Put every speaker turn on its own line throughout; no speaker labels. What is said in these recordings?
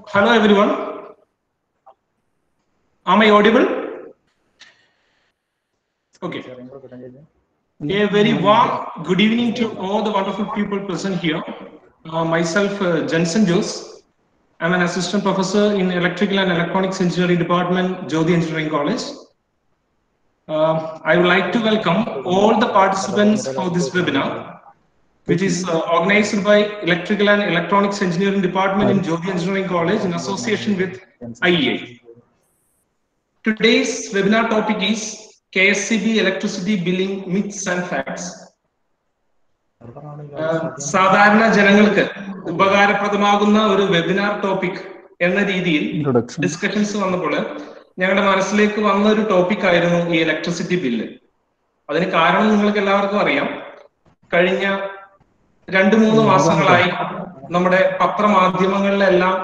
Hello, everyone. Am I audible? Okay. A very warm good evening to all the wonderful people present here. Uh, myself, uh, Jensen Jose. I'm an assistant professor in Electrical and Electronics Engineering Department, Jodi Engineering College. Uh, I would like to welcome all the participants for this webinar, which is uh, organized by Electrical and Electronics Engineering Department in Jodi Engineering College in association with IEA. Today's webinar topic is KSCB electricity billing myths and facts. ആഹ് സാധാരണ ജനങ്ങൾക്ക് ഉപകാരപ്രദമാകുന്ന ഒരു webinar topic എന്ന രീതിയിൽ discussions വന്നപ്പോൾ ഞങ്ങളുടെ മനസ്സിലേക്ക് വന്ന ഒരു ടോപ്പിക് ആയിരുന്നു ഈ ഇലക്ട്രിസിറ്റി ബില്ല് അതിന് കാരണം നിങ്ങൾക്ക് എല്ലാവർക്കും അറിയാം കഴിഞ്ഞ രണ്ട് മൂന്ന് മാസങ്ങളായി നമ്മുടെ പത്രമാധ്യമങ്ങളിലെല്ലാം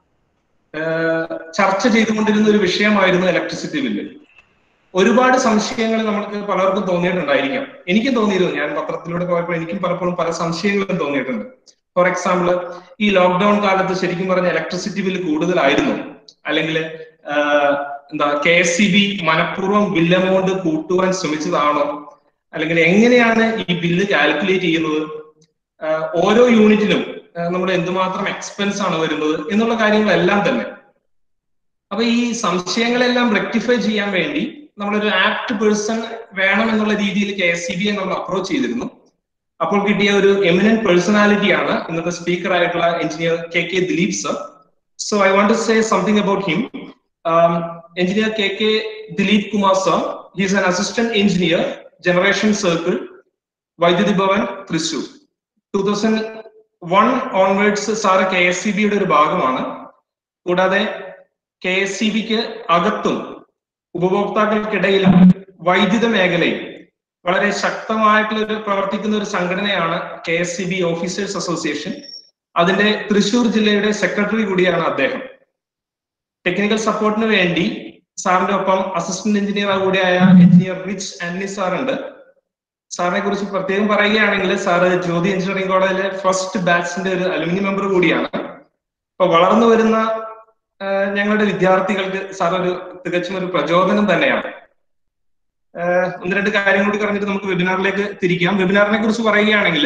ആഹ് ചർച്ച ചെയ്തുകൊണ്ടിരുന്ന ഒരു വിഷയമായിരുന്നു ഇലക്ട്രിസിറ്റി ബില്ല് ഒരുപാട് സംശയങ്ങൾ നമുക്ക് പലർക്കും തോന്നിയിട്ടുണ്ടായിരിക്കാം എനിക്കും തോന്നിയിരുന്നു ഞാൻ പത്രത്തിലൂടെ പോയപ്പോൾ എനിക്കും പലപ്പോഴും പല സംശയങ്ങളും തോന്നിയിട്ടുണ്ട് ഫോർ എക്സാമ്പിൾ ഈ ലോക്ക്ഡൌൺ കാലത്ത് ശരിക്കും പറഞ്ഞ ഇലക്ട്രിസിറ്റി ബില്ല് കൂടുതലായിരുന്നു അല്ലെങ്കിൽ എന്താ കെ എസ് സി ബി മനഃപൂർവ്വം ബില്ല് എമൗണ്ട് കൂട്ടുവാൻ ശ്രമിച്ചതാണോ അല്ലെങ്കിൽ എങ്ങനെയാണ് ഈ ബില്ല് കാൽക്കുലേറ്റ് ചെയ്യുന്നത് ആഹ് ഓരോ യൂണിറ്റിനും നമ്മുടെ എന്തുമാത്രം എക്സ്പെൻസ് ആണ് വരുന്നത് എന്നുള്ള കാര്യങ്ങളെല്ലാം തന്നെ അപ്പൊ ഈ സംശയങ്ങളെല്ലാം റെക്ടിഫൈ ചെയ്യാൻ വേണ്ടി നമ്മളൊരു ആപ്റ്റ് പേഴ്സൺ വേണം എന്നുള്ള രീതിയിൽ കെ എസ് സി ബിയെ നമ്മൾ അപ്രോച്ച് ചെയ്തിരുന്നു അപ്പോൾ കിട്ടിയ ഒരു എമിനന്റ് പേഴ്സണാലിറ്റിയാണ് ഇന്നത്തെ സ്പീക്കർ ആയിട്ടുള്ള engineer K K Dileep sir so I want to say something about him engineer K K Dileep Kumar sir he's an assistant engineer generation circle Vaidyuthi Bhavan Thrissur two thousand one onwards sir K S C ബിയുടെ ഒരു ഭാഗമാണ് കൂടാതെ K S C ബിക്ക് അകത്തും ഉപഭോക്താക്കൾക്കിടയിൽ വൈദ്യുത മേഖലയിൽ വളരെ ശക്തമായിട്ടുള്ള ഒരു പ്രവർത്തിക്കുന്ന ഒരു സംഘടനയാണ് K S C B officers association അതിന്റെ തൃശൂർ ജില്ലയുടെ സെക്രട്ടറി കൂടിയാണ് അദ്ദേഹം ടെക്നിക്കൽ സപ്പോർട്ടിന് വേണ്ടി സാറിന്റെ ഒപ്പം അസിസ്റ്റന്റ് എഞ്ചിനീയർ കൂടിയായ എഞ്ചിനീയർ റിച്ച് ആന്റണി സാർ ഉണ്ട് സാറിനെ കുറിച്ച് പ്രത്യേകം പറയുകയാണെങ്കിൽ സാറ് ജ്യോതി എഞ്ചിനീയറിംഗ് കോളേജിലെ ഫസ്റ്റ് ബാച്ചിന്റെ ഒരു അലുമിനി മെമ്പർ കൂടിയാണ് അപ്പൊ വളർന്നു വരുന്ന ഞങ്ങളുടെ വിദ്യാർത്ഥികൾക്ക് സാർ ഒരു തികച്ചും ഒരു പ്രചോദനം തന്നെയാണ് ഒന്ന് രണ്ട് കാര്യം കൂടി പറഞ്ഞിട്ട് നമുക്ക് വെബിനാറിലേക്ക് തിരിക്കാം വെബിനാറിനെ കുറിച്ച് പറയുകയാണെങ്കിൽ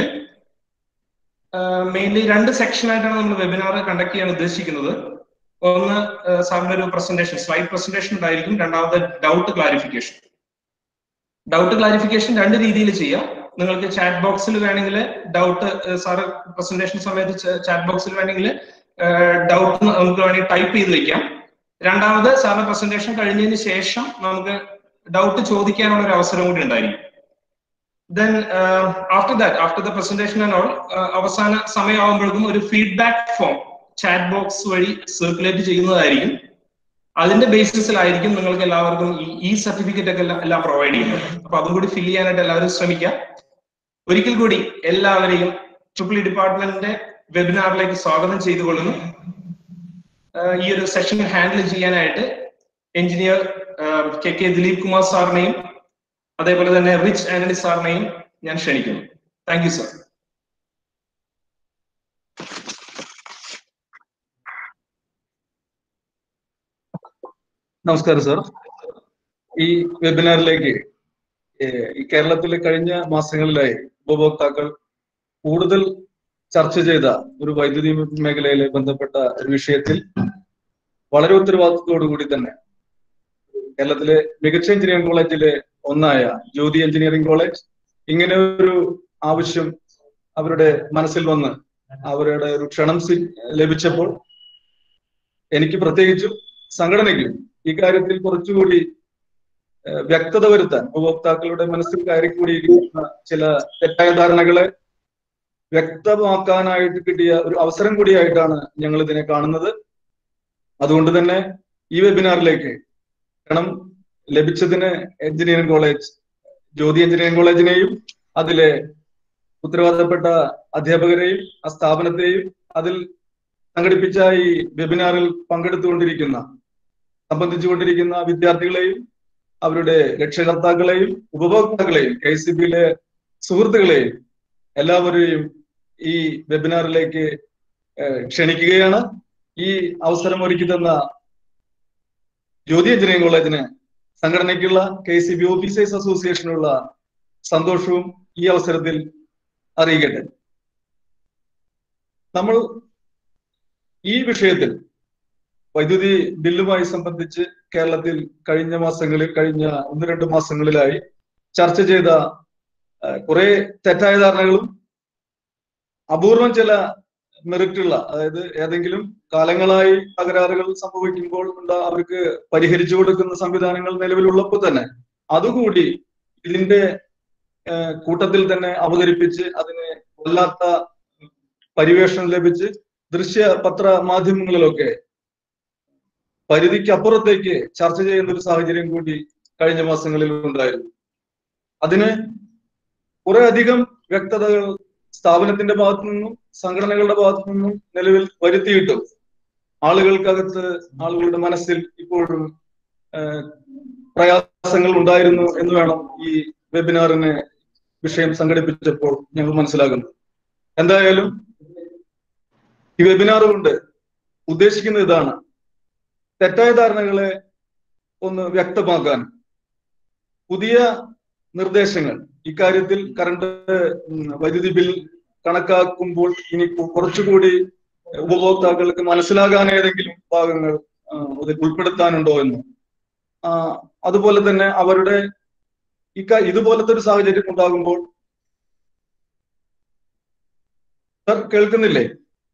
മെയിൻലി രണ്ട് സെക്ഷനായിട്ടാണ് നമ്മൾ വെബിനാർ കണ്ടക്ട് ചെയ്യാൻ ഉദ്ദേശിക്കുന്നത് ഒന്ന് സാറിന്റെ ഒരു പ്രസന്റേഷൻ സ്ലൈഡ് പ്രസന്റേഷൻ ഉണ്ടായിരിക്കും രണ്ടാമത് ഡൗട്ട് ക്ലാരിഫിക്കേഷൻ ഡൗട്ട് ക്ലാരിഫിക്കേഷൻ രണ്ട് രീതിയിൽ ചെയ്യാം നിങ്ങൾക്ക് ചാറ്റ് ബോക്സിൽ വേണമെങ്കിൽ ഡൗട്ട് സാറ് പ്രസന്റേഷൻ സമയത്ത് ചാറ്റ് ബോക്സിൽ വേണമെങ്കിൽ ഡൗട്ട് നമുക്ക് വേണമെങ്കിൽ ടൈപ്പ് ചെയ്ത് വെക്കാം രണ്ടാമത് സാറിന്റെ പ്രസന്റേഷൻ കഴിഞ്ഞതിന് ശേഷം നമുക്ക് ഡൗട്ട് ചോദിക്കാനുള്ള ഒരു അവസരം കൂടി ഉണ്ടായിരിക്കും then after that after the presentation and all അവസാന സമയമാകുമ്പോഴേക്കും ഒരു ഫീഡ്ബാക്ക് ഫോം ചാറ്റ് ബോക്സ് വഴി സർക്കുലേറ്റ് ചെയ്യുന്നതായിരിക്കും അതിന്റെ ബേസിസിലായിരിക്കും നിങ്ങൾക്ക് എല്ലാവർക്കും ഈ ഈ സർട്ടിഫിക്കറ്റ് ഒക്കെ എല്ലാം പ്രൊവൈഡ് ചെയ്യുന്നത് അപ്പൊ അതും കൂടി ഫിൽ ചെയ്യാനായിട്ട് എല്ലാവരും ശ്രമിക്കാം ഒരിക്കൽ കൂടി എല്ലാവരെയും ട്രിപ്പിൾ ഡിപ്പാർട്ട്മെന്റിന്റെ വെബിനാറിലേക്ക് സ്വാഗതം ചെയ്തുകൊള്ളുന്നു ഈ ഒരു സെഷൻ ഹാൻഡിൽ ചെയ്യാനായിട്ട് engineer K K Dileep Kumar സാറിനെയും അതേപോലെ തന്നെ റിച്ച് ആന്റണി സാറിനെയും ഞാൻ ക്ഷണിക്കുന്നു താങ്ക് യു സാർ
നമസ്കാരം സാർ ഈ വെബിനാറിലേക്ക് ഈ കേരളത്തിലെ കഴിഞ്ഞ മാസങ്ങളിലായി ഉപഭോക്താക്കൾ കൂടുതൽ ചർച്ച ചെയ്ത ഒരു വൈദ്യുതി മേഖലയിലെ ബന്ധപ്പെട്ട ഒരു വിഷയത്തിൽ വളരെ ഉത്തരവാദിത്വത്തോടു കൂടി തന്നെ കേരളത്തിലെ മികച്ച എഞ്ചിനീയറിംഗ് കോളേജിലെ ഒന്നായ ജ്യോതി എഞ്ചിനീയറിംഗ് കോളേജ് ഇങ്ങനെ ഒരു ആവശ്യം അവരുടെ മനസ്സിൽ വന്ന് അവരുടെ ഒരു ക്ഷണം ലഭിച്ചപ്പോൾ എനിക്ക് പ്രത്യേകിച്ചും സംഘടനയ്ക്കും ഈ കാര്യത്തിൽ കുറച്ചുകൂടി വ്യക്തത വരുത്താൻ ഉപഭോക്താക്കളുടെ മനസ്സിൽ കയറിക്കൂടിയിരിക്കുന്ന ചില തെറ്റായ ധാരണകളെ വ്യക്തമാക്കാനായിട്ട് കിട്ടിയ ഒരു അവസരം കൂടിയായിട്ടാണ് ഞങ്ങൾ ഇതിനെ കാണുന്നത് അതുകൊണ്ട് തന്നെ ഈ വെബിനാറിലേക്ക് ക്ഷണം ലഭിച്ചതിന് എഞ്ചിനീയറിംഗ് കോളേജ് ജ്യോതി എഞ്ചിനീയറിംഗ് കോളേജിനെയും അതിലെ ഉത്തരവാദപ്പെട്ട അധ്യാപകരെയും ആ സ്ഥാപനത്തെയും അതിൽ സംഘടിപ്പിച്ച ഈ വെബിനാറിൽ പങ്കെടുത്തുകൊണ്ടിരിക്കുന്ന സംബന്ധിച്ചുകൊണ്ടിരിക്കുന്ന വിദ്യാർത്ഥികളെയും അവരുടെ രക്ഷകർത്താക്കളെയും ഉപഭോക്താക്കളെയും കെ സി ബിയിലെ സുഹൃത്തുക്കളെയും എല്ലാവരെയും ഈ വെബിനാറിലേക്ക് ക്ഷണിക്കുകയാണ് ഈ അവസരം ഒരുക്കി തന്ന ജ്യോതി എഞ്ചിനീയറിംഗ് കോളേജിന് സംഘടനയ്ക്കുള്ള കെ സി ബി ഓഫീസേഴ്സ് അസോസിയേഷനുള്ള സന്തോഷവും ഈ അവസരത്തിൽ അറിയിക്കട്ടെ നമ്മൾ ഈ വിഷയത്തിൽ വൈദ്യുതി ബില്ലുമായി സംബന്ധിച്ച് കേരളത്തിൽ കഴിഞ്ഞ മാസങ്ങളിൽ കഴിഞ്ഞ ഒന്ന് രണ്ട് മാസങ്ങളിലായി ചർച്ച ചെയ്ത കുറെ തെറ്റായ ധാരണകളും അപൂർവം ചില മെറിറ്റുള്ള അതായത് ഏതെങ്കിലും കാലങ്ങളായി തകരാറുകൾ സംഭവിക്കുമ്പോൾ അവർക്ക് പരിഹരിച്ചു കൊടുക്കുന്ന സംവിധാനങ്ങൾ നിലവിലുള്ളപ്പോൾ തന്നെ അതുകൂടി ഇതിന്റെ കൂട്ടത്തിൽ തന്നെ അവതരിപ്പിച്ച് അതിന് വല്ലാത്ത പരിവേഷണം ലഭിച്ച് ദൃശ്യ പത്ര മാധ്യമങ്ങളിലൊക്കെ പരിധിക്ക് അപ്പുറത്തേക്ക് ചർച്ച ചെയ്യുന്ന ഒരു സാഹചര്യം കൂടി കഴിഞ്ഞ മാസങ്ങളിൽ ഉണ്ടായിരുന്നു അതിന് കുറെ അധികം വ്യക്തതകൾ സ്ഥാപനത്തിന്റെ ഭാഗത്തു നിന്നും സംഘടനകളുടെ ഭാഗത്തു നിന്നും നിലവിൽ വരുത്തിയിട്ടും ആളുകൾക്കകത്ത് ആളുകളുടെ മനസ്സിൽ ഇപ്പോഴും പ്രയാസങ്ങൾ ഉണ്ടായിരുന്നു എന്ന് വേണം ഈ വെബിനാറിന് വിഷയം സംഘടിപ്പിച്ചപ്പോൾ ഞങ്ങൾ മനസ്സിലാക്കുന്നത് എന്തായാലും ഈ വെബിനാർ കൊണ്ട് ഉദ്ദേശിക്കുന്ന ഇതാണ് തെറ്റായ ധാരണകളെ ഒന്ന് വ്യക്തമാക്കാൻ പുതിയ നിർദ്ദേശങ്ങൾ ഇക്കാര്യത്തിൽ കറണ്ട് വൈദ്യുതി ബിൽ കണക്കാക്കുമ്പോൾ ഇനി കുറച്ചുകൂടി ഉപഭോക്താക്കൾക്ക് മനസ്സിലാകാൻ ഏതെങ്കിലും ഭാഗങ്ങൾ അതിൽ ഉൾപ്പെടുത്താനുണ്ടോ എന്ന് അതുപോലെ തന്നെ അവരുടെ ഇക്ക ഇതുപോലത്തെ ഒരു സാഹചര്യം ഉണ്ടാകുമ്പോൾ സർ കേൾക്കുന്നില്ലേ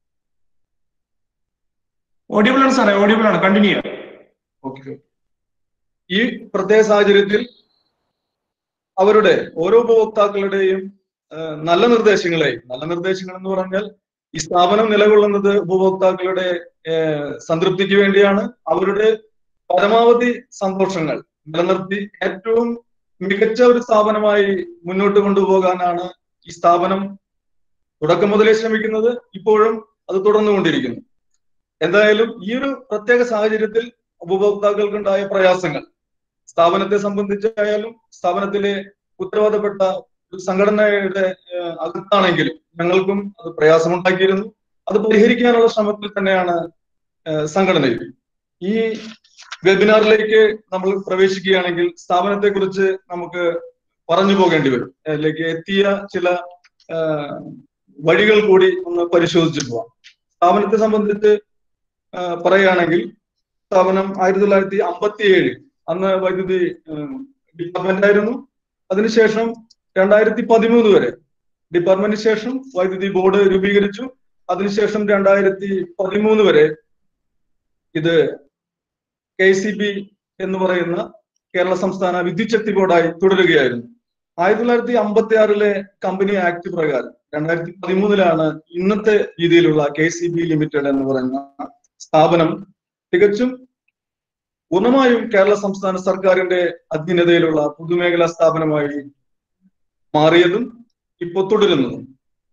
ഓഡിയബിൾ ആണ് സാറേ ഓഡിയബിൾ ആണ് കണ്ടിന്യൂ ചെയ്യാം
ഓക്കെ ഈ പ്രത്യേക സാഹചര്യത്തിൽ അവരുടെ ഓരോ ഉപഭോക്താക്കളുടെയും നല്ല നിർദ്ദേശങ്ങളെ നല്ല നിർദ്ദേശങ്ങൾ എന്ന് പറഞ്ഞാൽ ഈ സ്ഥാപനം നിലകൊള്ളുന്നത് ഉപഭോക്താക്കളുടെ സംതൃപ്തിക്ക് വേണ്ടിയാണ് അവരുടെ പരമാവധി സന്തോഷങ്ങൾ നിലനിർത്തി ഏറ്റവും മികച്ച ഒരു സ്ഥാപനമായി മുന്നോട്ട് കൊണ്ടുപോകാനാണ് ഈ സ്ഥാപനം തുടക്കം മുതലേ ശ്രമിക്കുന്നത് ഇപ്പോഴും അത് തുടർന്നുകൊണ്ടിരിക്കുന്നു എന്തായാലും ഈ ഒരു പ്രത്യേക സാഹചര്യത്തിൽ ഉപഭോക്താക്കൾക്കുണ്ടായ പ്രയാസങ്ങൾ സ്ഥാപനത്തെ സംബന്ധിച്ചായാലും സ്ഥാപനത്തിലെ ഉത്തരവാദപ്പെട്ട ഒരു സംഘടനയുടെ അകത്താണെങ്കിലും ഞങ്ങൾക്കും അത് പ്രയാസമുണ്ടാക്കിയിരുന്നു അത് പരിഹരിക്കാനുള്ള ശ്രമത്തിൽ തന്നെയാണ് സംഘടനയിൽ ഈ വെബിനാറിലേക്ക് നമ്മൾ പ്രവേശിക്കുകയാണെങ്കിൽ സ്ഥാപനത്തെ കുറിച്ച് നമുക്ക് പറഞ്ഞു പോകേണ്ടി വരും അതിലേക്ക് എത്തിയ ചില വഴികൾ കൂടി ഒന്ന് പരിശോധിച്ചു പോവാം സ്ഥാപനത്തെ സംബന്ധിച്ച് പറയുകയാണെങ്കിൽ സ്ഥാപനം ആയിരത്തി തൊള്ളായിരത്തി അമ്പത്തി ഏഴ് അന്ന് വൈദ്യുതി ഡിപ്പാർട്ട്മെന്റ് ആയിരുന്നു അതിനുശേഷം രണ്ടായിരത്തി പതിമൂന്ന് വരെ ഡിപ്പാർട്ട്മെന്റിന് ശേഷം വൈദ്യുതി ബോർഡ് രൂപീകരിച്ചു അതിനുശേഷം രണ്ടായിരത്തി പതിമൂന്ന് വരെ ഇത് കെ സി ബി എന്ന് പറയുന്ന കേരള സംസ്ഥാന വിദ്യുത് ശക്തി ബോർഡായി തുടരുകയായിരുന്നു ആയിരത്തി തൊള്ളായിരത്തി അമ്പത്തി ആറിലെ കമ്പനി ആക്ട് പ്രകാരം രണ്ടായിരത്തി പതിമൂന്നിലാണ് ഇന്നത്തെ രീതിയിലുള്ള കെ സി ബി ലിമിറ്റഡ് എന്ന് പറയുന്ന സ്ഥാപനം തികച്ചും പൂർണ്ണമായും കേരള സംസ്ഥാന സർക്കാരിന്റെ അധീനതയിലുള്ള പൊതുമേഖലാ സ്ഥാപനമായി മാറിയതും ഇപ്പോൾ തുടരുന്നതും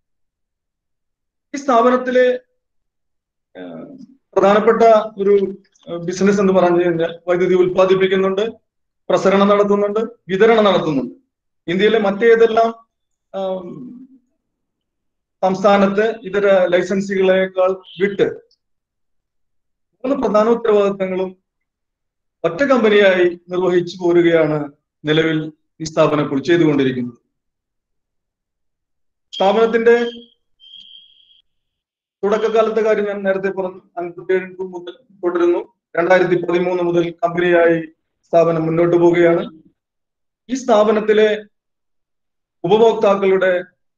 ഈ സ്ഥാപനത്തിലെ പ്രധാനപ്പെട്ട ഒരു ബിസിനസ് എന്ന് പറഞ്ഞു കഴിഞ്ഞാൽ വൈദ്യുതി ഉൽപ്പാദിപ്പിക്കുന്നുണ്ട് പ്രസരണം നടത്തുന്നുണ്ട് വിതരണം നടത്തുന്നുണ്ട് ഇന്ത്യയിലെ മറ്റേതെല്ലാം സംസ്ഥാനത്തെ ഇതര ലൈസൻസുകളെക്കാൾ വിട്ട് മൂന്ന് പ്രധാന ഉത്തരവാദിത്തങ്ങളും ഒറ്റ കമ്പനിയായി നിർവഹിച്ചു പോരുകയാണ് നിലവിൽ ഈ സ്ഥാപനം ഇപ്പോൾ ചെയ്തുകൊണ്ടിരിക്കുന്നത് സ്ഥാപനത്തിന്റെ തുടക്കകാലത്തെ കാര്യം ഞാൻ നേരത്തെ പറഞ്ഞു അൻപത്തിയേഴ് മുതൽ തുടരുന്നു രണ്ടായിരത്തി പതിമൂന്ന് മുതൽ കമ്പനിയായി സ്ഥാപനം മുന്നോട്ട് പോവുകയാണ് ഈ സ്ഥാപനത്തിലെ ഉപഭോക്താക്കളുടെ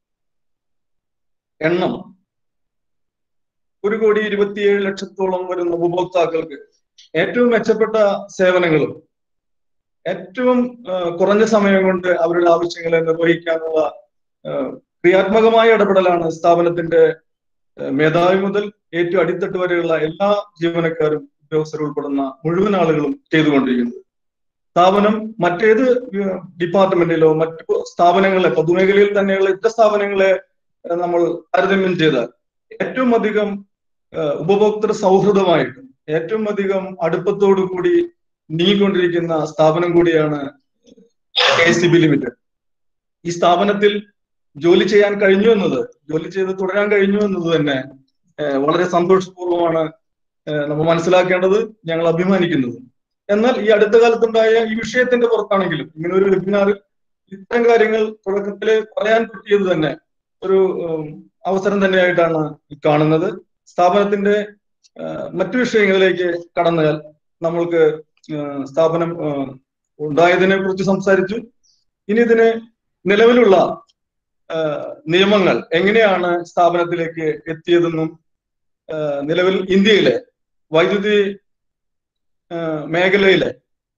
എണ്ണം ഒരു കോടി ഇരുപത്തിയേഴ് ലക്ഷത്തോളം വരുന്ന ഉപഭോക്താക്കൾക്ക് ഏറ്റവും മെച്ചപ്പെട്ട സേവനങ്ങളും ഏറ്റവും കുറഞ്ഞ സമയം കൊണ്ട് അവരുടെ ആവശ്യങ്ങളെ നിർവഹിക്കാനുള്ള ക്രിയാത്മകമായ ഇടപെടലാണ് സ്ഥാപനത്തിന്റെ മേധാവി മുതൽ ഏറ്റവും അടിത്തട്ട് വരെയുള്ള എല്ലാ ജീവനക്കാരും ഉദ്യോഗസ്ഥരും ഉൾപ്പെടുന്ന മുഴുവൻ ആളുകളും ചെയ്തുകൊണ്ടിരിക്കുന്നത് സ്ഥാപനം മറ്റേത് ഡിപ്പാർട്ട്മെന്റിലോ മറ്റു സ്ഥാപനങ്ങളെ പൊതുമേഖലയിൽ തന്നെയുള്ള ഇതര സ്ഥാപനങ്ങളെ നമ്മൾ താരതമ്യം ചെയ്താൽ ഏറ്റവും അധികം ഉപഭോക്തൃ സൗഹൃദമായിട്ടും ഏറ്റവും അധികം അടുപ്പത്തോടു കൂടി നീങ്ങിക്കൊണ്ടിരിക്കുന്ന സ്ഥാപനം കൂടിയാണ് കെ സി ബി ലിമിറ്റഡ് ഈ സ്ഥാപനത്തിൽ ജോലി ചെയ്യാൻ കഴിഞ്ഞു എന്നത് ജോലി ചെയ്ത് തുടരാൻ കഴിഞ്ഞു എന്നത് തന്നെ വളരെ സന്തോഷപൂർവ്വമാണ് നമ്മൾ മനസ്സിലാക്കേണ്ടത് ഞങ്ങൾ അഭിമാനിക്കുന്നത് എന്നാൽ ഈ അടുത്ത കാലത്തുണ്ടായ ഈ വിഷയത്തിന്റെ പുറത്താണെങ്കിലും ഇങ്ങനെ ഒരു വെബിനാറിൽ ഇത്തരം കാര്യങ്ങൾ തുടക്കത്തിൽ പറയാൻ പറ്റിയത് തന്നെ ഒരു അവസരം തന്നെയായിട്ടാണ് കാണുന്നത് സ്ഥാപനത്തിന്റെ മറ്റു വിഷയങ്ങളിലേക്ക് കടന്നാൽ നമ്മൾക്ക് സ്ഥാപനം ഉണ്ടായതിനെ കുറിച്ച് സംസാരിച്ചു ഇനി ഇതിന് നിലവിലുള്ള നിയമങ്ങൾ എങ്ങനെയാണ് സ്ഥാപനത്തിലേക്ക് എത്തിയതെന്നും നിലവിൽ ഇന്ത്യയിലെ വൈദ്യുതി മേഖലയിലെ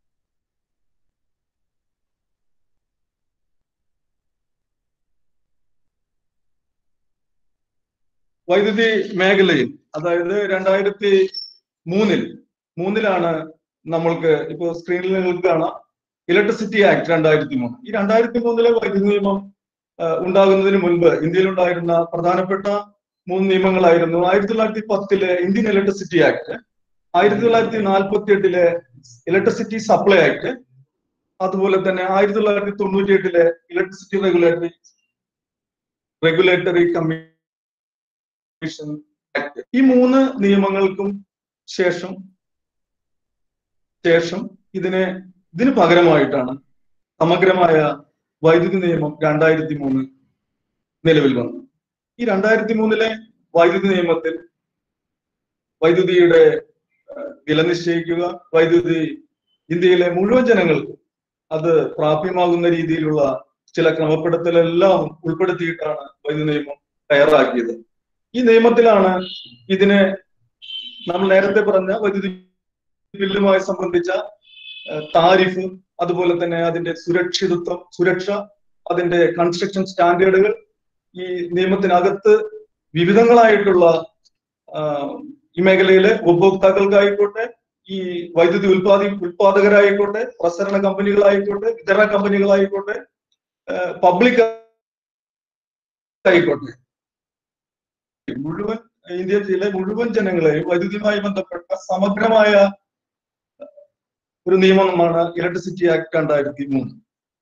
വൈദ്യുതി മേഖലയിൽ അതായത് രണ്ടായിരത്തി മൂന്നിൽ മൂന്നിലാണ് നമ്മൾക്ക് ഇപ്പോ സ്ക്രീനിൽ നിങ്ങൾക്ക് കാണാം ഇലക്ട്രിസിറ്റി ആക്ട് രണ്ടായിരത്തി മൂന്ന് ഈ രണ്ടായിരത്തി മൂന്നിലെ വൈദ്യുതി നിയമം ഉണ്ടാകുന്നതിന് മുൻപ് ഇന്ത്യയിൽ ഉണ്ടായിരുന്ന പ്രധാനപ്പെട്ട മൂന്ന് നിയമങ്ങളായിരുന്നു ആയിരത്തി തൊള്ളായിരത്തി പത്തിലെ ഇന്ത്യൻ ഇലക്ട്രിസിറ്റി ആക്ട് ആയിരത്തി തൊള്ളായിരത്തി നാൽപ്പത്തി എട്ടിലെ ഇലക്ട്രിസിറ്റി സപ്ലൈ ആക്ട് അതുപോലെ തന്നെ ആയിരത്തി തൊള്ളായിരത്തി തൊണ്ണൂറ്റി എട്ടിലെ electricity regulatory regulatory commission act ഈ മൂന്ന് നിയമങ്ങൾക്കും ശേഷം ശേഷം ഇതിനെ ഇതിന് പകരമായിട്ടാണ് സമഗ്രമായ വൈദ്യുതി നിയമം രണ്ടായിരത്തി മൂന്ന് നിലവിൽ വന്നു ഈ രണ്ടായിരത്തി മൂന്നിലെ വൈദ്യുതി നിയമത്തിൽ വൈദ്യുതിയുടെ വില നിശ്ചയിക്കുക വൈദ്യുതി ഇന്ത്യയിലെ മുഴുവൻ ജനങ്ങൾക്കും അത് പ്രാപ്യമാകുന്ന രീതിയിലുള്ള ചില ക്രമപ്പെടുത്തലെല്ലാം ഉൾപ്പെടുത്തിയിട്ടാണ് വൈദ്യുതി നിയമം തയ്യാറാക്കിയത് ഈ നിയമത്തിലാണ് ഇതിനെ നമ്മൾ നേരത്തെ പറഞ്ഞ വൈദ്യുതി ബില്ലുമായി സംബന്ധിച്ച താരിഫ് അതുപോലെ തന്നെ അതിന്റെ സുരക്ഷിതത്വം സുരക്ഷ അതിന്റെ കൺസ്ട്രക്ഷൻ സ്റ്റാൻഡേർഡുകൾ ഈ നിയമത്തിനകത്ത് വിവിധങ്ങളായിട്ടുള്ള ഈ മേഖലയിലെ ഉപഭോക്താക്കൾക്കായിക്കോട്ടെ ഈ വൈദ്യുതി ഉൽപാദി ഉൽപാദകരായിക്കോട്ടെ പ്രസരണ കമ്പനികളായിക്കോട്ടെ വിതരണ കമ്പനികളായിക്കോട്ടെ പബ്ലിക് ആയിക്കോട്ടെ മുഴുവൻ ഇന്ത്യയിലെ മുഴുവൻ ജനങ്ങളെയും വൈദ്യുതിയുമായി ബന്ധപ്പെട്ട സമഗ്രമായ ഒരു നിയമമാണ് ഇലക്ട്രിസിറ്റി ആക്ട് രണ്ടായിരത്തി മൂന്ന്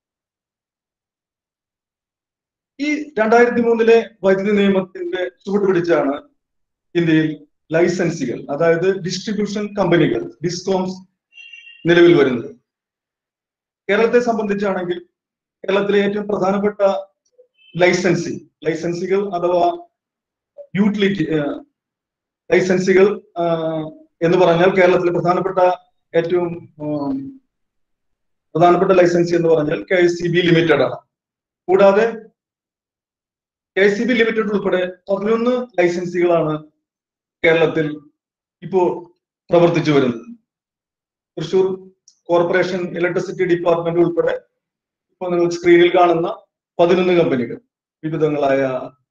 ഈ രണ്ടായിരത്തി മൂന്നിലെ വൈദ്യുതി നിയമത്തിന്റെ ചുവട് പിടിച്ചാണ് ഇന്ത്യയിൽ ലൈസൻസികൾ അതായത് ഡിസ്ട്രിബ്യൂഷൻ കമ്പനികൾ ഡിസ്കോംസ് നിലവിൽ വരുന്നത് കേരളത്തെ സംബന്ധിച്ചാണെങ്കിൽ കേരളത്തിലെ ഏറ്റവും പ്രധാനപ്പെട്ട ലൈസൻസിങ് ലൈസൻസികൾ അഥവാ യൂട്ടിലിറ്റി ലൈസൻസികൾ എന്ന് പറഞ്ഞാൽ കേരളത്തിലെ പ്രധാനപ്പെട്ട ഏറ്റവും പ്രധാനപ്പെട്ട ലൈസൻസി എന്ന് പറഞ്ഞാൽ കെ സി ബി ലിമിറ്റഡ് ആണ് കൂടാതെ കെ സി ബി ലിമിറ്റഡ് ഉൾപ്പെടെ പതിനൊന്ന് ലൈസൻസികളാണ് കേരളത്തിൽ ഇപ്പോൾ പ്രവർത്തിച്ചു വരുന്നത് തൃശൂർ കോർപ്പറേഷൻ ഇലക്ട്രിസിറ്റി ഡിപ്പാർട്ട്മെന്റ് ഉൾപ്പെടെ ഇപ്പോൾ നിങ്ങൾ സ്ക്രീനിൽ കാണുന്ന പതിനൊന്ന് കമ്പനികൾ വിവിധങ്ങളായ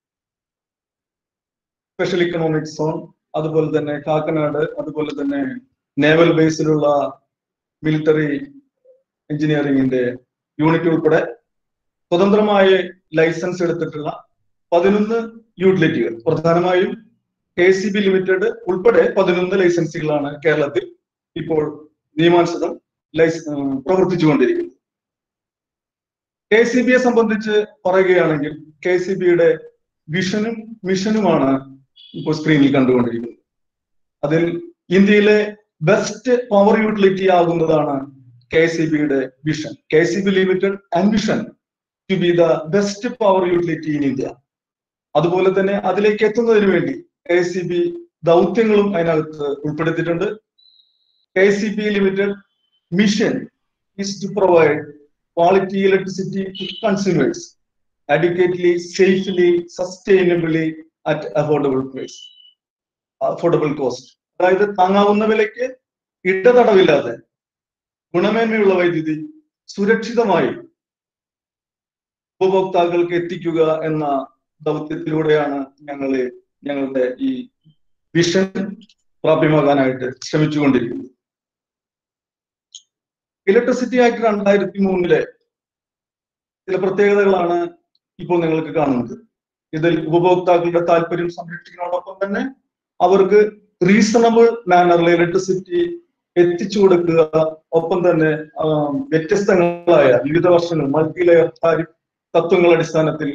സ്പെഷ്യൽ ഇക്കണോമിക് സോൺ അതുപോലെ തന്നെ കാക്കനാട് അതുപോലെ തന്നെ നേവൽ ബേസിലുള്ള മിലിറ്ററി എഞ്ചിനീയറിംഗിന്റെ യൂണിറ്റ് ഉൾപ്പെടെ സ്വതന്ത്രമായ ലൈസൻസ് എടുത്തിട്ടുള്ള പതിനൊന്ന് യൂട്ടിലിറ്റികൾ പ്രധാനമായും കെ സി ബി ലിമിറ്റഡ് ഉൾപ്പെടെ പതിനൊന്ന് ലൈസൻസുകളാണ് കേരളത്തിൽ ഇപ്പോൾ നിയമാനുസൃതം ലൈസ് പ്രവർത്തിച്ചുകൊണ്ടിരിക്കുന്നത് കെ സി ബിയെ സംബന്ധിച്ച് പറയുകയാണെങ്കിൽ കെ സി ബിയുടെ വിഷനും മിഷനുമാണ് ഇപ്പോൾ സ്ക്രീനിൽ കണ്ടുകൊണ്ടിരിക്കുന്നത് അതിൽ ഇന്ത്യയിലെ ബെസ്റ്റ് പവർ യൂട്ടിലിറ്റി ആകുന്നതാണ് കെ സി ബിയുടെ vision K C B limited ambition to be the best power utility in India അതുപോലെ തന്നെ അതിലേക്ക് എത്തുന്നതിന് വേണ്ടി കെ സി ബി ദൗത്യങ്ങളും അതിനകത്ത് ഉൾപ്പെടുത്തിയിട്ടുണ്ട് K C B limited mission is to provide quality electricity to consumers adequately, safely, sustainably at affordable price. Affordable cost അതായത് താങ്ങാവുന്ന വിലയ്ക്ക് ഇടതടവില്ലാതെ ഗുണമേന്മയുള്ള വൈദ്യുതി സുരക്ഷിതമായി ഉപഭോക്താക്കൾക്ക് എത്തിക്കുക എന്ന ദൗത്യത്തിലൂടെയാണ് ഞങ്ങൾ ഞങ്ങളുടെ ഈ വിഷൻ പ്രാപ്യമാകാനായിട്ട് ശ്രമിച്ചുകൊണ്ടിരിക്കുന്നത് ഇലക്ട്രിസിറ്റി ആക്ട് രണ്ടായിരത്തി മൂന്നിലെ ചില പ്രത്യേകതകളാണ് ഇപ്പോൾ നിങ്ങൾക്ക് കാണുന്നത് ഇതിൽ ഉപഭോക്താക്കളുടെ താല്പര്യം സംരക്ഷിക്കുന്നതോടൊപ്പം തന്നെ അവർക്ക് റീസണബിൾ മാനറിൽ ഇലക്ട്രിസിറ്റി എത്തിച്ചു കൊടുക്കുക ഒപ്പം തന്നെ വ്യത്യസ്തങ്ങളായ വിവിധ വർഷങ്ങൾ മൾട്ടി ലെയർ താരിഫ് തത്വങ്ങൾ അടിസ്ഥാനത്തിൽ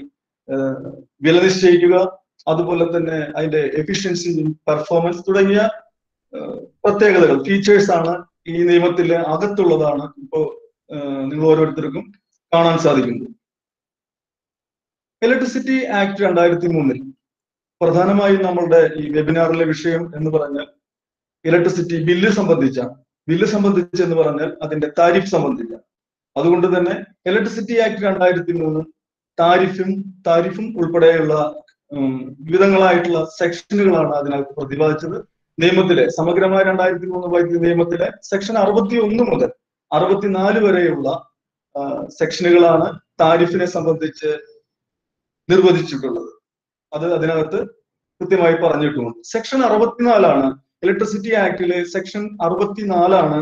വില നിശ്ചയിക്കുക അതുപോലെ തന്നെ അതിന്റെ എഫിഷ്യൻസി പെർഫോമൻസ് തുടങ്ങിയ പ്രത്യേകതകൾ ഫീച്ചേഴ്സ് ആണ് ഈ നിയമത്തിലെ അകത്തുള്ളതാണ് ഇപ്പോ നിങ്ങൾ ഓരോരുത്തർക്കും കാണാൻ സാധിക്കുന്നത് ഇലക്ട്രിസിറ്റി ആക്ട് രണ്ടായിരത്തി മൂന്നിൽ പ്രധാനമായും നമ്മളുടെ ഈ വെബിനാറിലെ വിഷയം എന്ന് പറഞ്ഞാൽ ഇലക്ട്രിസിറ്റി ബില്ല് സംബന്ധിച്ചാണ് ബില്ല് സംബന്ധിച്ച് എന്ന് പറഞ്ഞാൽ അതിന്റെ താരിഫ് സംബന്ധിച്ചാണ് അതുകൊണ്ട് തന്നെ ഇലക്ട്രിസിറ്റി ആക്ട് രണ്ടായിരത്തി മൂന്ന് താരിഫും താരിഫും ഉൾപ്പെടെയുള്ള വിവിധങ്ങളായിട്ടുള്ള സെക്ഷനുകളാണ് അതിനകത്ത് പ്രതിപാദിച്ചത് നിയമത്തിലെ സമഗ്രമായ രണ്ടായിരത്തി മൂന്ന് വൈദ്യുതി നിയമത്തിലെ സെക്ഷൻ അറുപത്തി ഒന്ന് മുതൽ അറുപത്തിനാല് വരെയുള്ള സെക്ഷനുകളാണ് താരിഫിനെ സംബന്ധിച്ച് നിർവചിച്ചിട്ടുള്ളത് അത് അതിനകത്ത് കൃത്യമായി പറഞ്ഞിട്ടുമുണ്ട് സെക്ഷൻ അറുപത്തിനാലാണ് ഇലക്ട്രിസിറ്റി ആക്ടിലെ സെക്ഷൻ അറുപത്തിനാലാണ്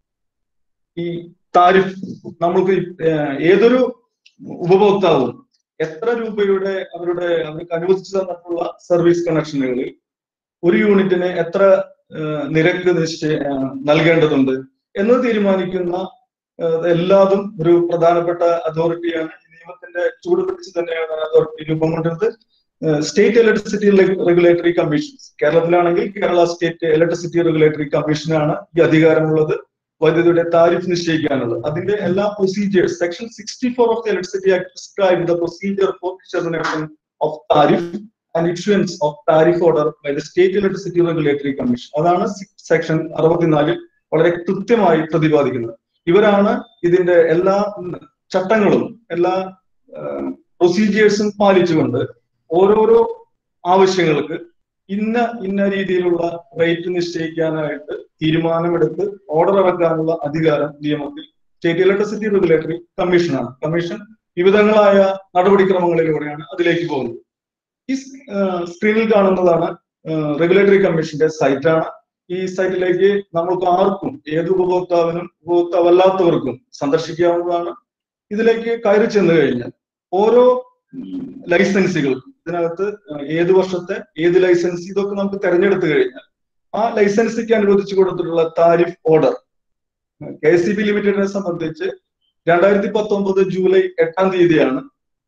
ഈ താരിഫ് നമ്മൾക്ക് ഏതൊരു ഉപഭോക്താവും എത്ര രൂപയുടെ അവരുടെ അവർക്ക് അനുവദിച്ചു തന്നിട്ടുള്ള സർവീസ് കണക്ഷനുകളിൽ ഒരു യൂണിറ്റിന് എത്ര നിരക്ക് നിശ്ചയ നൽകേണ്ടതുണ്ട് എന്ന് തീരുമാനിക്കുന്ന എല്ലാതും ഒരു പ്രധാനപ്പെട്ട അതോറിറ്റിയാണ് ഈ നിയമത്തിന്റെ ചൂട് പിടിച്ച് തന്നെയാണ് അതോറിറ്റി രൂപം കൊണ്ടത് സ്റ്റേറ്റ് ഇലക്ട്രിസിറ്റി റെഗുലേറ്ററി കമ്മീഷൻ കേരളത്തിലാണെങ്കിൽ കേരള സ്റ്റേറ്റ് ഇലക്ട്രിസിറ്റി റെഗുലേറ്ററി കമ്മീഷനാണ് ഈ അധികാരമുള്ളത് വൈദ്യുതിയുടെ താരിഫ് നിശ്ചയിക്കാനുള്ളത് അതിന്റെ എല്ലാ procedures section sixty four of the electricity act describe the procedure for determination of tariff and issuance of tariff order by the state electricity regulatory commission അതാണ് section അറുപത്തിനാലിൽ വളരെ കൃത്യമായി പ്രതിപാദിക്കുന്നത് ഇവരാണ് ഇതിന്റെ എല്ലാ ചട്ടങ്ങളും എല്ലാ പ്രൊസീജിയേഴ്സും പാലിച്ചുകൊണ്ട് ഓരോരോ ആവശ്യങ്ങൾക്ക് ഇന്ന ഇന്ന രീതിയിലുള്ള റേറ്റ് നിശ്ചയിക്കാനായിട്ട് തീരുമാനമെടുത്ത് ഓർഡർ ഇറക്കാനുള്ള അധികാരം നിയമത്തിൽ സ്റ്റേറ്റ് ഇലക്ട്രിസിറ്റി റെഗുലേറ്ററി കമ്മീഷനാണ് കമ്മീഷൻ വിവിധങ്ങളായ നടപടിക്രമങ്ങളിലൂടെയാണ് അതിലേക്ക് പോകുന്നത് ഈ സ്ക്രീനിൽ കാണുന്നതാണ് റെഗുലേറ്ററി കമ്മീഷന്റെ സൈറ്റാണ് ഈ സൈറ്റിലേക്ക് നമ്മൾക്ക് ആർക്കും ഏത് ഉപഭോക്താവിനും ഉപഭോക്താവല്ലാത്തവർക്കും സന്ദർശിക്കാവുന്നതാണ് ഇതിലേക്ക് കയറി ചെന്ന് കഴിഞ്ഞാൽ ഓരോ ലൈസൻസുകൾ ഇതിനകത്ത് ഏത് വർഷത്തെ ഏത് ലൈസൻസ് ഇതൊക്കെ നമുക്ക് തെരഞ്ഞെടുത്തു കഴിഞ്ഞാൽ ആ ലൈസൻസിക്ക് അനുവദിച്ചു കൊടുത്തിട്ടുള്ള tariff order K C B ലിമിറ്റഡിനെ സംബന്ധിച്ച് രണ്ടായിരത്തി പത്തൊമ്പത് ജൂലൈ എട്ടാം തീയതിയാണ്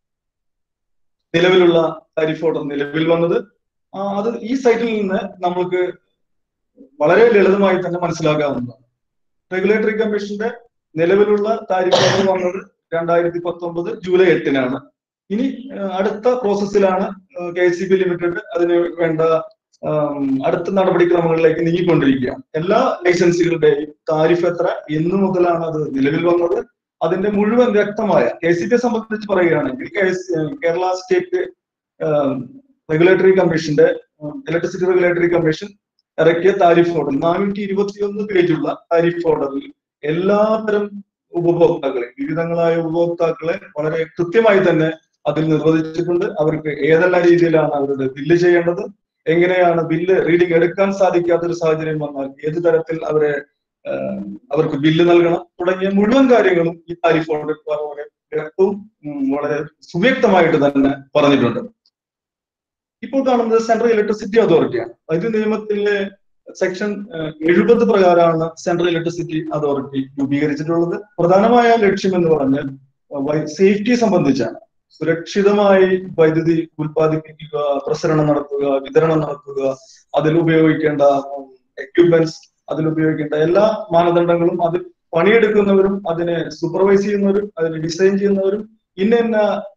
നിലവിലുള്ള താരിഫ് ഓർഡർ നിലവിൽ വന്നത് അത് ഈ സൈറ്റിൽ നിന്ന് നമ്മൾക്ക് വളരെ ലളിതമായി തന്നെ മനസ്സിലാക്കാവുന്നതാണ് റെഗുലേറ്ററി കമ്മീഷന്റെ നിലവിലുള്ള താരിഫ് ഓർഡർ വന്നത് രണ്ടായിരത്തി പത്തൊമ്പത് ജൂലൈ എട്ടിനാണ് ഇനി അടുത്ത പ്രോസസ്സിലാണ് കെ സി ബി ലിമിറ്റഡ് അതിന് വേണ്ട അടുത്ത നടപടിക്രമങ്ങളിലേക്ക് നീങ്ങിക്കൊണ്ടിരിക്കുകയാണ് എല്ലാ ലൈസൻസുകളുടെയും താരിഫ് എത്ര എന്നു മുതലാണ് അത് നിലവിൽ വന്നത് അതിന്റെ മുഴുവൻ വ്യക്തമായ കെ സി ബിയെ സംബന്ധിച്ച് പറയുകയാണെങ്കിൽ കേരള സ്റ്റേറ്റ് റെഗുലേറ്ററി കമ്മീഷന്റെ ഇലക്ട്രിസിറ്റി റെഗുലേറ്ററി കമ്മീഷൻ ഇറക്കിയ താരിഫ് ഓർഡർ നാനൂറ്റി ഇരുപത്തിയൊന്ന് പേജുള്ള താരിഫ് ഓർഡറിൽ എല്ലാത്തരം ഉപഭോക്താക്കളെ വിവിധങ്ങളായ ഉപഭോക്താക്കളെ വളരെ കൃത്യമായി തന്നെ അതിൽ നിർവചിച്ചിട്ടുണ്ട് അവർക്ക് ഏതെല്ലാം രീതിയിലാണ് അവരുടെ ബില്ല് ചെയ്യേണ്ടത് എങ്ങനെയാണ് ബില്ല് റീഡിംഗ് എടുക്കാൻ സാധിക്കാത്ത ഒരു സാഹചര്യം വന്നാൽ ഏത് തരത്തിൽ അവരെ അവർക്ക് ബില്ല് നൽകണം തുടങ്ങിയ മുഴുവൻ കാര്യങ്ങളും ഈ താരിഫ് ഓർഡർ വളരെ വ്യക്തവും വളരെ സുവ്യക്തമായിട്ട് തന്നെ പറഞ്ഞിട്ടുണ്ട് ഇപ്പോൾ കാണുന്നത് സെൻട്രൽ ഇലക്ട്രിസിറ്റി അതോറിറ്റിയാണ് വൈദ്യുതി നിയമത്തിലെ സെക്ഷൻ എഴുപത് പ്രകാരമാണ് സെൻട്രൽ ഇലക്ട്രിസിറ്റി അതോറിറ്റി രൂപീകരിച്ചിട്ടുള്ളത് പ്രധാനമായ ലക്ഷ്യം എന്ന് പറഞ്ഞാൽ സേഫ്റ്റി സംബന്ധിച്ചാണ് സുരക്ഷിതമായി വൈദ്യുതി ഉൽപ്പാദിപ്പിക്കുക പ്രസരണം നടത്തുക വിതരണം നടത്തുക അതിൽ ഉപയോഗിക്കേണ്ട എക്യുപ്മെന്റ്സ് അതിൽ ഉപയോഗിക്കേണ്ട എല്ലാ മാനദണ്ഡങ്ങളും അതിൽ പണിയെടുക്കുന്നവരും അതിനെ സൂപ്പർവൈസ് ചെയ്യുന്നവരും അതിനെ ഡിസൈൻ ചെയ്യുന്നവരും ഇന്ന ഇന്ന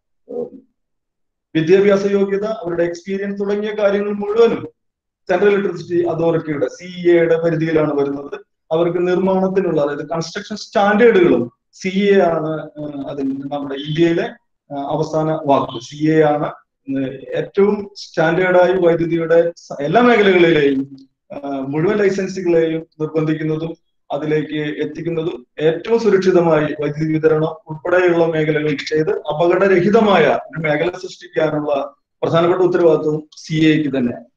വിദ്യാഭ്യാസ യോഗ്യത അവരുടെ എക്സ്പീരിയൻസ് തുടങ്ങിയ കാര്യങ്ങൾ മുഴുവനും സെൻട്രൽ ഇലക്ട്രിസിറ്റി അതോറിറ്റിയുടെ സി എയുടെ പരിധിയിലാണ് വരുന്നത് അവർക്ക് നിർമ്മാണത്തിനുള്ള അതായത് കൺസ്ട്രക്ഷൻ സ്റ്റാൻഡേർഡുകളും സി എ ആണ് അതിൽ നമ്മുടെ ഇന്ത്യയിലെ അവസാന വാക്ക് സി എ ആണ് ഏറ്റവും സ്റ്റാൻഡേർഡായി വൈദ്യുതിയുടെ എല്ലാ മേഖലകളിലെയും മുഴുവൻ ലൈസൻസുകളെയും നിർബന്ധിക്കുന്നതും അതിലേക്ക് എത്തിക്കുന്നതും ഏറ്റവും സുരക്ഷിതമായി വൈദ്യുതി വിതരണം ഉൾപ്പെടെയുള്ള മേഖലകൾ ചെയ്ത് അപകടരഹിതമായ ഒരു മേഖല സൃഷ്ടിക്കാനുള്ള പ്രധാനപ്പെട്ട ഉത്തരവാദിത്വം സി എക്ക് തന്നെയാണ്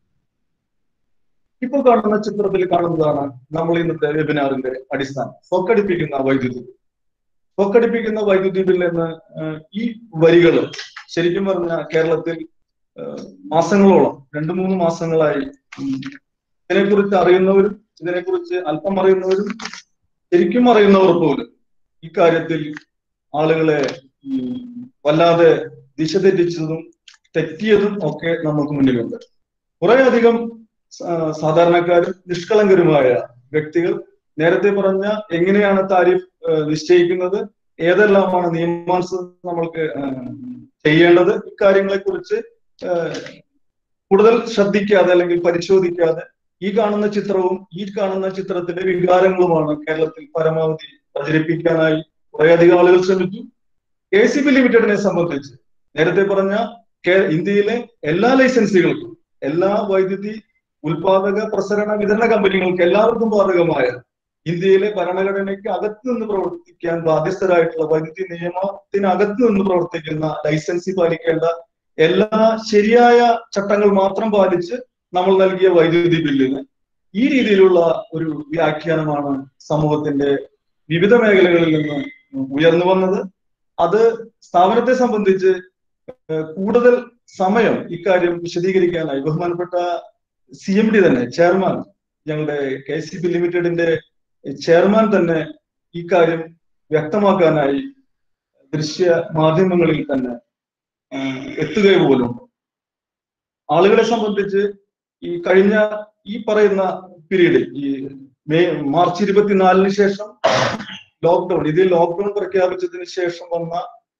ഇപ്പോൾ കാണുന്ന ചിത്രത്തിൽ കാണുന്നതാണ് നമ്മൾ ഇന്നത്തെ വെബിനാറിന്റെ അടിസ്ഥാനം സ്വക്കടിപ്പിക്കുന്ന വൈദ്യുതി സ്വക്കടിപ്പിക്കുന്ന വൈദ്യുതി ബിൽ എന്ന് ഈ വരികൾ ശരിക്കും പറഞ്ഞ കേരളത്തിൽ മാസങ്ങളോളം രണ്ടു മൂന്ന് മാസങ്ങളായി ഇതിനെക്കുറിച്ച് അറിയുന്നവരും ഇതിനെക്കുറിച്ച് അല്പം അറിയുന്നവരും ശരിക്കും അറിയുന്നവർ പോലും ഇക്കാര്യത്തിൽ ആളുകളെ വല്ലാതെ ദിശ തെറ്റിച്ചതും തെറ്റിയതും ഒക്കെ നമുക്ക് മുന്നിലുണ്ട് കുറെ അധികം സാധാരണക്കാരും നിഷ്കളങ്കരുമായ വ്യക്തികൾ നേരത്തെ പറഞ്ഞ എങ്ങനെയാണ് താരിഫ് നിശ്ചയിക്കുന്നത് ഏതെല്ലാമാണ് നിയമാനുസൃതം നമ്മൾക്ക് ചെയ്യേണ്ടത് ഇക്കാര്യങ്ങളെ കുറിച്ച് കൂടുതൽ ശ്രദ്ധിക്കാതെ അല്ലെങ്കിൽ പരിശോധിക്കാതെ ഈ കാണുന്ന ചിത്രവും ഈ കാണുന്ന ചിത്രത്തിന്റെ വികാരങ്ങളുമാണ് കേരളത്തിൽ പരമാവധി പ്രചരിപ്പിക്കാനായി കുറേയധികം ആളുകൾ ശ്രമിച്ചു കെ സി ബി ലിമിറ്റഡിനെ സംബന്ധിച്ച് നേരത്തെ പറഞ്ഞ ഇന്ത്യയിലെ എല്ലാ ലൈസൻസുകൾക്കും എല്ലാ വൈദ്യുതി ഉൽപാദക പ്രസരണ വിതരണ കമ്പനികൾക്ക് എല്ലാവർക്കും ബാധകമായ ഇന്ത്യയിലെ ഭരണഘടനയ്ക്ക് അകത്ത് നിന്ന് പ്രവർത്തിക്കാൻ ബാധ്യസ്ഥരായിട്ടുള്ള വൈദ്യുതി നിയമത്തിനകത്ത് നിന്ന് പ്രവർത്തിക്കുന്ന ലൈസൻസി പാലിക്കേണ്ട എല്ലാ ശരിയായ ചട്ടങ്ങൾ മാത്രം പാലിച്ച് നമ്മൾ നൽകിയ വൈദ്യുതി ബില്ലിന് ഈ രീതിയിലുള്ള ഒരു വ്യാഖ്യാനമാണ് സമൂഹത്തിന്റെ വിവിധ മേഖലകളിൽ നിന്ന് ഉയർന്നു വന്നത് അത് സ്ഥാപനത്തെ സംബന്ധിച്ച് കൂടുതൽ സമയം ഇക്കാര്യം വിശദീകരിക്കാനായി ബഹുമാനപ്പെട്ട സി എം ഡി തന്നെ ചെയർമാൻ ഞങ്ങളുടെ കെ സി ബി ലിമിറ്റഡിന്റെ ചെയർമാൻ തന്നെ ഈ കാര്യം വ്യക്തമാക്കാനായി ദൃശ്യ മാധ്യമങ്ങളിൽ തന്നെ എത്തുക പോലും ആളുകളെ സംബന്ധിച്ച് ഈ കഴിഞ്ഞ ഈ പറയുന്ന പീരീഡ് ഈ മെയ് മാർച്ച് ഇരുപത്തിനാലിന് ശേഷം ലോക്ക്ഡൌൺ ഇതിൽ ലോക്ക്ഡൌൺ പ്രഖ്യാപിച്ചതിന് ശേഷം വന്ന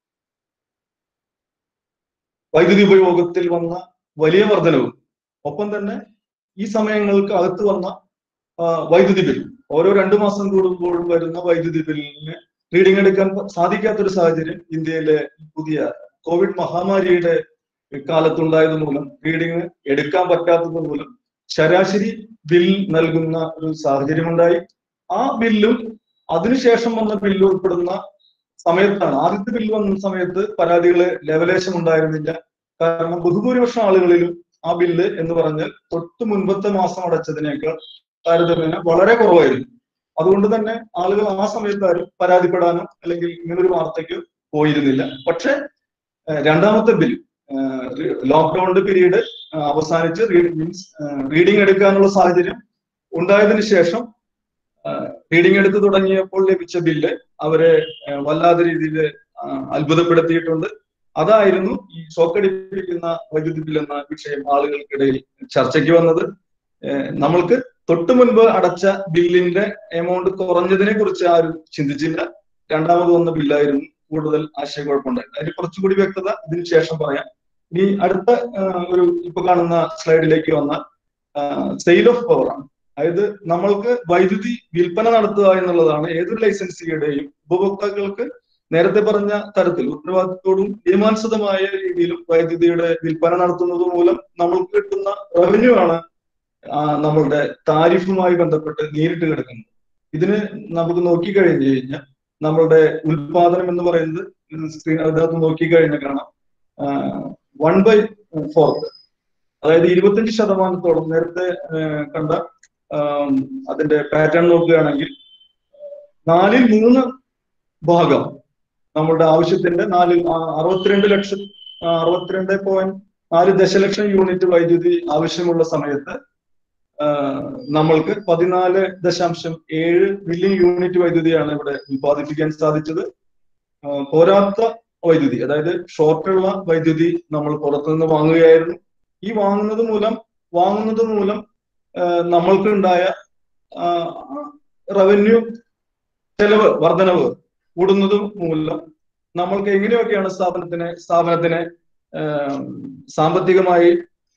വൈദ്യുതി ഉപയോഗത്തിൽ വന്ന വലിയ വർധനവും ഒപ്പം തന്നെ ഈ സമയങ്ങൾക്ക് അകത്ത് വന്ന വൈദ്യുതി ബിൽ ഓരോ രണ്ടു മാസം കൂടുമ്പോഴും വരുന്ന വൈദ്യുതി ബില്ലിന് റീഡിംഗ് എടുക്കാൻ സാധിക്കാത്തൊരു സാഹചര്യം ഇന്ത്യയിലെ പുതിയ കോവിഡ് മഹാമാരിയുടെ കാലത്തുണ്ടായത് മൂലം റീഡിംഗ് എടുക്കാൻ പറ്റാത്തത് മൂലം ശരാശരി ബിൽ നൽകുന്ന ഒരു സാഹചര്യമുണ്ടായി ആ ബില്ലും അതിനുശേഷം വന്ന ബില്ല് ഉൾപ്പെടുന്ന സമയത്താണ് ആദ്യത്തെ ബില്ല് വന്ന സമയത്ത് പരാതികള് ലെവലേശം ഉണ്ടായിരുന്നില്ല കാരണം ബഹുഭൂരിപക്ഷം ആളുകളിലും ആ ബില്ല് എന്ന് പറഞ്ഞാൽ തൊട്ട് മുൻപത്തെ മാസം അടച്ചതിനേക്കാൾ താരതമ്യേന വളരെ കുറവായിരുന്നു അതുകൊണ്ട് തന്നെ ആളുകൾ ആ സമയത്ത് ആരും പരാതിപ്പെടാനോ അല്ലെങ്കിൽ ഇങ്ങനൊരു വാർത്തയ്ക്ക് പോയിരുന്നില്ല പക്ഷെ രണ്ടാമത്തെ ബിൽ ലോക്ക്ഡൌണിന്റെ പീരീഡ് അവസാനിച്ച് മീൻസ് റീഡിംഗ് എടുക്കാനുള്ള സാഹചര്യം ഉണ്ടായതിനു ശേഷം റീഡിംഗ് എടുത്ത് തുടങ്ങിയപ്പോൾ ലഭിച്ച ബില്ല് അവരെ വല്ലാത്ത രീതിയിൽ അത്ഭുതപ്പെടുത്തിയിട്ടുണ്ട് അതായിരുന്നു ഈ ഷോക്കടിപ്പിക്കുന്ന വൈദ്യുതി ബിൽ എന്ന വിഷയം ആളുകൾക്കിടയിൽ ചർച്ചയ്ക്ക് വന്നത് നമ്മൾക്ക് തൊട്ടു മുൻപ് അടച്ച ബില്ലിന്റെ എമൗണ്ട് കുറഞ്ഞതിനെ കുറിച്ച് ആരും ചിന്തിച്ചില്ല രണ്ടാമത് വന്ന ബില്ലായിരുന്നു കൂടുതൽ ആശയക്കുഴപ്പമുണ്ടായത് അതിന് കുറച്ചുകൂടി വ്യക്തത ഇതിന് ശേഷം പറയാം ഇനി അടുത്ത ഒരു ഇപ്പൊ കാണുന്ന സ്ലൈഡിലേക്ക് വന്നാൽ സെയിൽ ഓഫ് പവർ ആണ് അതായത് നമ്മൾക്ക് വൈദ്യുതി വിൽപ്പന നടത്തുക എന്നുള്ളതാണ് ഏതൊരു ലൈസൻസിയുടെയും ഉപഭോക്താക്കൾക്ക് നേരത്തെ പറഞ്ഞ തരത്തിൽ ഉത്തരവാദിത്തോടും നിയമാനുസൃതമായ രീതിയിലും വൈദ്യുതിയുടെ വിൽപ്പന നടത്തുന്നത് മൂലം നമ്മൾക്ക് കിട്ടുന്ന റവന്യൂ ആണ് നമ്മളുടെ താരിഫുമായി ബന്ധപ്പെട്ട് നേരിട്ട് കിടക്കുന്നത് ഇതിന് നമുക്ക് നോക്കിക്കഴിഞ്ഞു കഴിഞ്ഞാൽ നമ്മളുടെ ഉൽപാദനം എന്ന് പറയുന്നത് സ്ക്രീൻ അതിനകത്ത് നോക്കിക്കഴിഞ്ഞാൽ കാണാം വൺ ബൈ ഫോർത്ത് അതായത് ഇരുപത്തഞ്ച് ശതമാനത്തോളം നേരത്തെ കണ്ട അതിന്റെ പാറ്റേൺ നോക്കുകയാണെങ്കിൽ നാലിൽ മൂന്ന് ഭാഗം നമ്മളുടെ ആവശ്യത്തിന്റെ നാലിൽ അറുപത്തിരണ്ട് ലക്ഷം അറുപത്തിരണ്ട് പോയിന്റ് നാല് ദശലക്ഷം യൂണിറ്റ് വൈദ്യുതി ആവശ്യമുള്ള സമയത്ത് നമ്മൾക്ക് പതിനാല് ദശാംശം ഏഴ് മില്യൺ യൂണിറ്റ് വൈദ്യുതിയാണ് ഇവിടെ ഉൽപ്പാദിപ്പിക്കാൻ സാധിച്ചത് പോരാത്ത വൈദ്യുതി അതായത് ഷോർട്ടുള്ള വൈദ്യുതി നമ്മൾ പുറത്തുനിന്ന് വാങ്ങുകയായിരുന്നു ഈ വാങ്ങുന്നത് മൂലം വാങ്ങുന്നത് മൂലം നമ്മൾക്ക് ഉണ്ടായ റവന്യൂ ചെലവ് വർധനവ് കൂടുന്നത് മൂലം നമ്മൾക്ക് എങ്ങനെയൊക്കെയാണ് സ്ഥാപനത്തിനെ സ്ഥാപനത്തിനെ സാമ്പത്തികമായി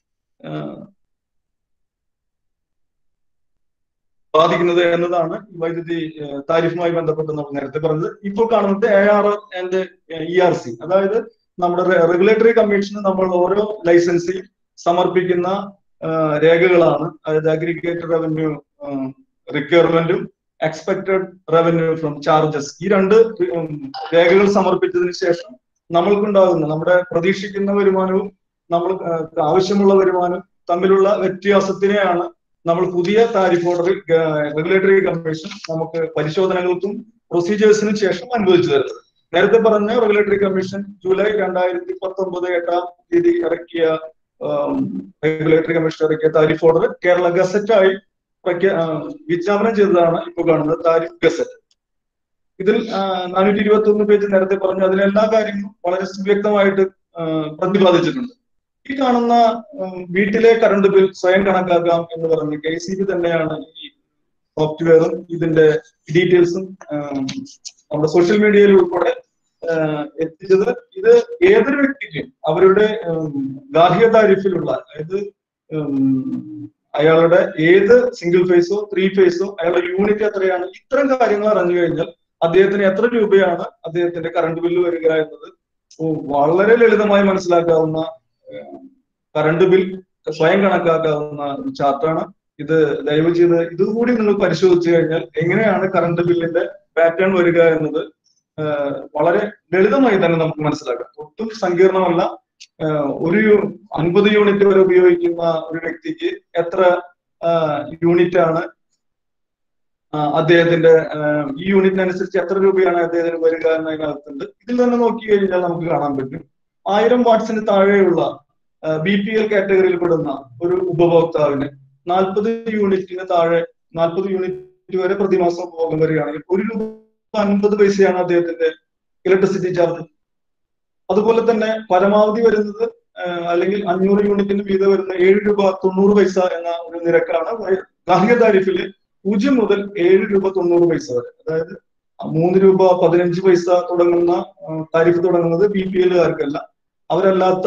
ബാധിക്കുന്നത് എന്നതാണ് വൈദ്യുതി താരിഫുമായി ബന്ധപ്പെട്ട് നമ്മൾ നേരത്തെ പറഞ്ഞത് ഇപ്പോൾ കാണുന്നത് A R and E R C അതായത് നമ്മുടെ റെഗുലേറ്ററി കമ്മീഷന് നമ്മൾ ഓരോ ലൈസൻസിൽ സമർപ്പിക്കുന്ന രേഖകളാണ് അതായത് അഗ്രിഗേറ്റഡ് റവന്യൂ റിക്വയർമെന്റും എക്സ്പെക്ടഡ് റവന്യൂ ഫ്രം ചാർജസ് ഈ രണ്ട് രേഖകൾ സമർപ്പിച്ചതിന് ശേഷം നമ്മൾക്കുണ്ടാകുന്ന നമ്മുടെ പ്രതീക്ഷിക്കുന്ന വരുമാനവും നമ്മൾ ആവശ്യമുള്ള വരുമാനവും തമ്മിലുള്ള വ്യത്യാസത്തിനെയാണ് നമ്മൾ പുതിയ താരിഫ് ഓർഡറിൽ റെഗുലേറ്ററി കമ്മീഷൻ നമുക്ക് പരിശോധനകൾക്കും പ്രൊസീജിയേഴ്സിനും ശേഷം അനുവദിച്ചു തരുന്നത് നേരത്തെ പറഞ്ഞ റെഗുലേറ്ററി കമ്മീഷൻ ജൂലൈ രണ്ടായിരത്തി പത്തൊമ്പത് എട്ടാം തീയതി ഇറക്കിയ റെഗുലേറ്ററി കമ്മീഷൻ ഇറക്കിയ താരിഫ് ഓർഡർ കേരള ഗസറ്റായി വിജ്ഞാപനം ചെയ്തതാണ് ഇപ്പോൾ കാണുന്നത് താരിഫ് ഗസറ്റ് ഇതിൽ നാനൂറ്റി ഇരുപത്തി ഒന്ന് പേജ് നേരത്തെ പറഞ്ഞു അതിലെല്ലാ കാര്യങ്ങളും വളരെ സുവ്യക്തമായിട്ട് പ്രതിപാദിച്ചിട്ടുണ്ട് ഈ കാണുന്ന ഉം, വീട്ടിലെ കറണ്ട് ബിൽ സ്വയം കണക്കാക്കാം എന്ന് പറഞ്ഞ് കെ സി ബി തന്നെയാണ് ഈ സോഫ്റ്റ്വെയറും ഇതിന്റെ ഡീറ്റെയിൽസും നമ്മുടെ സോഷ്യൽ മീഡിയയിൽ ഉൾപ്പെടെ ആഹ്, എത്തിച്ചത് ഇത് ഏതൊരു വ്യക്തിക്കും അവരുടെ ഉം, ഗാർഹിക താരിഫിലുള്ള അതായത് ഉം, അയാളുടെ ഏത് സിംഗിൾ ഫേസോ ത്രീ ഫേസോ അയാളുടെ യൂണിറ്റ് എത്രയാണ് ഇത്തരം കാര്യങ്ങൾ അറിഞ്ഞു കഴിഞ്ഞാൽ അദ്ദേഹത്തിന് എത്ര രൂപയാണ് അദ്ദേഹത്തിന്റെ കറണ്ട് ബില്ല് വരിക എന്നത് വളരെ ലളിതമായി മനസ്സിലാക്കാവുന്ന കറണ്ട് ബിൽ സ്വയം കണക്കാക്കാവുന്ന ഒരു ചാർട്ടാണ് ഇത് ദയവ് ചെയ്ത് ഇതുകൂടി നിങ്ങൾ പരിശോധിച്ചു കഴിഞ്ഞാൽ എങ്ങനെയാണ് കറണ്ട് ബില്ലിന്റെ പാറ്റേൺ വരിക എന്നത് ആഹ് വളരെ ലളിതമായി തന്നെ നമുക്ക് മനസ്സിലാക്കാം ഒട്ടും സങ്കീർണമല്ല ആഹ് ഒരു യു- അൻപത് യൂണിറ്റ് വരെ ഉപയോഗിക്കുന്ന ഒരു വ്യക്തിക്ക് എത്ര യൂണിറ്റ് ആണ് ആഹ് അദ്ദേഹത്തിന്റെ ആഹ് ഈ യൂണിറ്റിനനുസരിച്ച് എത്ര രൂപയാണ് അദ്ദേഹത്തിന് വരിക എന്നതിനകത്തുണ്ട് ഇതിൽ തന്നെ നോക്കി കഴിഞ്ഞാൽ നമുക്ക് കാണാൻ പറ്റും ആയിരം വാട്ട്സിന് താഴെയുള്ള ബി പി എൽ കാറ്റഗറിയിൽ പെടുന്ന ഒരു ഉപഭോക്താവിന് നാൽപ്പത് യൂണിറ്റിന് താഴെ നാൽപ്പത് യൂണിറ്റ് വരെ പ്രതിമാസം ഉപഭോഗം വരികയാണെങ്കിൽ ഒരു രൂപ അൻപത് പൈസയാണ് അദ്ദേഹത്തിന്റെ ഇലക്ട്രിസിറ്റി ചാർജ് അതുപോലെ തന്നെ പരമാവധി വരുന്നത് ആഹ് അല്ലെങ്കിൽ അഞ്ഞൂറ് യൂണിറ്റിന് വീതം വരുന്ന ഏഴ് രൂപ തൊണ്ണൂറ് പൈസ എന്ന ഒരു നിരക്കാണ് വയ- ഗാർഹിക താരിഫില് പൂജ്യം മുതൽ ഏഴ് രൂപ തൊണ്ണൂറ് പൈസ വരെ അതായത് മൂന്ന് രൂപ പതിനഞ്ച് പൈസ തുടങ്ങുന്ന ആഹ് താരിഫ് തുടങ്ങുന്നത് ബി പി എല്ലുകാർക്കല്ല അവരല്ലാത്ത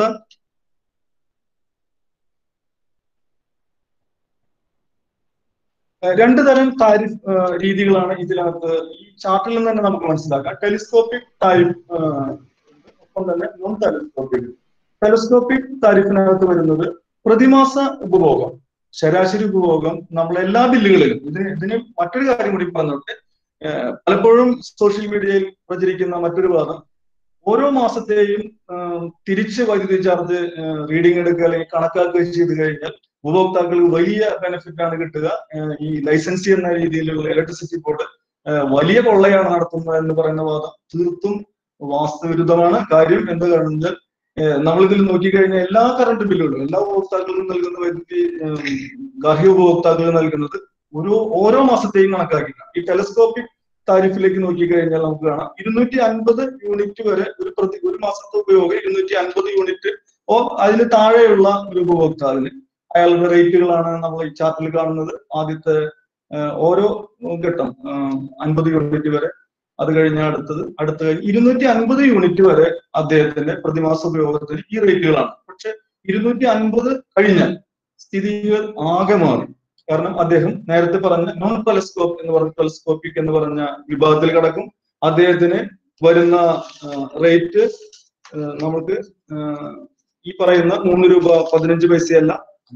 ഏഹ് രണ്ട് തരം താരിഫ് ഏഹ് രീതികളാണ് ഇതിനകത്ത് ഈ ചാർട്ടിൽ നിന്ന് തന്നെ നമുക്ക് മനസ്സിലാക്കാം ടെലിസ്കോപ്പിക് താരിഫ് ഏഹ് ഒപ്പം തന്നെ നോൺ ടെലിസ്കോപ്പിക് ടെലിസ്കോപ്പിക് താരിഫിനകത്ത് വരുന്നത് പ്രതിമാസ ഉപഭോഗം ശരാശരി ഉപഭോഗം നമ്മൾ എല്ലാ ബില്ലുകളിലും ഇതിന് ഇതിന് മറ്റൊരു കാര്യം കൂടി പറഞ്ഞോട്ടെ ഏഹ് പലപ്പോഴും സോഷ്യൽ മീഡിയയിൽ പ്രചരിക്കുന്ന മറ്റൊരു വാദം ഓരോ മാസത്തെയും ഏഹ് തിരിച്ച് വൈദ്യുതി ചാർജ് റീഡിംഗ് എടുക്കുക അല്ലെങ്കിൽ കണക്കാക്കുക ചെയ്ത് കഴിഞ്ഞാൽ ഉപഭോക്താക്കൾക്ക് വലിയ ബെനിഫിറ്റ് ആണ് കിട്ടുക ഏഹ് ഈ ലൈസൻസി എന്ന രീതിയിലുള്ള ഇലക്ട്രിസിറ്റി ബോർഡ് ഏഹ് വലിയ കൊള്ളയാണ് നടത്തുന്നത് എന്ന് പറയുന്ന വാദം തീർത്തും വാസ്തവിരുദ്ധമാണ് കാര്യം എന്ത് കഴിഞ്ഞാൽ ഏഹ് നമ്മളിതിൽ നോക്കിക്കഴിഞ്ഞാൽ എല്ലാ കറണ്ട് ബില്ലുകളും എല്ലാ ഉപഭോക്താക്കൾക്കും നൽകുന്ന വൈദ്യുതി ഏഹ് ഗാർഹിക ഉപഭോക്താക്കൾ നൽകുന്നത് ഓരോ ഓരോ മാസത്തെയും കണക്കാക്കിയിട്ടാണ് ഈ ടെലസ്കോപ്പിക് താരിഫിലേക്ക് നോക്കിക്കഴിഞ്ഞാൽ നമുക്ക് കാണാം ഇരുന്നൂറ്റി അൻപത് യൂണിറ്റ് വരെ ഒരു പ്രതി ഒരു മാസത്തെ ഉപയോഗം ഇരുന്നൂറ്റി അൻപത് യൂണിറ്റ് ഓ അതിന് താഴെയുള്ള ഒരു ഉപഭോക്താവിന് അയാളുടെ റേറ്റുകളാണ് നമ്മൾ ഈ ചാർട്ടിൽ കാണുന്നത് ആദ്യത്തെ ആഹ് ഓരോ ഘട്ടം അൻപത് യൂണിറ്റ് വരെ അത് കഴിഞ്ഞ അടുത്തത് അടുത്ത കഴിഞ്ഞ് ഇരുന്നൂറ്റി അൻപത് യൂണിറ്റ് വരെ അദ്ദേഹത്തിന്റെ പ്രതിമാസ ഉപയോഗത്തിന് ഈ റേറ്റുകളാണ് പക്ഷെ ഇരുന്നൂറ്റി അൻപത് കഴിഞ്ഞാൽ സ്ഥിതികൾ ആകെ മാറി കാരണം അദ്ദേഹം നേരത്തെ പറഞ്ഞ നോൺ ടെലസ്കോപ്പ് എന്ന് പറഞ്ഞ ടെലസ്കോപ്പിക് എന്ന് പറഞ്ഞ വിഭാഗത്തിൽ കിടക്കും അദ്ദേഹത്തിന് വരുന്ന റേറ്റ് നമുക്ക് ആഹ് ഈ പറയുന്ന മൂന്ന് രൂപ പതിനഞ്ച് പൈസയല്ല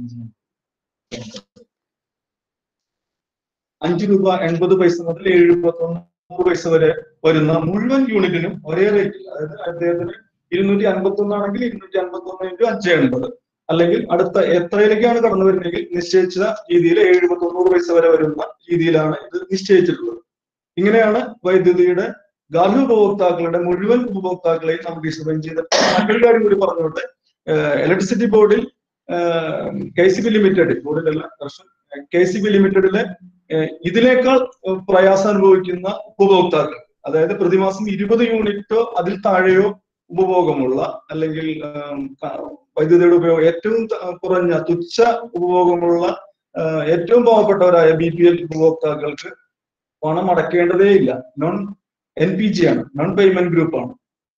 അഞ്ച് രൂപ എൺപത് പൈസ മുതൽ ഏഴ് രൂപ തൊണ്ണൂറ് പൈസ വരെ വരുന്ന മുഴുവൻ യൂണിറ്റിനും ഒരേ റേറ്റിൽ അതായത് അദ്ദേഹത്തിന് ഇരുന്നൂറ്റി അൻപത്തി ഒന്നാണെങ്കിൽ ഇരുന്നൂറ്റി അൻപത്തി ഒന്ന് ഇൻറ്റു അഞ്ച് എൺപത് അല്ലെങ്കിൽ അടുത്ത എത്രയിലേക്കാണ് കടന്നു വരുന്നതെങ്കിൽ നിശ്ചയിച്ച രീതിയിൽ ഏഴ് രൂപ തൊണ്ണൂറ് പൈസ വരെ വരുന്ന രീതിയിലാണ് ഇത് നിശ്ചയിച്ചിട്ടുള്ളത് ഇങ്ങനെയാണ് വൈദ്യുതിയുടെ ഗാർഹിക ഉപഭോക്താക്കളുടെ മുഴുവൻ ഉപഭോക്താക്കളെയും നമുക്ക് ഡിസ്റ്റർബൈൻ ചെയ്ത് മറ്റൊരു കാര്യം കൂടി പറഞ്ഞുകൊണ്ട് ഇലക്ട്രിസിറ്റി ബോർഡിൽ കെ സി ബി ലിമിറ്റഡ് ബോർഡിലല്ല കർഷൻ കെ സി ബി ലിമിറ്റഡിലെ ഇതിനേക്കാൾ ഏഹ് പ്രയാസം അനുഭവിക്കുന്ന ഉപഭോക്താക്കൾ അതായത് പ്രതിമാസം ഇരുപത് യൂണിറ്റോ അതിൽ താഴെയോ ഉപഭോഗമുള്ള അല്ലെങ്കിൽ ഏഹ് ക- വൈദ്യുതിയുടെ ഉപയോഗം ഏറ്റവും ത- കുറഞ്ഞ തുച്ഛ ഉപഭോഗമുള്ള ഏഹ് ഏറ്റവും പാവപ്പെട്ടവരായ ബി പി എൽ ഉപഭോക്താക്കൾക്ക് പണം അടയ്ക്കേണ്ടതേ ഇല്ല നോൺ എൻ പി ജി ആണ് നോൺ പേയ്മെന്റ് ഗ്രൂപ്പ് ആണ്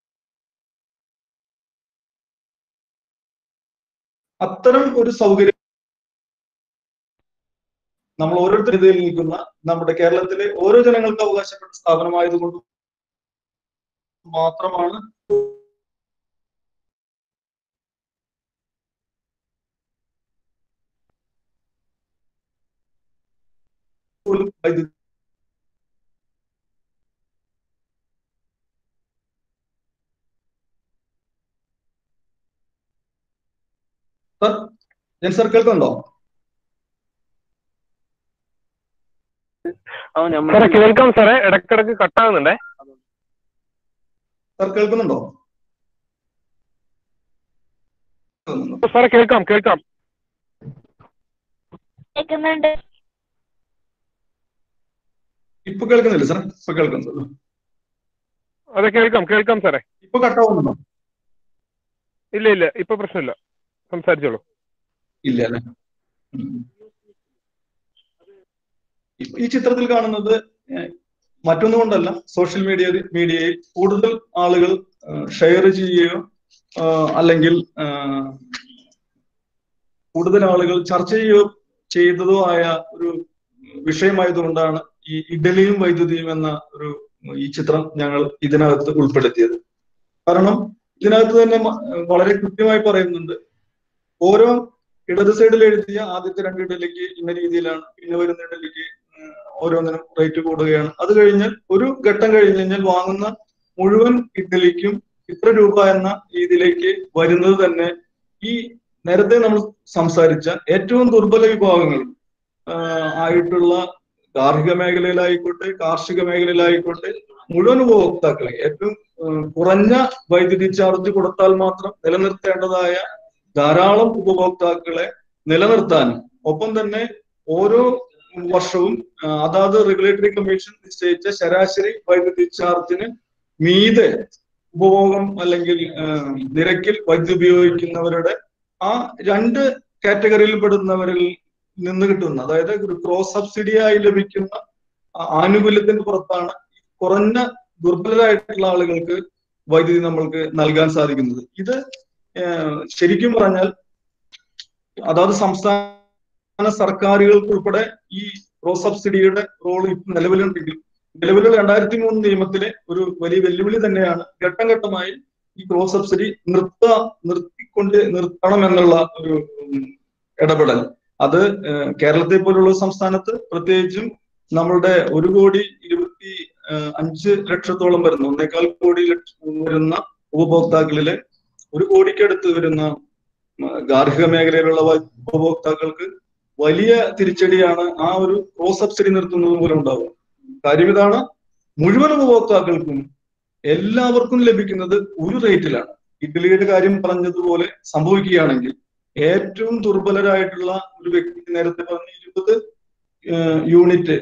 അത്തരം ഒരു സൗകര്യം നമ്മൾ ഓരോരുത്തർ ഇതിൽ നിൽക്കുന്ന നമ്മുടെ കേരളത്തിലെ ഓരോ ജനങ്ങൾക്ക് അവകാശപ്പെട്ട സ്ഥാപനമായതുകൊണ്ട് മാത്രമാണ് പോലും വൈദ്യുതി സർ ഞാൻ സർ കേൾക്കുന്നുണ്ടോ
സാറേ കേൾക്കാം സാറേ ഇടക്കിടക്ക് കട്ടാകുന്നുണ്ടേ
സർ കേൾക്കുന്നുണ്ടോ
സാറേ കേൾക്കാം കേൾക്കാം
കേൾക്കുന്നുണ്ട്
ഇപ്പൊ കേൾക്കുന്നില്ല സാർ ഇപ്പൊ കേൾക്കുന്നുണ്ടല്ലോ
അതെ കേൾക്കാം കേൾക്കാം സാറേ
ഇപ്പൊ കട്ടാവുന്നുണ്ടോ
ഇല്ല ഇല്ല ഇപ്പൊ പ്രശ്നമില്ല സംസാരിച്ചോളൂ
ഇല്ല അല്ലെ ഉം. ഇപ്പൊ ഈ ചിത്രത്തിൽ കാണുന്നത് ഏഹ്, മറ്റൊന്നും കൊണ്ടല്ല സോഷ്യൽ മീഡിയ മീഡിയയിൽ കൂടുതൽ ആളുകൾ ഷെയർ ചെയ്യുകയോ ആഹ്, അല്ലെങ്കിൽ ആഹ്, കൂടുതൽ ആളുകൾ ചർച്ച ചെയ്യുകയോ ചെയ്തതോ ആയ ഒരു വിഷയമായതുകൊണ്ടാണ് ഈ ഇഡലിയും വൈദ്യുതിയും എന്ന ഒരു ഈ ചിത്രം ഞങ്ങൾ ഇതിനകത്ത് ഉൾപ്പെടുത്തിയത് കാരണം ഇതിനകത്ത് തന്നെ മ- വളരെ കൃത്യമായി പറയുന്നുണ്ട് ഓരോ ഇടത് സൈഡിൽ എഴുതിയ ആദ്യത്തെ രണ്ട് ഇഡലിക്ക് ഇന്ന രീതിയിലാണ് പിന്നെ വരുന്ന ഇഡലിക്ക് ഉം, ഓരോന്നിനും റേറ്റ് കൂടുകയാണ് അത് കഴിഞ്ഞാൽ ഒരു ഘട്ടം കഴിഞ്ഞ് കഴിഞ്ഞാൽ വാങ്ങുന്ന മുഴുവൻ ഇഡലിക്കും ഇത്ര രൂപ എന്ന രീതിയിലേക്ക് വരുന്നത് തന്നെ ഈ നേരത്തെ നമ്മൾ സംസാരിച്ച ഏറ്റവും ദുർബല വിഭാഗങ്ങൾ ആഹ് ആയിട്ടുള്ള ഗാർഹിക മേഖലയിലായിക്കോട്ടെ കാർഷിക മേഖലയിലായിക്കോട്ടെ മുഴുവൻ ഉപഭോക്താക്കളെ ഏറ്റവും ഉം, കുറഞ്ഞ വൈദ്യുതി ചാർജ് കൊടുത്താൽ മാത്രം നിലനിർത്തേണ്ടതായ ധാരാളം ഉപഭോക്താക്കളെ നിലനിർത്താനും ഒപ്പം തന്നെ ഓരോ വർഷവും ആ, അതാത് റെഗുലേറ്ററി കമ്മീഷൻ നിശ്ചയിച്ച ശരാശരി വൈദ്യുതി ചാർജിന് മീതെ ഉപഭോഗം അല്ലെങ്കിൽ ആ, നിരക്കിൽ വൈദ്യുതി ഉപയോഗിക്കുന്നവരുടെ ആ രണ്ട് കാറ്റഗറിയിൽ പെടുന്നവരിൽ നിന്ന് കിട്ടുന്ന അതായത് ഒരു ക്രോസ് സബ്സിഡിയായി ലഭിക്കുന്ന ആ ആനുകൂല്യത്തിന് പുറത്താണ് കുറഞ്ഞ ദുർബലരായിട്ടുള്ള ആളുകൾക്ക് വൈദ്യുതി നമ്മൾക്ക് നൽകാൻ സാധിക്കുന്നത് ഇത് ഏഹ് ശരിക്കും പറഞ്ഞാൽ അതാത് സംസ്ഥാന സർക്കാരുകൾക്ക് ഉൾപ്പെടെ ഈ ക്രോസ് സബ്സിഡിയുടെ റോൾ ഇപ്പം നിലവിലുണ്ടെങ്കിൽ നിലവിലുള്ള രണ്ടായിരത്തി മൂന്ന് നിയമത്തിലെ ഒരു വലിയ വെല്ലുവിളി തന്നെയാണ് ഘട്ടം ഘട്ടമായി ഈ ക്രോസ് സബ്സിഡി നിർത്ത നിർത്തിക്കൊണ്ട് നിർത്തണം എന്നുള്ള ഒരു ഉം, ഇടപെടൽ അത് ഏഹ്, കേരളത്തെ പോലുള്ള ഒരു സംസ്ഥാനത്ത് പ്രത്യേകിച്ചും നമ്മളുടെ ഒരു കോടി ഇരുപത്തി ഏഹ്, അഞ്ച് ലക്ഷത്തോളം വരുന്ന ഒന്നേകാൽ കോടി ലക്ഷം വരുന്ന ഉപഭോക്താക്കളിലെ ഒരു കോടിക്കടുത്ത് വരുന്ന ഉം, ഗാർഹിക മേഖലയിലുള്ള വ- ഉപഭോക്താക്കൾക്ക് വലിയ തിരിച്ചടിയാണ് ആ ഒരു ക്രോസ് സബ്സിഡി നിർത്തുന്നത് മൂലം ഉണ്ടാവുക കാര്യം ഇതാണ് മുഴുവൻ ഉപഭോക്താക്കൾക്കും എല്ലാവർക്കും ലഭിക്കുന്നത് ഒരു റേറ്റിലാണ് ഇറ്റലിയുടെ കാര്യം പറഞ്ഞതുപോലെ സംഭവിക്കുകയാണെങ്കിൽ ഏറ്റവും ദുർബലരായിട്ടുള്ള ഒരു വ്യക്തി നേരത്തെ പറഞ്ഞ ഇരുപത് യൂണിറ്റ്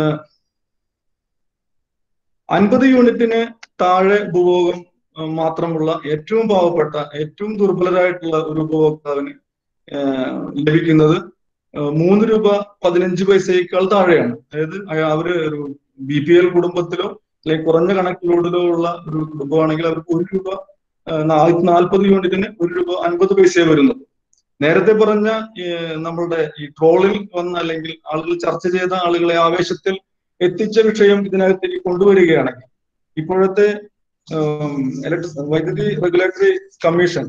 അൻപത് യൂണിറ്റിന് താഴെ ഉപഭോഗം ആ, മാത്രമുള്ള ഏറ്റവും പാവപ്പെട്ട ഏറ്റവും ദുർബലരായിട്ടുള്ള ഒരു ഉപഭോക്താവിന് ആ, ലഭിക്കുന്നത് ആ, മൂന്ന് രൂപ പതിനഞ്ച് പൈസയേക്കാൾ താഴെയാണ് അതായത് അയ- അവര് ഒരു ബി പി എൽ കുടുംബത്തിലോ അല്ലെങ്കിൽ കുറഞ്ഞ കണക്കിലോടിലോ ഉള്ള ഒരു കുടുംബമാണെങ്കിൽ അവർക്ക് ഒരു രൂപ നാൽപ്പത് യൂണിറ്റിന് ഒരു രൂപ അൻപത് പൈസയെ വരുന്നത് നേരത്തെ പറഞ്ഞ ഈ, നമ്മളുടെ ഈ ട്രോളിൽ വന്ന അല്ലെങ്കിൽ ആളുകൾ ചർച്ച ചെയ്ത ആളുകളെ ആവേശത്തിൽ എത്തിച്ച വിഷയം ഇതിനകത്തേക്ക് കൊണ്ടുവരികയാണെങ്കിൽ ഇപ്പോഴത്തെ ഇലക്ട്രി വൈദ്യുതി regulatory commission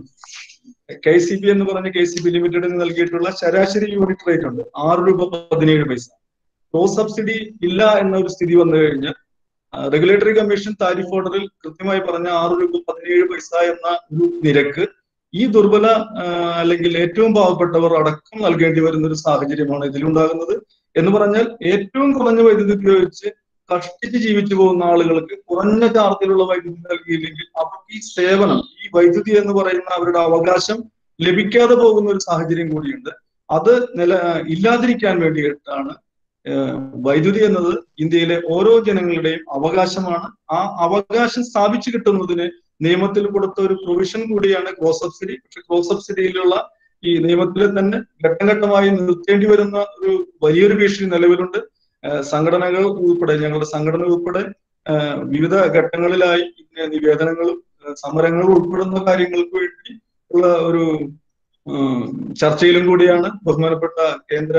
K C B എന്ന് പറഞ്ഞ കെ സി ബി ലിമിറ്റഡിന് നൽകിയിട്ടുള്ള ശരാശരി യൂണിറ്റ് റേറ്റ് ഉണ്ട് ആറ് രൂപ പതിനേഴ് പൈസ ക്രോസ് സബ്സിഡി ഇല്ല എന്ന ഒരു സ്ഥിതി വന്നു കഴിഞ്ഞാൽ റെഗുലേറ്ററി കമ്മീഷൻ താരിഫ് ഓർഡറിൽ കൃത്യമായി പറഞ്ഞ ആറ് രൂപ പതിനേഴ് പൈസ എന്ന ഒരു നിരക്ക് ഈ ദുർബല ആ, അല്ലെങ്കിൽ ഏറ്റവും പാവപ്പെട്ടവർ അടക്കം നൽകേണ്ടി വരുന്ന ഒരു സാഹചര്യമാണ് ഇതിലുണ്ടാകുന്നത് എന്ന് പറഞ്ഞാൽ ഏറ്റവും കുറഞ്ഞ വൈദ്യുതി ഉപയോഗിച്ച് കഷ്ടിച്ച് ജീവിച്ചു പോകുന്ന ആളുകൾക്ക് കുറഞ്ഞ ചാർജിലുള്ള വൈദ്യുതി നൽകിയില്ലെങ്കിൽ അവർക്ക് ഈ സേവനം ഈ വൈദ്യുതി എന്ന് പറയുന്ന അവരുടെ അവകാശം ലഭിക്കാതെ പോകുന്ന ഒരു സാഹചര്യം കൂടിയുണ്ട് അത് നില ഇല്ലാതിരിക്കാൻ വേണ്ടിയിട്ടാണ് ഏഹ്, വൈദ്യുതി എന്നത് ഇന്ത്യയിലെ ഓരോ ജനങ്ങളുടെയും അവകാശമാണ് ആ അവകാശം സ്ഥാപിച്ചു കിട്ടുന്നതിന് നിയമത്തിൽ കൊടുത്ത ഒരു പ്രൊവിഷൻ കൂടിയാണ് ക്രോസ് സബ്സിഡി പക്ഷെ ക്രോസ് സബ്സിഡിയിലുള്ള ഈ നിയമത്തിൽ തന്നെ ഘട്ടം ഘട്ടമായി നിർത്തേണ്ടി വരുന്ന ഒരു വലിയൊരു ഭീഷണി നിലവിലുണ്ട് ഏഹ് സംഘടനകൾ ഉൾപ്പെടെ ഞങ്ങളുടെ സംഘടന ഉൾപ്പെടെ ഏഹ് വിവിധ ഘട്ടങ്ങളിലായി ഇങ്ങനെ നിവേദനങ്ങളും ഏഹ് സമരങ്ങളും ഉൾപ്പെടുന്ന കാര്യങ്ങൾക്ക് വേണ്ടി ഉള്ള ഒരു ഉം, ചർച്ചയിലും കൂടിയാണ് ബഹുമാനപ്പെട്ട കേന്ദ്ര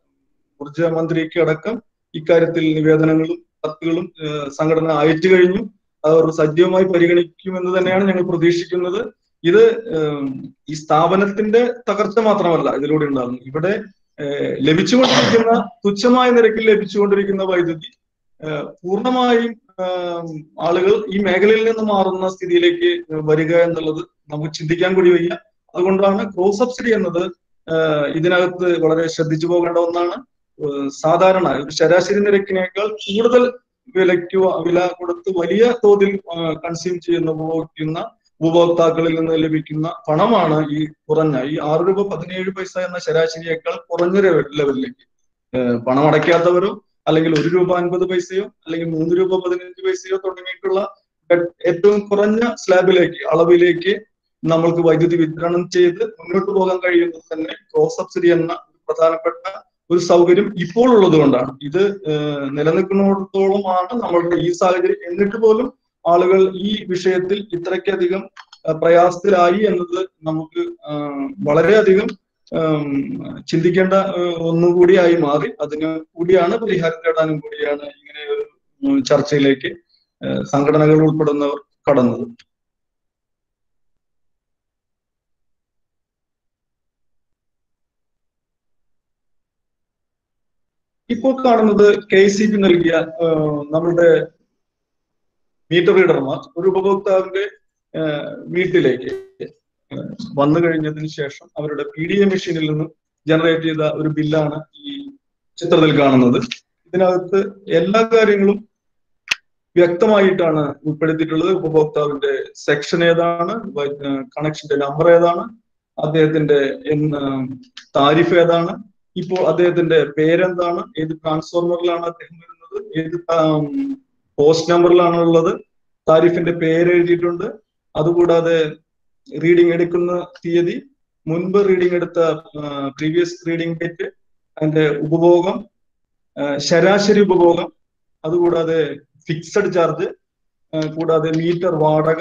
ഊർജ മന്ത്രിക്ക് അടക്കം ഇക്കാര്യത്തിൽ നിവേദനങ്ങളും കത്തുകളും ഏഹ് സംഘടന അയച്ചു കഴിഞ്ഞു അവർ സജീവമായി പരിഗണിക്കുമെന്ന് തന്നെയാണ് ഞങ്ങൾ പ്രതീക്ഷിക്കുന്നത് ഇത് ഏഹ് ഈ സ്ഥാപനത്തിന്റെ തകർച്ച മാത്രമല്ല ഇതിലൂടെ ഉണ്ടാകുന്നത് ഇവിടെ ഏഹ് ലഭിച്ചുകൊണ്ടിരിക്കുന്ന തുച്ഛമായ നിരക്കിൽ ലഭിച്ചുകൊണ്ടിരിക്കുന്ന വൈദ്യുതി ഏഹ് പൂർണ്ണമായും ഏഹ് ആളുകൾ ഈ മേഖലയിൽ നിന്ന് മാറുന്ന സ്ഥിതിയിലേക്ക് വരിക എന്നുള്ളത് നമുക്ക് ചിന്തിക്കാൻ കൂടി വയ്യ അതുകൊണ്ടാണ് ക്രോസ് സബ്സിഡി എന്നത് ഏഹ് ഇതിനകത്ത് വളരെ ശ്രദ്ധിച്ചു പോകേണ്ട ഒന്നാണ് ഏഹ് സാധാരണ ഒരു ശരാശരി നിരക്കിനേക്കാൾ കൂടുതൽ വിലയ്ക്ക് വ- വില കൊടുത്ത് വലിയ തോതിൽ കൺസ്യൂം ചെയ്യുന്ന ഉപഭോഗിക്കുന്ന ഉപഭോക്താക്കളിൽ നിന്ന് ലഭിക്കുന്ന പണമാണ് ഈ കുറഞ്ഞ ഈ ആറ് രൂപ പതിനേഴ് പൈസ എന്ന ശരാശരിയേക്കാൾ കുറഞ്ഞ ലെവ- ലെവലിലേക്ക് ഏഹ് പണം അടയ്ക്കാത്തവരോ അല്ലെങ്കിൽ ഒരു രൂപ അൻപത് പൈസയോ അല്ലെങ്കിൽ മൂന്ന് രൂപ പതിനഞ്ച് പൈസയോ തുടങ്ങിയിട്ടുള്ള ഏ- ഏറ്റവും കുറഞ്ഞ സ്ലാബിലേക്ക് അളവിലേക്ക് നമ്മൾക്ക് വൈദ്യുതി വിതരണം ചെയ്ത് മുന്നോട്ട് പോകാൻ കഴിയുന്നത് തന്നെ ക്രോസ് സബ്സിഡി എന്ന പ്രധാനപ്പെട്ട ഒരു സൗകര്യം ഇപ്പോൾ ഉള്ളത് കൊണ്ടാണ് ഇത് നിലനിൽക്കുന്നിടത്തോളമാണ് നമ്മളുടെ ഈ സാഹചര്യം എന്നിട്ട് പോലും ആളുകൾ ഈ വിഷയത്തിൽ ഇത്രയ്ക്കധികം പ്രയാസത്തിലായി എന്നത് നമുക്ക് വളരെയധികം ചിന്തിക്കേണ്ട ഒന്നുകൂടിയായി മാറി അതിന് കൂടിയാണ് പരിഹാരം തേടാനും കൂടിയാണ് ഇങ്ങനെ ഒരു ചർച്ചയിലേക്ക് സംഘടനകൾ ഉൾപ്പെടുന്നവർ കടന്നത് ഇപ്പോൾ കാണുന്നത് കെ സി ബി നൽകിയ നമ്മളുടെ മീറ്റർ റീഡർമാർ ഒരു ഉപഭോക്താവിന്റെ വീട്ടിലേക്ക് വന്നു കഴിഞ്ഞതിന് ശേഷം അവരുടെ പി ഡി എ മെഷീനിൽ നിന്നും ജനറേറ്റ് ചെയ്ത ഒരു ബില്ലാണ് ഈ ചിത്രത്തിൽ കാണുന്നത് ഇതിനകത്ത് എല്ലാ കാര്യങ്ങളും വ്യക്തമായിട്ടാണ് ഉൾപ്പെടുത്തിയിട്ടുള്ളത് ഉപഭോക്താവിന്റെ സെക്ഷൻ ഏതാണ് കണക്ഷന്റെ നമ്പർ ഏതാണ് അദ്ദേഹത്തിന്റെ താരിഫ് ഏതാണ് ഇപ്പോൾ അദ്ദേഹത്തിന്റെ പേരെന്താണ് ഏത് ട്രാൻസ്ഫോർമറിലാണ് അദ്ദേഹം വരുന്നത് ഏത് പോസ്റ്റ് നമ്പറിലാണ് ഉള്ളത് താരിഫിന്റെ പേര് എഴുതിയിട്ടുണ്ട് അതുകൂടാതെ റീഡിംഗ് എടുക്കുന്ന തീയതി മുൻപ് റീഡിംഗ് എടുത്ത പ്രീവിയസ് റീഡിംഗ് ഡേറ്റ് അതിന്റെ ഉപഭോഗം ശരാശരി ഉപഭോഗം അതുകൂടാതെ ഫിക്സഡ് ചാർജ് കൂടാതെ മീറ്റർ വാടക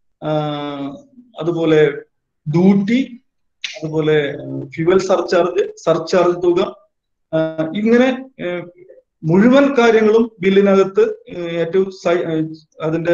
അതുപോലെ ഡ്യൂട്ടി അതുപോലെ ഫ്യുവൽ സർചാർജ് സർചാർജ് തുക ഇങ്ങനെ മുഴുവൻ കാര്യങ്ങളും ബില്ലിനകത്ത് ഏറ്റവും അതിന്റെ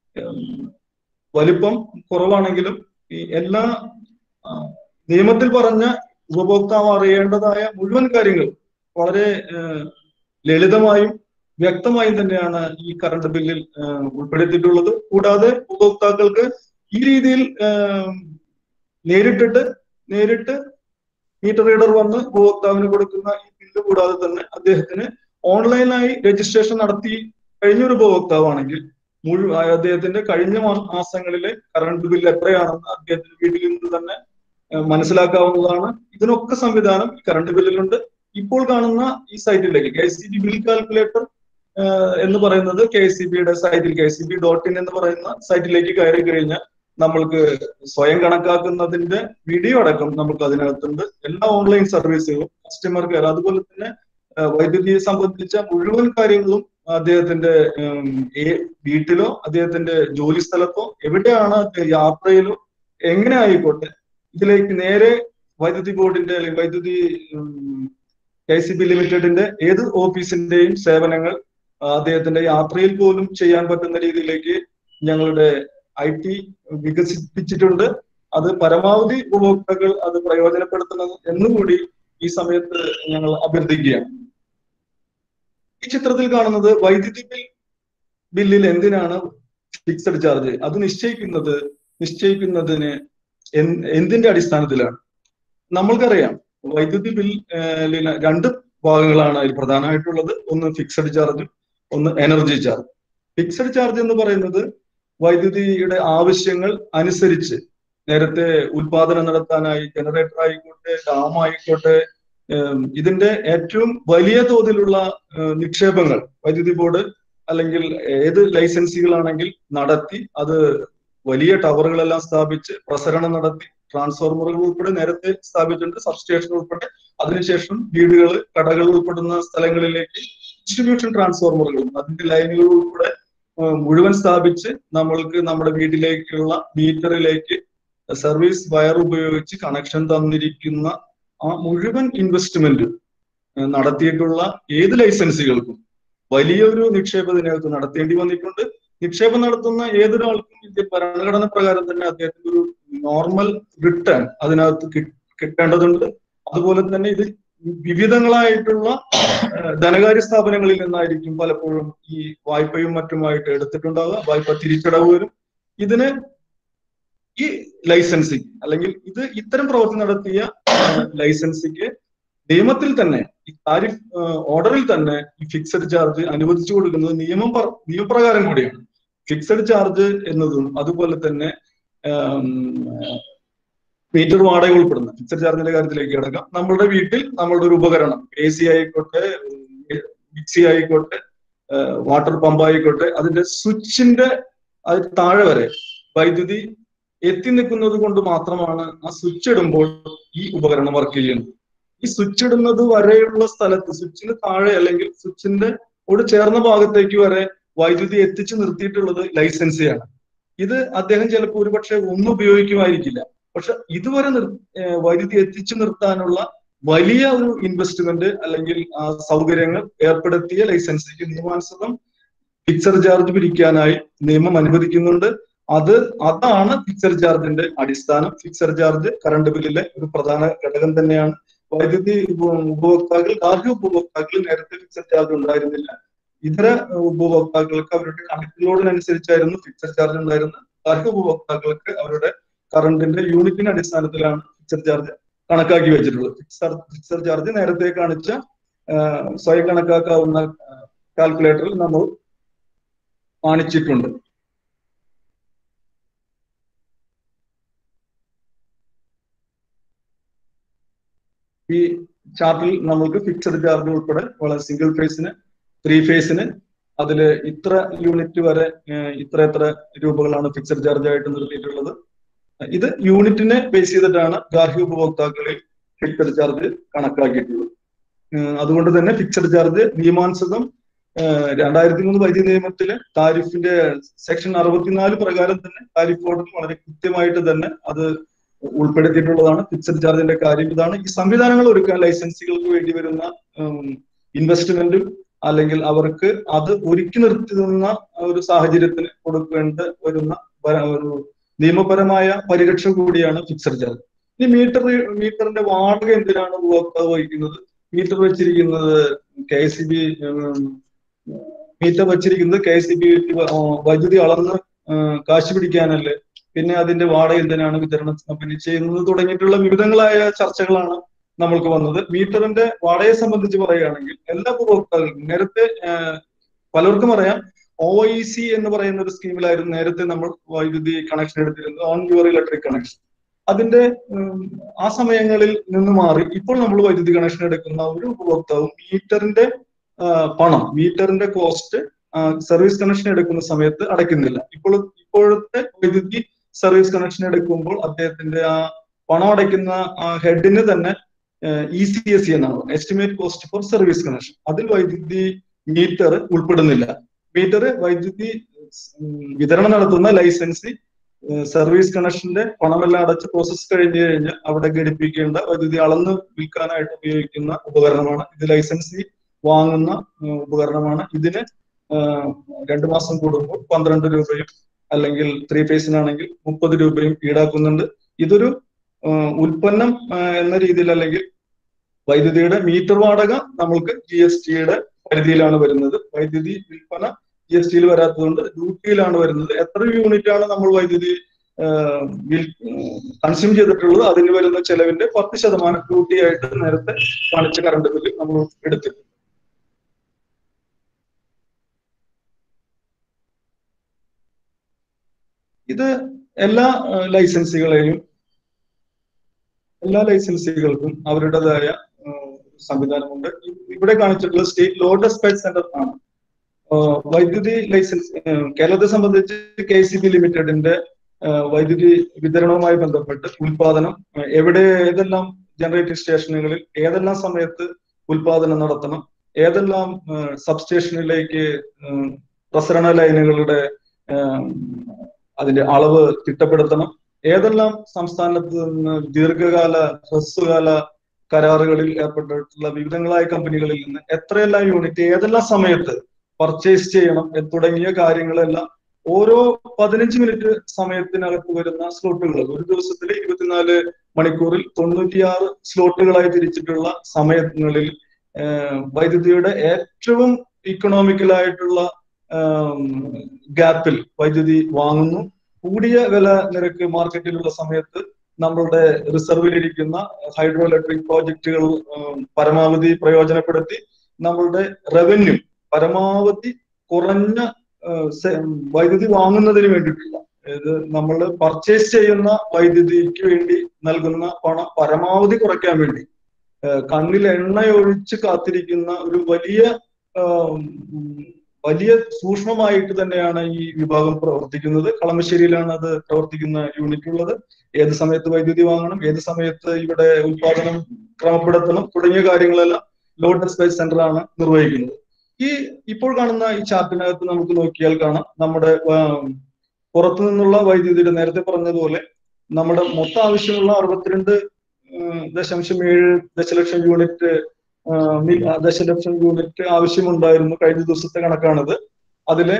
വലിപ്പം കുറവാണെങ്കിലും ഈ എല്ലാ നിയമത്തിൽ പറഞ്ഞ ഉപഭോക്താവ് അറിയേണ്ടതായ മുഴുവൻ കാര്യങ്ങളും വളരെ ലളിതമായും വ്യക്തമായും തന്നെയാണ് ഈ കറണ്ട് ബില്ലിൽ ഉൾപ്പെടുത്തിയിട്ടുള്ളത് കൂടാതെ ഉപഭോക്താക്കൾക്ക് ഈ രീതിയിൽ നേരിട്ടിട്ട് നേരിട്ട് മീറ്റർ റീഡർ വന്ന് ഉപഭോക്താവിന് കൊടുക്കുന്ന ഈ ബില്ല് കൂടാതെ തന്നെ അദ്ദേഹത്തിന് ഓൺലൈനായി രജിസ്ട്രേഷൻ നടത്തി കഴിഞ്ഞൊരു ഉപഭോക്താവാണെങ്കിൽ മുഴുവൻ അദ്ദേഹത്തിന്റെ കഴിഞ്ഞ മാസങ്ങളിലെ കറണ്ട് ബില്ല് എത്രയാണെന്ന് അദ്ദേഹത്തിന് വീട്ടിൽ നിന്ന് തന്നെ മനസ്സിലാക്കാവുന്നതാണ് ഇതിനൊക്കെ സംവിധാനം ഈ കറണ്ട് ബില്ലിലുണ്ട് ഇപ്പോൾ കാണുന്ന ഈ സൈറ്റിലേക്ക് K C B bill calculator എന്ന് പറയുന്നത് കെ സി ബിയുടെ സൈറ്റിൽ K C B dot in എന്ന് പറയുന്ന സൈറ്റിലേക്ക് കയറി കഴിഞ്ഞാൽ നമ്മൾക്ക് സ്വയം കണക്കാക്കുന്നതിന്റെ വീഡിയോ അടക്കം നമുക്ക് അതിനകത്തുണ്ട് എല്ലാ ഓൺലൈൻ സർവീസുകളും കസ്റ്റമർ കെയർ അതുപോലെ തന്നെ വൈദ്യുതിയെ സംബന്ധിച്ച മുഴുവൻ കാര്യങ്ങളും അദ്ദേഹത്തിന്റെ വീട്ടിലോ അദ്ദേഹത്തിന്റെ ജോലി സ്ഥലത്തോ എവിടെയാണ് യാത്രയിലോ എങ്ങനെ ആയിക്കോട്ടെ ഇതിലേക്ക് നേരെ വൈദ്യുതി ബോർഡിന്റെ അല്ലെങ്കിൽ വൈദ്യുതി കെ സി ബി ലിമിറ്റഡിന്റെ ഏത് ഓഫീസിന്റെയും സേവനങ്ങൾ അദ്ദേഹത്തിന്റെ യാത്രയിൽ പോലും ചെയ്യാൻ പറ്റുന്ന രീതിയിലേക്ക് ഞങ്ങളുടെ ഐ ടി വികസിപ്പിച്ചിട്ടുണ്ട് അത് പരമാവധി ഉപഭോക്താക്കൾ അത് പ്രയോജനപ്പെടുത്തണം എന്നുകൂടി ഈ സമയത്ത് ഞങ്ങൾ അഭ്യർത്ഥിക്കുകയാണ് ഈ ചിത്രത്തിൽ കാണുന്നത് വൈദ്യുതി ബിൽ ബില്ലിൽ എന്തിനാണ് ഫിക്സഡ് ചാർജ് അത് നിശ്ചയിക്കുന്നത് നിശ്ചയിക്കുന്നതിന് എന്തിന്റെ അടിസ്ഥാനത്തിലാണ് നമ്മൾക്കറിയാം വൈദ്യുതി ബിൽ രണ്ട് ഭാഗങ്ങളാണ് അതിൽ പ്രധാനമായിട്ടുള്ളത് ഒന്ന് ഫിക്സഡ് ചാർജ് ഒന്ന് എനർജി ചാർജ് ഫിക്സഡ് ചാർജ് എന്ന് പറയുന്നത് വൈദ്യുതിയുടെ ആവശ്യങ്ങൾ അനുസരിച്ച് നേരത്തെ ഉൽപാദനം നടത്താനായി ജനറേറ്റർ ആയിക്കോട്ടെ ഡാം ആയിക്കോട്ടെ ഇതിന്റെ ഏറ്റവും വലിയ തോതിലുള്ള നിക്ഷേപങ്ങൾ വൈദ്യുതി ബോർഡ് അല്ലെങ്കിൽ ഏത് ലൈസൻസികളാണെങ്കിൽ നടത്തി അത് വലിയ ടവറുകളെല്ലാം സ്ഥാപിച്ച് പ്രസരണം നടത്തി ട്രാൻസ്ഫോർമറുകൾ ഉൾപ്പെടെ നേരത്തെ സ്ഥാപിച്ചിട്ടുണ്ട് സബ്സ്റ്റേഷൻ ഉൾപ്പെടെ അതിനുശേഷം വീടുകൾ കടകൾ ഉൾപ്പെടുന്ന സ്ഥലങ്ങളിലേക്ക് ഡിസ്ട്രിബ്യൂഷൻ ട്രാൻസ്ഫോർമറുകളും അതിന്റെ ലൈനുകൾ ഉൾപ്പെടെ മുഴുവൻ സ്ഥാപിച്ച് നമ്മൾക്ക് നമ്മുടെ വീട്ടിലേക്കുള്ള മീറ്ററിലേക്ക് സർവീസ് വയർ ഉപയോഗിച്ച് കണക്ഷൻ തന്നിരിക്കുന്ന ആ മുഴുവൻ ഇൻവെസ്റ്റ്മെന്റ് നടത്തിയിട്ടുള്ള ഏത് ലൈസൻസുകൾക്കും വലിയൊരു നിക്ഷേപം ഇതിനകത്ത് നടത്തേണ്ടി വന്നിട്ടുണ്ട് നിക്ഷേപം നടത്തുന്ന ഏതൊരാൾക്കും ഇന്ത്യൻ ഭരണഘടന പ്രകാരം തന്നെ അദ്ദേഹത്തിന് ഒരു നോർമൽ റിട്ടേൺ അതിനകത്ത് കിട്ടേണ്ടതുണ്ട് അതുപോലെ തന്നെ ഇത് വിവിധങ്ങളായിട്ടുള്ള ധനകാര്യ സ്ഥാപനങ്ങളിൽ നിന്നായിരിക്കും പലപ്പോഴും ഈ വായ്പയും മറ്റുമായിട്ട് എടുത്തിട്ടുണ്ടാവുക വായ്പ തിരിച്ചടവ് വരും ഇതിന് ഈ ലൈസൻസിങ് അല്ലെങ്കിൽ ഇത് ഇത്തരം പ്രവൃത്തി നടത്തിയ ലൈസൻസിക്ക് നിയമത്തിൽ തന്നെ ഈ താരിഫ് ഓർഡറിൽ തന്നെ ഈ ഫിക്സഡ് ചാർജ് അനുവദിച്ചു കൊടുക്കുന്നത് നിയമം നിയമപ്രകാരം കൂടിയാണ് ഫിക്സഡ് ചാർജ് എന്നതും അതുപോലെ തന്നെ മീറ്റർ വാടക ഉൾപ്പെടുന്ന ഫിക്സഡ് ചാർജിന്റെ കാര്യത്തിലേക്ക് കിടക്കാം നമ്മളുടെ വീട്ടിൽ നമ്മളുടെ ഒരു ഉപകരണം എ സി ആയിക്കോട്ടെ മിക്സി ആയിക്കോട്ടെ വാട്ടർ പമ്പ് ആയിക്കോട്ടെ അതിന്റെ സ്വിച്ചിന്റെ അത് താഴെ വരെ വൈദ്യുതി എത്തി നിൽക്കുന്നത് കൊണ്ട് മാത്രമാണ് ആ സ്വിച്ച് ഇടുമ്പോൾ ഈ ഉപകരണം വർക്ക് ചെയ്യുന്നത് ഈ സ്വിച്ച് ഇടുന്നത് വരെയുള്ള സ്ഥലത്ത് സ്വിച്ചിന് താഴെ അല്ലെങ്കിൽ സ്വിച്ചിന്റെ ഓട് ചേർന്ന ഭാഗത്തേക്ക് വരെ വൈദ്യുതി എത്തിച്ചു നിർത്തിയിട്ടുള്ളത് ലൈസൻസിയാണ് ഇത് അദ്ദേഹം ചിലപ്പോൾ ഒരുപക്ഷെ ഒന്നും ഉപയോഗിക്കുമായിരിക്കില്ല പക്ഷെ ഇതുവരെ നിർ ഏർ വൈദ്യുതി എത്തിച്ചു നിർത്താനുള്ള വലിയ ഒരു ഇൻവെസ്റ്റ്മെന്റ് അല്ലെങ്കിൽ ആ സൗകര്യങ്ങൾ ഏർപ്പെടുത്തിയ ലൈസൻസിക്ക് നിയമാനുസൃതം ഫിക്സർ ചാർജ് പിരിക്കാനായി നിയമം അനുവദിക്കുന്നുണ്ട് അത് അതാണ് ഫിക്സർ ചാർജിന്റെ അടിസ്ഥാനം ഫിക്സർ ചാർജ് കറണ്ട് ബില്ലിലെ ഒരു പ്രധാന ഘടകം തന്നെയാണ് വൈദ്യുതി ഉപ- ഉപഭോക്താക്കൾ ഗാർഹിക ഉപഭോക്താക്കൾ നേരത്തെ ഫിക്സർ ചാർജ് ഉണ്ടായിരുന്നില്ല ഇതര ഉപഭോക്താക്കൾക്ക് അവരുടെ കണക്ട് ലോഡിനനുസരിച്ചായിരുന്നു ഫിക്സർ ചാർജ് ഉണ്ടായിരുന്നത് ഗാർഹിക ഉപഭോക്താക്കൾക്ക് അവരുടെ കറണ്ടിന്റെ യൂണിറ്റിന്റെ അടിസ്ഥാനത്തിലാണ് ഫിക്സർ ചാർജ് കണക്കാക്കി വെച്ചിട്ടുള്ളത് ഫിക്സർ ഫിക്സർ ചാർജ് നേരത്തെ കാണിച്ച ആ, സ്വയം കണക്കാക്കാവുന്ന കാൽക്കുലേറ്ററിൽ നമ്മൾ കാണിച്ചിട്ടുണ്ട് ഈ ചാർട്ടിൽ നമുക്ക് ഫിക്സഡ് ചാർജ് ഉൾപ്പെടെ വളരെ സിംഗിൾ ഫേസിന് ത്രീ ഫേസിന് അതിൽ ഇത്ര യൂണിറ്റ് വരെ ഏഹ്, ഇത്ര എത്ര രൂപകളാണ് ഫിക്സഡ് ചാർജ് ആയിട്ട് നിർത്തിയിട്ടുള്ളത് ഇത് യൂണിറ്റിനെ ബേസ് ചെയ്തിട്ടാണ് ഗാർഹിക ഉപഭോക്താക്കളിൽ ഫിക്സഡ് ചാർജ് കണക്കാക്കിയിട്ടുള്ളത് ഏഹ്, അതുകൊണ്ട് തന്നെ ഫിക്സഡ് ചാർജ് നിയമാനുസൃതം ഏഹ്, രണ്ടായിരത്തി മൂന്ന് വൈദ്യുതി നിയമത്തിലെ താരിഫിന്റെ സെക്ഷൻ അറുപത്തിനാല് പ്രകാരം തന്നെ താരിഫ് ഓർഡറിൽ വളരെ കൃത്യമായിട്ട് തന്നെ അത് ഉൾപ്പെടുത്തിയിട്ടുള്ളതാണ് ഫിക്സഡ് ചാർജിന്റെ കാര്യം ഇതാണ് ഈ സംവിധാനങ്ങൾ ഒരുക്കാൻ ലൈസൻസുകൾക്ക് വേണ്ടി വരുന്ന ഇൻവെസ്റ്റ്മെന്റും അല്ലെങ്കിൽ അവർക്ക് അത് ഒരുക്കി നിർത്തുന്ന ഒരു സാഹചര്യത്തിന് കൊടുക്കേണ്ട വരുന്ന പര- ഒരു നിയമപരമായ പരിരക്ഷ കൂടിയാണ് ഫിക്സഡ് ചാർജ് ഇനി മീറ്റർ മീറ്ററിന്റെ വാടക എന്തിനാണ് ഉപഭോക്താവ് വഹിക്കുന്നത് മീറ്റർ വെച്ചിരിക്കുന്നത് കെ എസ് ബി മീറ്റർ വെച്ചിരിക്കുന്നത് കെ എസ് ബി വൈദ്യുതി അളന്ന് ഏഹ്, കാശ് പിടിക്കാനല്ലേ പിന്നെ അതിന്റെ വാടക എന്തിനാണ് വിതരണ കമ്പനി ചെയ്യുന്നത് തുടങ്ങിയിട്ടുള്ള വിവിധങ്ങളായ ചർച്ചകളാണ് നമ്മൾക്ക് വന്നത് മീറ്ററിന്റെ വാടകയെ സംബന്ധിച്ച് പറയുകയാണെങ്കിൽ എല്ലാ ഉപഭോക്താക്കൾക്കും നേരത്തെ ഏഹ്, പലർക്കും അറിയാം ഒ ഇ സി എന്ന് പറയുന്ന ഒരു സ്കീമിലായിരുന്നു നേരത്തെ നമ്മൾ വൈദ്യുതി കണക്ഷൻ എടുത്തിരുന്നത് ഓൺ യുവർ ഇലക്ട്രിക് കണക്ഷൻ അതിന്റെ ഉം, ആ സമയങ്ങളിൽ നിന്ന് മാറി ഇപ്പോൾ നമ്മൾ വൈദ്യുതി കണക്ഷൻ എടുക്കുന്ന ഒരു ഉപഭോക്താവും മീറ്ററിന്റെ ആ, പണം മീറ്ററിന്റെ കോസ്റ്റ് സർവീസ് കണക്ഷൻ എടുക്കുന്ന സമയത്ത് അടയ്ക്കുന്നില്ല ഇപ്പോൾ ഇപ്പോഴത്തെ വൈദ്യുതി സർവീസ് കണക്ഷൻ എടുക്കുമ്പോൾ അദ്ദേഹത്തിന്റെ ആ പണം അടയ്ക്കുന്ന ഹെഡിന് തന്നെ ഇ സി എസ് സി എന്നാണ് estimate cost for service connection അതിൽ വൈദ്യുതി മീറ്റർ ഉൾപ്പെടുന്നില്ല മീറ്റർ വൈദ്യുതി ഉം, വിതരണം നടത്തുന്ന ലൈസൻസി സർവീസ് കണക്ഷന്റെ പണമെല്ലാം അടച്ച് പ്രോസസ് കഴിഞ്ഞ് കഴിഞ്ഞ് അവിടെ ഘടിപ്പിക്കേണ്ട വൈദ്യുതി അളന്ന് വിൽക്കാനായിട്ട് ഉപയോഗിക്കുന്ന ഉപകരണമാണ് ഇത് ലൈസൻസി വാങ്ങുന്ന ഉം, ഉപകരണമാണ് ഇതിന് ആഹ്, രണ്ടു മാസം കൂടുമ്പോൾ പന്ത്രണ്ട് രൂപയും അല്ലെങ്കിൽ ത്രീ ഫേസിനാണെങ്കിൽ മുപ്പത് രൂപയും ഈടാക്കുന്നുണ്ട് ഇതൊരു ആഹ്, ഉൽപ്പന്നം ആഹ്, എന്ന രീതിയിൽ അല്ലെങ്കിൽ വൈദ്യുതിയുടെ മീറ്റർ വാടക നമ്മൾക്ക് ജി എസ് ടിയുടെ പരിധിയിലാണ് വരുന്നത് വൈദ്യുതി വിൽപ്പന ജി എസ് ടിയിൽ വരാത്തതുകൊണ്ട് ഡ്യൂട്ടിയിലാണ് വരുന്നത് എത്ര യൂണിറ്റ് ആണ് നമ്മൾ വൈദ്യുതി കൺസ്യൂം ചെയ്തിട്ടുള്ളത് അതിന് വരുന്ന ചെലവിന്റെ പത്ത് ശതമാനം ഡ്യൂട്ടി ആയിട്ട് നേരത്തെ കാണിച്ച കറണ്ട് ബില്ല് നമ്മൾ എടുത്തിട്ടുണ്ട് ഇത് എല്ലാ ഏഹ്, ലൈസൻസുകളെയും എല്ലാ ലൈസൻസുകൾക്കും അവരുടേതായ ഏഹ്, സംവിധാനമുണ്ട് ഇ- ഇവിടെ കാണിച്ചിട്ടുള്ള സ്റ്റേറ്റ് ലോ ഡെസ്പാച്ച് സെന്റർ ആണ് ഏഹ്, വൈദ്യുതി ലൈസൻസ് ഏഹ്, കേരളത്തെ സംബന്ധിച്ച് കെ സി ബി ലിമിറ്റഡിന്റെ ഏഹ്, വൈദ്യുതി വിതരണവുമായി ബന്ധപ്പെട്ട് ഉൽപാദനം ഏഹ്, എവിടെ ഏതെല്ലാം ജനറേറ്റിംഗ് സ്റ്റേഷനുകളിൽ ഏതെല്ലാം സമയത്ത് ഉൽപാദനം നടത്തണം ഏതെല്ലാം ഏഹ്, സബ്സ്റ്റേഷനിലേക്ക് ഏഹ്, പ്രസരണ ലൈനുകളുടെ ഏഹ്, അതിന്റെ അളവ് തിട്ടപ്പെടുത്തണം ഏതെല്ലാം സംസ്ഥാനത്ത് നിന്ന് ദീർഘകാല ഹ്രസ്വകാല കരാറുകളിൽ ഏർപ്പെട്ടിട്ടുള്ള വിവിധങ്ങളായ കമ്പനികളിൽ നിന്ന് എത്രയെല്ലാം യൂണിറ്റ് ഏതെല്ലാം സമയത്ത് പർച്ചേസ് ചെയ്യണം എന്ന് തുടങ്ങിയ കാര്യങ്ങളെല്ലാം ഓരോ പതിനഞ്ച് മിനിറ്റ് സമയത്തിനകത്ത് വരുന്ന സ്ലോട്ടുകൾ ഒരു ദിവസത്തിൽ ഇരുപത്തിനാല് മണിക്കൂറിൽ തൊണ്ണൂറ്റിയാറ് സ്ലോട്ടുകളായി തിരിച്ചിട്ടുള്ള സമയങ്ങളിൽ ഏഹ്, വൈദ്യുതിയുടെ ഏറ്റവും ഇക്കണോമിക്കലായിട്ടുള്ള ഗ്യാപ്പിൽ വൈദ്യുതി വാങ്ങുന്നു കൂടിയ വില നിരക്ക് മാർക്കറ്റിലുള്ള സമയത്ത് നമ്മളുടെ റിസർവിലിരിക്കുന്ന ഹൈഡ്രോ ഇലക്ട്രിക് പ്രോജക്റ്റുകൾ ഉം, പരമാവധി പ്രയോജനപ്പെടുത്തി നമ്മളുടെ റവന്യൂ പരമാവധി കുറഞ്ഞ ഏഹ്, സെ- വൈദ്യുതി വാങ്ങുന്നതിന് വേണ്ടിയിട്ടുള്ള അതായത് നമ്മൾ പർച്ചേസ് ചെയ്യുന്ന വൈദ്യുതിക്ക് വേണ്ടി നൽകുന്ന പണം പരമാവധി കുറയ്ക്കാൻ വേണ്ടി ഏഹ്, കണ്ണിൽ എണ്ണയൊഴിച്ച് കാത്തിരിക്കുന്ന ഒരു വലിയ ആഹ്, ഉം, വലിയ സൂക്ഷ്മമായിട്ട് തന്നെയാണ് ഈ വിഭാഗം പ്രവർത്തിക്കുന്നത് കളമശ്ശേരിയിലാണ് അത് പ്രവർത്തിക്കുന്ന യൂണിറ്റ് ഉള്ളത് ഏത് സമയത്ത് വൈദ്യുതി വാങ്ങണം ഏത് സമയത്ത് ഇവിടെ ഉത്പാദനം ക്രമപ്പെടുത്തണം തുടങ്ങിയ കാര്യങ്ങളെല്ലാം ലോഡ് ഡിസ്പാച്ച് സെന്റർ ആണ് നിർവഹിക്കുന്നത് ഈ ഇപ്പോൾ കാണുന്ന ഈ ചാർട്ടിനകത്ത് നമുക്ക് നോക്കിയാൽ കാണാം നമ്മുടെ പുറത്തു നിന്നുള്ള വൈദ്യുതിയുടെ നേരത്തെ പറഞ്ഞതുപോലെ നമ്മുടെ മൊത്തം ആവശ്യമുള്ള അറുപത്തിരണ്ട് ദശാംശം ഏഴ് ദശലക്ഷം യൂണിറ്റ് ദശലക്ഷം യൂണിറ്റ് ആവശ്യമുണ്ടായിരുന്നു കഴിഞ്ഞ ദിവസത്തെ കണക്കാണത് അതിലെ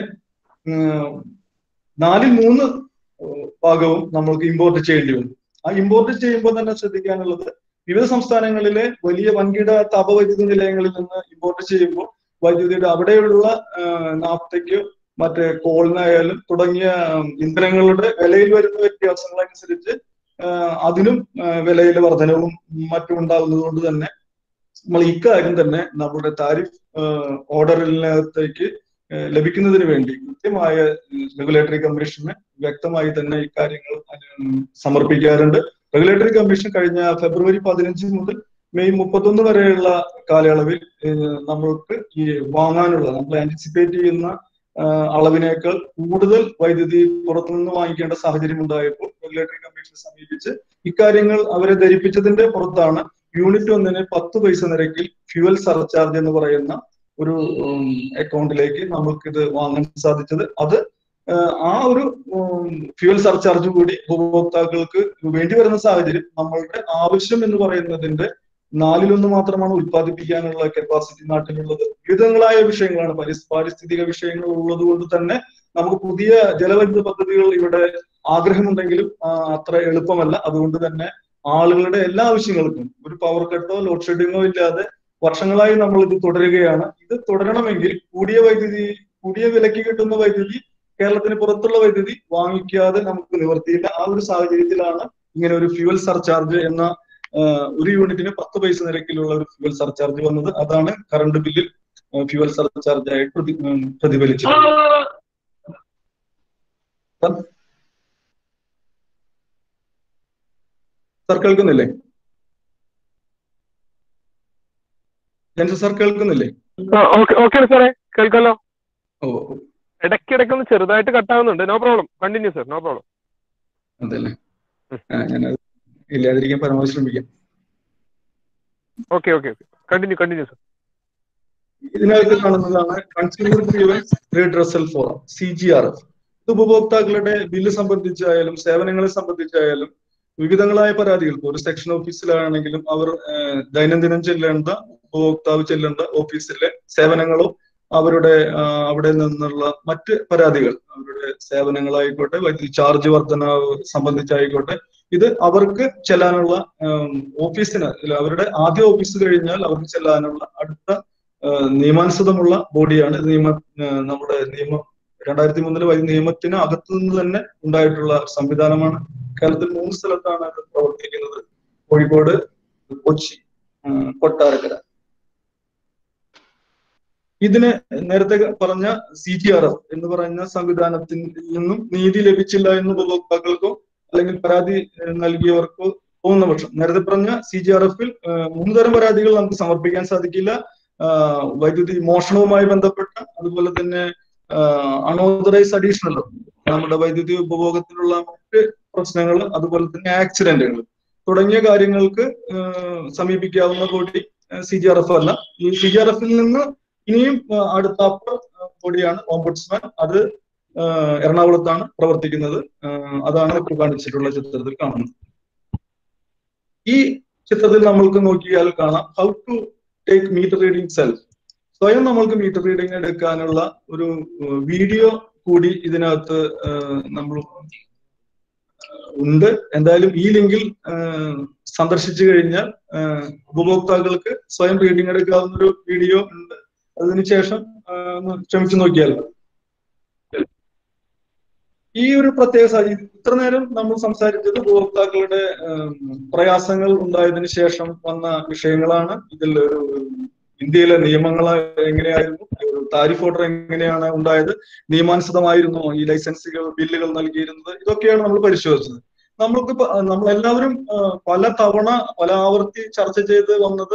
നാലിൽ മൂന്ന് ഭാഗവും നമ്മൾക്ക് ഇമ്പോർട്ട് ചെയ്യേണ്ടി വന്നു ആ ഇമ്പോർട്ട് ചെയ്യുമ്പോൾ തന്നെ ശ്രദ്ധിക്കാനുള്ളത് വിവിധ സംസ്ഥാനങ്ങളിലെ വലിയ വൻകിട താപവൈദ്യുത നിലയങ്ങളിൽ നിന്ന് ഇമ്പോർട്ട് ചെയ്യുമ്പോൾ വൈദ്യുതിയുടെ അവിടെയുള്ള നാഫ്തയ്ക്കോ മറ്റേ കോളിനായാലും തുടങ്ങിയ ഇന്ധനങ്ങളുടെ വിലയിൽ വരുന്ന വ്യത്യാസങ്ങളനുസരിച്ച് അതിനും വിലയിലെ വർധനവും മറ്റും ഉണ്ടാകുന്നത് കൊണ്ട് തന്നെ നമ്മൾ ഇക്കാര്യം തന്നെ നമ്മുടെ താരിഫ് ഓർഡറിനകത്തേക്ക് ലഭിക്കുന്നതിന് വേണ്ടി കൃത്യമായ റെഗുലേറ്ററി കമ്മീഷന് വ്യക്തമായി തന്നെ ഇക്കാര്യങ്ങൾ സമർപ്പിക്കാറുണ്ട് റെഗുലേറ്ററി കമ്മീഷൻ കഴിഞ്ഞ ഫെബ്രുവരി പതിനഞ്ച് മുതൽ മെയ് മുപ്പത്തൊന്ന് വരെയുള്ള കാലയളവിൽ നമ്മൾക്ക് ഈ വാങ്ങാനുള്ള നമ്മൾ ആന്റിസിപ്പേറ്റ് ചെയ്യുന്ന അളവിനേക്കാൾ കൂടുതൽ വൈദ്യുതി പുറത്തുനിന്ന് വാങ്ങിക്കേണ്ട സാഹചര്യം ഉണ്ടായപ്പോൾ റെഗുലേറ്ററി കമ്മീഷനെ സമീപിച്ച് ഇക്കാര്യങ്ങൾ അവരെ ധരിപ്പിച്ചതിന്റെ പുറത്താണ് യൂണിറ്റ് ഒന്നിന് പത്ത് പൈസ നിരക്കിൽ ഫ്യൂവൽ സർചാർജ് എന്ന് പറയുന്ന ഒരു അക്കൗണ്ടിലേക്ക് നമുക്കിത് വാങ്ങാൻ സാധിച്ചത് അത് ആ ഒരു ഫ്യൂവൽ സർചാർജ് കൂടി ഉപഭോക്താക്കൾക്ക് വേണ്ടി വരുന്ന സാഹചര്യം നമ്മളുടെ ആവശ്യം എന്ന് പറയുന്നതിന്റെ നാലിലൊന്ന് മാത്രമാണ് ഉത്പാദിപ്പിക്കാനുള്ള കപ്പാസിറ്റി നാട്ടിലുള്ളത് വിവിധങ്ങളായ വിഷയങ്ങളാണ് പാരിസ്ഥിതിക വിഷയങ്ങൾ ഉള്ളത് കൊണ്ട് തന്നെ നമുക്ക് പുതിയ ജലവൈദ്യുത പദ്ധതികൾ ഇവിടെ ആഗ്രഹമുണ്ടെങ്കിലും അത്ര എളുപ്പമല്ല അതുകൊണ്ട് തന്നെ ആളുകളുടെ എല്ലാ ആവശ്യങ്ങൾക്കും ഒരു പവർ കട്ടോ ലോഡ് ഷെഡിങ്ങോ ഇല്ലാതെ വർഷങ്ങളായി നമ്മൾ ഇത് തുടരുകയാണ് ഇത് തുടരണമെങ്കിൽ കൂടിയ വൈദ്യുതി കൂടിയ വിലക്ക് കിട്ടുന്ന വൈദ്യുതി കേരളത്തിന് പുറത്തുള്ള വൈദ്യുതി വാങ്ങിക്കാതെ നമുക്ക് നിവർത്തിയില്ല ആ ഒരു സാഹചര്യത്തിലാണ് ഇങ്ങനെ ഒരു ഫ്യൂവൽ സർചാർജ് എന്ന ഒരു യൂണിറ്റിന് പത്ത് പൈസ നിരക്കിലുള്ള ഒരു ഫ്യൂവൽ സർചാർജ് വന്നത് അതാണ് കറണ്ട് ബില്ലിൽ ഫ്യൂവൽ സർചാർജ് ആയിട്ട് പ്രതി പ്രതിഫലിച്ചത് സാർ കേൾക്കുന്നില്ലേ ജെൻസ് സാർ കേൾക്കുന്നില്ലേ
ഓക്കെ സാറേ കേൾക്കാലോ
ഓ
ഇടയ്ക്കിടയ്ക്ക് ഒന്ന് ചെറുതായിട്ട് കട്ടാവുന്നുണ്ട് no problem continue sir no problem
അതല്ലേ ഞാനത് ഇല്ലാതിരിക്കാൻ പരമാവധി ശ്രമിക്കാം
okay okay okay continue continue sir
ഇതിനകത്ത് കാണുന്നതാണ് consumer grievance redressal forum C G R F ഇത് ഉപഭോക്താക്കളുടെ ബില്ല് സംബന്ധിച്ചായാലും സേവനങ്ങളെ സംബന്ധിച്ചായാലും വിവിധങ്ങളായ പരാതികൾ ഒരു സെക്ഷൻ ഓഫീസിലാണെങ്കിലും അവർ ദൈനംദിനം ചെല്ലേണ്ട ഉപഭോക്താവ് ചെല്ലേണ്ട ഓഫീസിലെ സേവനങ്ങളോ അവരുടെ അവിടെ നിന്നുള്ള മറ്റ് പരാതികൾ അവരുടെ സേവനങ്ങളായിക്കോട്ടെ വൈദ്യുതി ചാർജ് വർധന സംബന്ധിച്ചായിക്കോട്ടെ ഇത് അവർക്ക് ചെല്ലാനുള്ള ഓഫീസിന് അവരുടെ ആദ്യ ഓഫീസ് കഴിഞ്ഞാൽ അവർക്ക് ചെല്ലാനുള്ള അടുത്ത നിയമാനുസൃതമുള്ള ബോഡിയാണ് നിയമ നമ്മുടെ നിയമം രണ്ടായിരത്തി മൂന്നിലെ വൈദ്യുതി നിയമത്തിന് അകത്തു നിന്ന് തന്നെ ഉണ്ടായിട്ടുള്ള സംവിധാനമാണ് കേരളത്തിൽ മൂന്ന് സ്ഥലത്താണ് അത് പ്രവർത്തിക്കുന്നത് കോഴിക്കോട് കൊച്ചി കൊട്ടാരക്കര ഇതിന് നേരത്തെ പറഞ്ഞ സി ജി ആർ എഫ് എന്ന് പറയുന്ന സംവിധാനത്തിൽ നിന്നും നീതി ലഭിച്ചില്ല എന്ന് ഉപഭോക്താക്കൾക്കോ അല്ലെങ്കിൽ പരാതി നൽകിയവർക്കോ തോന്നുന്ന പക്ഷം നേരത്തെ പറഞ്ഞ സി ജി ആർ എഫിൽ മൂന്ന് തരം പരാതികൾ നമുക്ക് സമർപ്പിക്കാൻ സാധിക്കില്ല വൈദ്യുതി മോഷണവുമായി ബന്ധപ്പെട്ട അതുപോലെ തന്നെ അൺഓതറൈസ് അഡീഷണൽ നമ്മുടെ വൈദ്യുതി ഉപഭോഗത്തിലുള്ള മറ്റ് പ്രശ്നങ്ങൾ അതുപോലെ തന്നെ ആക്സിഡന്റുകൾ തുടങ്ങിയ കാര്യങ്ങൾക്ക് സമീപിക്കാവുന്ന കൂടി സി ജി ആർ എഫ് അല്ല ഈ സി ജി ആർ എഫിൽ നിന്ന് ഇനിയും അടുത്ത അപ്പർ ബോഡിയാണ് ഓംബുഡ്സ്മാൻ അത് എറണാകുളത്താണ് പ്രവർത്തിക്കുന്നത് അതാണ് ഇപ്പോൾ കാണിച്ചിട്ടുള്ള ചിത്രത്തിൽ കാണുന്നത് ഈ ചിത്രത്തിൽ നമ്മൾക്ക് നോക്കിയാൽ കാണാം how to take meter reading self സ്വയം നമ്മൾക്ക് മീറ്റർ റീഡിംഗ് എടുക്കാനുള്ള ഒരു വീഡിയോ കൂടി ഇതിനകത്ത് നമ്മൾ ഉണ്ട് എന്തായാലും ഈ ലിങ്കിൽ സന്ദർശിച്ചു കഴിഞ്ഞാൽ ഉപഭോക്താക്കൾക്ക് സ്വയം റീഡിംഗ് എടുക്കാവുന്ന ഒരു വീഡിയോ ഉണ്ട് അതിനുശേഷം ക്ഷമിച്ചു നോക്കിയാൽ ഈ ഒരു പ്രത്യേക സാഹചര്യം ഇത്ര നേരം നമ്മൾ സംസാരിച്ചത് ഉപഭോക്താക്കളുടെ പ്രയാസങ്ങൾ ഉണ്ടായതിനു ശേഷം വന്ന വിഷയങ്ങളാണ് ഇതിൽ ഒരു ഇന്ത്യയിലെ നിയമങ്ങൾ എങ്ങനെയായിരുന്നു താരിഫ് ഓർഡർ എങ്ങനെയാണ് ഉണ്ടായത് നിയമാനുസൃതമായിരുന്നു ഈ ലൈസൻസുകൾ ബില്ലുകൾ നൽകിയിരുന്നത് ഇതൊക്കെയാണ് നമ്മൾ പരിശോധിച്ചത് നമ്മൾക്ക് നമ്മളെല്ലാവരും പല തവണ പല ആവർത്തി ചർച്ച ചെയ്ത് വന്നത്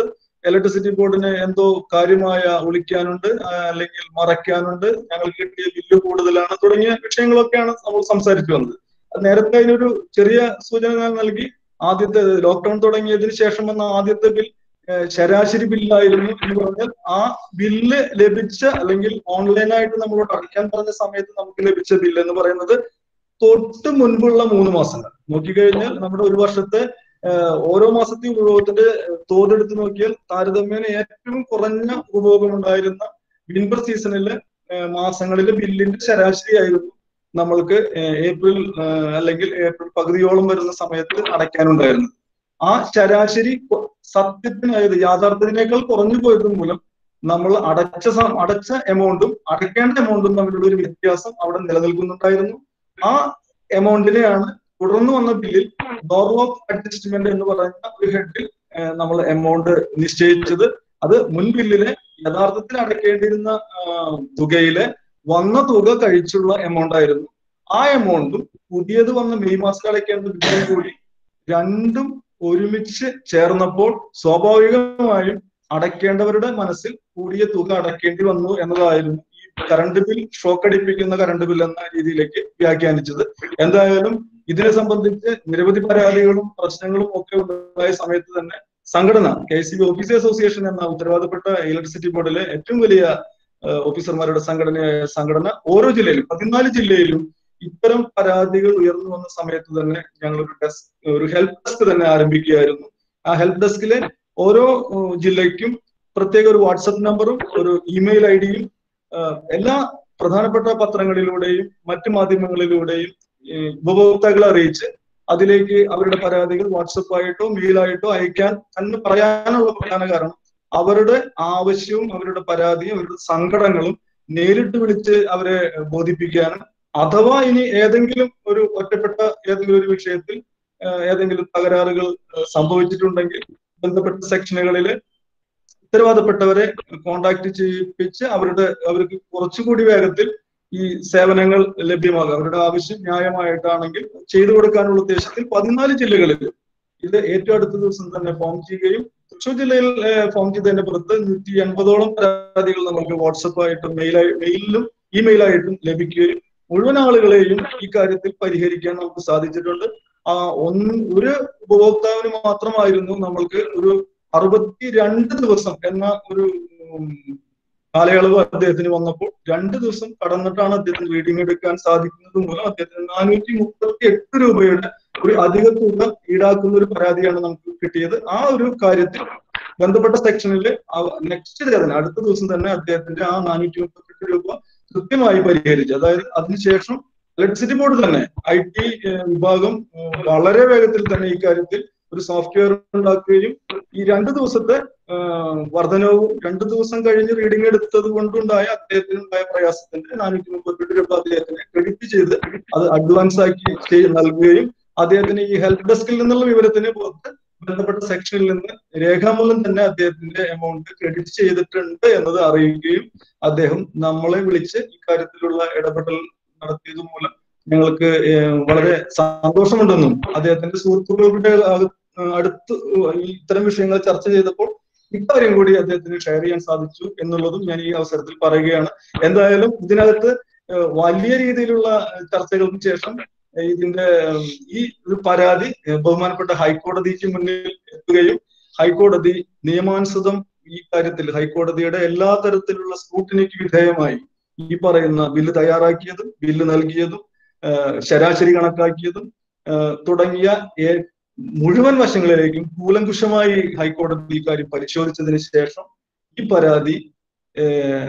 ഇലക്ട്രിസിറ്റി ബോർഡിന് എന്തോ കാര്യമായ ഒളിക്കാനുണ്ട് ആ, അല്ലെങ്കിൽ മറയ്ക്കാനുണ്ട് ഞങ്ങൾക്ക് കിട്ടിയ ബില്ല് കൂടുതലാണ് തുടങ്ങിയ വിഷയങ്ങളൊക്കെയാണ് നമ്മൾ സംസാരിച്ചു വന്നത് അത് നേരത്തെ അതിനൊരു ചെറിയ സൂചന ഞാൻ നൽകി ആദ്യത്തെ ലോക്ക്ഡൌൺ തുടങ്ങിയതിന് ശേഷം വന്ന ആദ്യത്തെ ബിൽ ഏഹ്, ശരാശരി ബില്ലായിരുന്നു എന്ന് പറഞ്ഞാൽ ആ ബില്ല് ലഭിച്ച അല്ലെങ്കിൽ ഓൺലൈനായിട്ട് നമ്മളോട് അടയ്ക്കാൻ പറഞ്ഞ സമയത്ത് നമുക്ക് ലഭിച്ച ബില്ല് എന്ന് പറയുന്നത് തൊട്ട് മുൻപുള്ള മൂന്ന് മാസങ്ങൾ നോക്കിക്കഴിഞ്ഞാൽ നമ്മുടെ ഒരു വർഷത്തെ ഏഹ്, ഓരോ മാസത്തെ ഉപഭോഗത്തിന്റെ തോതെടുത്ത് നോക്കിയാൽ താരതമ്യേന ഏറ്റവും കുറഞ്ഞ ഉപഭോഗം ഉണ്ടായിരുന്ന വിന്റർ സീസണിലെ ഏഹ്, മാസങ്ങളിലെ ബില്ലിന്റെ ശരാശരി ആയിരുന്നു നമ്മൾക്ക് ഏഹ്, ഏപ്രിൽ ഏഹ്, അല്ലെങ്കിൽ ഏപ്രിൽ പകുതിയോളം വരുന്ന സമയത്ത് അടയ്ക്കാനുണ്ടായിരുന്നു ആ ശരാശരി കൊ- സത്യത്തിന് അതായത് യാഥാർത്ഥ്യത്തിനേക്കാൾ കുറഞ്ഞു പോയത് മൂലം നമ്മൾ അടച്ച സം- അടച്ച എമൗണ്ടും അടയ്ക്കേണ്ട എമൗണ്ടും തമ്മിലുള്ള ഒരു വ്യത്യാസം അവിടെ നിലനിൽക്കുന്നുണ്ടായിരുന്നു ആ എമൗണ്ടിനെയാണ് തുടർന്ന് വന്ന ബില്ലിൽ നോർമൽ ഓഫ് അഡ്ജസ്റ്റ്മെന്റ് എന്ന് പറയുന്ന ഒരു ഹെഡിൽ നമ്മൾ എമൗണ്ട് നിശ്ചയിച്ചത് അത് മുൻ ബില്ലിലെ യഥാർത്ഥത്തിൽ അടയ്ക്കേണ്ടിയിരുന്ന ആ, തുകയിലെ വന്ന തുക കഴിച്ചുള്ള എമൗണ്ട് ആയിരുന്നു ആ എമൗണ്ടും പുതിയത് വന്ന മെയ് മാസം അടയ്ക്കേണ്ട ബില്ലും കൂടി രണ്ടും ഒരുമിച്ച് ചേർന്നപ്പോൾ സ്വാഭാവികമായും അടയ്ക്കേണ്ടവരുടെ മനസ്സിൽ കൂടിയ തുക അടയ്ക്കേണ്ടി വന്നു എന്നതായിരുന്നു ഈ കറണ്ട് ബിൽ ഷോക്ക് അടിപ്പിക്കുന്ന കറണ്ട് ബിൽ എന്ന രീതിയിലേക്ക് വ്യാഖ്യാനിച്ചത് എന്തായാലും ഇതിനെ സംബന്ധിച്ച് നിരവധി പരാതികളും പ്രശ്നങ്ങളും ഒക്കെ ഉണ്ടായ സമയത്ത് തന്നെ സംഘടന K C B officer association എന്ന ഉത്തരവാദപ്പെട്ട ഇലക്ട്രിസിറ്റി ബോർഡിലെ ഏറ്റവും വലിയ ഏഹ്, ഓഫീസർമാരുടെ സംഘടനയായ സംഘടന ഓരോ ജില്ലയിലും പതിനാല് ജില്ലയിലും ഇത്തരം പരാതികൾ ഉയർന്നു വന്ന സമയത്ത് തന്നെ ഞങ്ങൾ ഒരു ഡെസ്ക് ഒരു ഹെൽപ്പ് ഡെസ്ക് തന്നെ ആരംഭിക്കുകയായിരുന്നു ആ ഹെൽപ്പ് ഡെസ്കിലെ ഓരോ ഏഹ്, ജില്ലയ്ക്കും പ്രത്യേക ഒരു വാട്സപ്പ് നമ്പറും ഒരു ഇമെയിൽ ഐ ഡിയും എല്ലാ പ്രധാനപ്പെട്ട പത്രങ്ങളിലൂടെയും മറ്റു മാധ്യമങ്ങളിലൂടെയും ഏഹ്, ഉപഭോക്താക്കളെ അറിയിച്ച് അതിലേക്ക് അവരുടെ പരാതികൾ വാട്സപ്പായിട്ടോ മെയിലായിട്ടോ അയക്കാൻ എന്ന് പറയാനുള്ള പ്രധാന കാരണം അവരുടെ ആവശ്യവും അവരുടെ പരാതിയും അവരുടെ സങ്കടങ്ങളും നേരിട്ട് വിളിച്ച് അവരെ ബോധിപ്പിക്കാനും അഥവാ ഇനി ഏതെങ്കിലും ഒരു ഒറ്റപ്പെട്ട ഏതെങ്കിലും ഒരു വിഷയത്തിൽ ഏഹ്, ഏതെങ്കിലും തകരാറുകൾ ഏഹ്, സംഭവിച്ചിട്ടുണ്ടെങ്കിൽ ബന്ധപ്പെട്ട സെക്ഷനുകളിൽ ഉത്തരവാദപ്പെട്ടവരെ കോണ്ടാക്ട് ചെയ്യിപ്പിച്ച് അവരുടെ അവർക്ക് കുറച്ചുകൂടി വേഗത്തിൽ ഈ സേവനങ്ങൾ ലഭ്യമാകും അവരുടെ ആവശ്യം ന്യായമായിട്ടാണെങ്കിൽ ചെയ്തു കൊടുക്കാനുള്ള ഉദ്ദേശത്തിൽ പതിനാല് ജില്ലകളിൽ ഇത് ഏറ്റവും അടുത്ത ദിവസം തന്നെ ഫോം ചെയ്യുകയും തൃശൂർ ജില്ലയിൽ ഏഹ്, ഫോം ചെയ്തതിന്റെ പുറത്ത് നൂറ്റി എൺപതോളം പരാതികൾ നമുക്ക് വാട്സപ്പായിട്ടും മെയിലായി മെയിലിലും ഇമെയിലായിട്ടും ലഭിക്കുകയും മുഴുവൻ ആളുകളെയും ഈ കാര്യത്തിൽ പരിഹരിക്കാൻ നമുക്ക് സാധിച്ചിട്ടുണ്ട് ആ ഒന്ന് ഒരു ഉപഭോക്താവിന് മാത്രമായിരുന്നു നമ്മൾക്ക് ഒരു അറുപത്തിരണ്ട് ദിവസം എന്ന ഒരു ഉം, കാലയളവ് അദ്ദേഹത്തിന് വന്നപ്പോൾ രണ്ട് ദിവസം കടന്നിട്ടാണ് അദ്ദേഹത്തിന് റീഡിംഗ് എടുക്കാൻ സാധിക്കുന്നത് മൂലം അദ്ദേഹത്തിന് നാനൂറ്റി മുപ്പത്തി എട്ട് രൂപയുടെ ഒരു അധിക തുക ഈടാക്കുന്ന ഒരു പരാതിയാണ് നമുക്ക് കിട്ടിയത് ആ ഒരു കാര്യത്തിൽ ബന്ധപ്പെട്ട സെക്ഷനിൽ നെക്സ്റ്റ് ഡേ തന്നെ അടുത്ത ദിവസം തന്നെ അദ്ദേഹത്തിന്റെ ആ നാനൂറ്റി മുപ്പത്തെട്ട് രൂപ കൃത്യമായി പരിഹരിച്ചു അതായത് അതിനുശേഷം ഇലക്ട്രിസിറ്റി ബോർഡ് തന്നെ ഐ ടി വിഭാഗം ഉം, വളരെ വേഗത്തിൽ തന്നെ ഈ കാര്യത്തിൽ ഒരു സോഫ്റ്റ്വെയർ ഉണ്ടാക്കുകയും ഈ രണ്ട് ദിവസത്തെ ആ, വർധനവും രണ്ട് ദിവസം കഴിഞ്ഞ് റീഡിംഗ് എടുത്തത് കൊണ്ടുണ്ടായ അദ്ദേഹത്തിന് ഉണ്ടായ പ്രയാസത്തിന്റെ നാനൂറ്റി മുപ്പത്തെട്ട് രൂപ അദ്ദേഹത്തിന് ക്രെഡിറ്റ് ചെയ്ത് അത് അഡ്വാൻസ് ആക്കി ചെയ്ത് നൽകുകയും അദ്ദേഹത്തിന് ഈ ഹെൽപ്പ് ഡെസ്കിൽ നിന്നുള്ള വിവരത്തിന് പുറത്ത് ബന്ധപ്പെട്ട സെക്ഷനിൽ നിന്ന് രേഖാമൂലം തന്നെ അദ്ദേഹത്തിന്റെ എമൗണ്ട് ക്രെഡിറ്റ് ചെയ്തിട്ടുണ്ട് എന്നത് അറിയിക്കുകയും അദ്ദേഹം നമ്മളെ വിളിച്ച് ഇക്കാര്യത്തിലുള്ള ഇടപെടൽ നടത്തിയത് മൂലം ഞങ്ങൾക്ക് ഏഹ്, വളരെ സന്തോഷമുണ്ടെന്നും അദ്ദേഹത്തിന്റെ സുഹൃത്തുക്കളുടെ അക- അടുത്ത് ഈ ഇത്തരം വിഷയങ്ങൾ ചർച്ച ചെയ്തപ്പോൾ ഇക്കാര്യം കൂടി അദ്ദേഹത്തിന് ഷെയർ ചെയ്യാൻ സാധിച്ചു എന്നുള്ളതും ഞാൻ ഈ അവസരത്തിൽ പറയുകയാണ് എന്തായാലും ഇതിനകത്ത് ഏഹ്, വലിയ രീതിയിലുള്ള ചർച്ചകൾക്ക് ശേഷം ഏഹ്, ഇതിന്റെ ഉം, ഈ ഒരു പരാതി ഏഹ്, ബഹുമാനപ്പെട്ട ഹൈക്കോടതിക്ക് മുന്നിൽ എത്തുകയും ഹൈക്കോടതി നിയമാനുസൃതം ഈ കാര്യത്തിൽ ഹൈക്കോടതിയുടെ എല്ലാ തരത്തിലുള്ള സ്ക്രൂട്ടിനിക്ക് വിധേയമായി ഈ പറയുന്ന ബില്ല് തയ്യാറാക്കിയതും ബില്ല് നൽകിയതും ഏഹ്, ശരാശരി കണക്കാക്കിയതും ഏഹ്, തുടങ്ങിയ ഏ- മുഴുവൻ വശങ്ങളിലേക്കും കൂലങ്കുഷമായി ഹൈക്കോടതി ഈ കാര്യം പരിശോധിച്ചതിന് ശേഷം ഈ പരാതി ഏഹ്,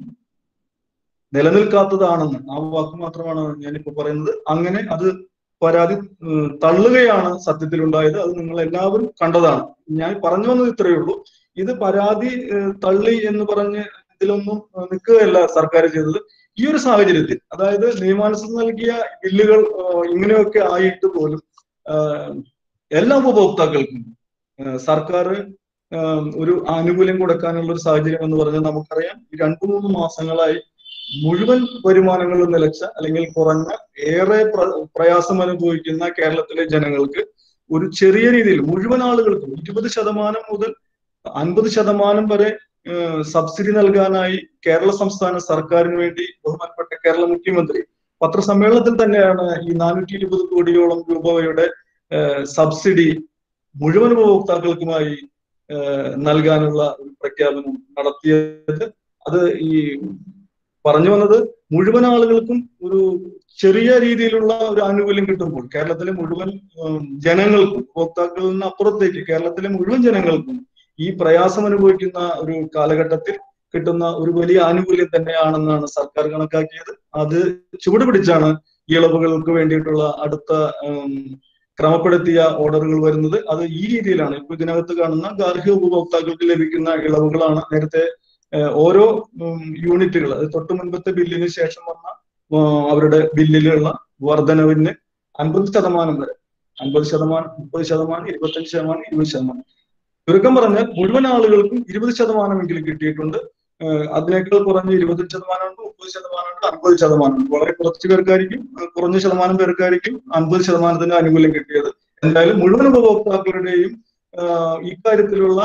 നിലനിൽക്കാത്തതാണെന്ന് ആ വാക്ക് മാത്രമാണ് ഞാനിപ്പോ പറയുന്നത് അങ്ങനെ അത് പരാതി ഉം, തള്ളുകയാണ് സത്യത്തിൽ ഉണ്ടായത് അത് നിങ്ങൾ എല്ലാവരും കണ്ടതാണ് ഞാൻ പറഞ്ഞു വന്നത് ഇത്രയേ ഉള്ളൂ ഇത് പരാതി ഏഹ്, തള്ളി എന്ന് പറഞ്ഞ് ഇതിലൊന്നും ഏഹ്, നിൽക്കുകയല്ല സർക്കാർ ചെയ്തത് ഈ ഒരു സാഹചര്യത്തിൽ അതായത് നിയമാനുസൃതം നൽകിയ ബില്ലുകൾ ഏഹ്, ഇങ്ങനെയൊക്കെ ആയിട്ട് പോലും ഏഹ്, എല്ലാ ഉപഭോക്താക്കൾക്കും ഏഹ്, സർക്കാർ ഏഹ്, ഒരു ആനുകൂല്യം കൊടുക്കാനുള്ള ഒരു സാഹചര്യം എന്ന് പറഞ്ഞാൽ നമുക്കറിയാം ഈ രണ്ടു മൂന്ന് മാസങ്ങളായി മുഴുവൻ വരുമാനങ്ങളും നിലച്ച അല്ലെങ്കിൽ കുറഞ്ഞ ഏറെ പ്ര- പ്രയാസം അനുഭവിക്കുന്ന കേരളത്തിലെ ജനങ്ങൾക്ക് ഒരു ചെറിയ രീതിയിൽ മുഴുവൻ ആളുകൾക്കും ഇരുപത് ശതമാനം മുതൽ അൻപത് ശതമാനം വരെ സബ്സിഡി നൽകാനായി കേരള സംസ്ഥാന സർക്കാരിന് വേണ്ടി ബഹുമാനപ്പെട്ട കേരള മുഖ്യമന്ത്രി പത്രസമ്മേളനത്തിൽ തന്നെയാണ് ഈ നാനൂറ്റി ഇരുപത് കോടിയോളം രൂപയുടെ സബ്സിഡി മുഴുവൻ ഉപഭോക്താക്കൾക്കുമായി നൽകാനുള്ള ഒരു പ്രഖ്യാപനം നടത്തിയത് അത് ഈ പറഞ്ഞു വന്നത് മുഴുവൻ ആളുകൾക്കും ഒരു ചെറിയ രീതിയിലുള്ള ഒരു ആനുകൂല്യം കിട്ടുമ്പോൾ കേരളത്തിലെ മുഴുവൻ ജനങ്ങൾക്കും ഉപഭോക്താക്കളിൽ നിന്ന് അപ്പുറത്തേക്ക് കേരളത്തിലെ മുഴുവൻ ജനങ്ങൾക്കും ഈ പ്രയാസം അനുഭവിക്കുന്ന ഒരു കാലഘട്ടത്തിൽ കിട്ടുന്ന ഒരു വലിയ ആനുകൂല്യം തന്നെയാണെന്നാണ് സർക്കാർ കണക്കാക്കിയത് അത് ചുവടുപിടിച്ചാണ് ഈ ഇളവുകൾക്ക് വേണ്ടിയിട്ടുള്ള അടുത്ത ക്രമപ്പെടുത്തിയ ഓർഡറുകൾ വരുന്നത് അത് ഈ രീതിയിലാണ് ഇപ്പൊ ഇതിനകത്ത് കാണുന്ന ഗാർഹിക ഉപഭോക്താക്കൾക്ക് ലഭിക്കുന്ന ഇളവുകളാണ് നേരത്തെ ഓരോ യൂണിറ്റുകൾ അത് തൊട്ടു മുൻപത്തെ ബില്ലിന് ശേഷം വന്ന അവരുടെ ബില്ലിലുള്ള വർധനവിന് അൻപത് ശതമാനം വരെ അൻപത് ശതമാനം മുപ്പത് ശതമാനം ഇരുപത്തഞ്ച് ശതമാനം ഇരുപത് ശതമാനം ചുരുക്കം പറഞ്ഞാൽ മുഴുവൻ ആളുകൾക്കും ഇരുപത് ശതമാനമെങ്കിലും കിട്ടിയിട്ടുണ്ട് അതിനേക്കാൾ കുറഞ്ഞ ഇരുപത്തഞ്ച് ശതമാനമുണ്ട് മുപ്പത് ശതമാനമുണ്ട് അൻപത് ശതമാനമുണ്ട് വളരെ കുറച്ച് പേർക്കായിരിക്കും കുറഞ്ഞ ശതമാനം പേർക്കായിരിക്കും അൻപത് ശതമാനത്തിന്റെ ആനുകൂല്യം കിട്ടിയത് എന്തായാലും മുഴുവൻ ഉപഭോക്താക്കളുടെയും ഇക്കാര്യത്തിലുള്ള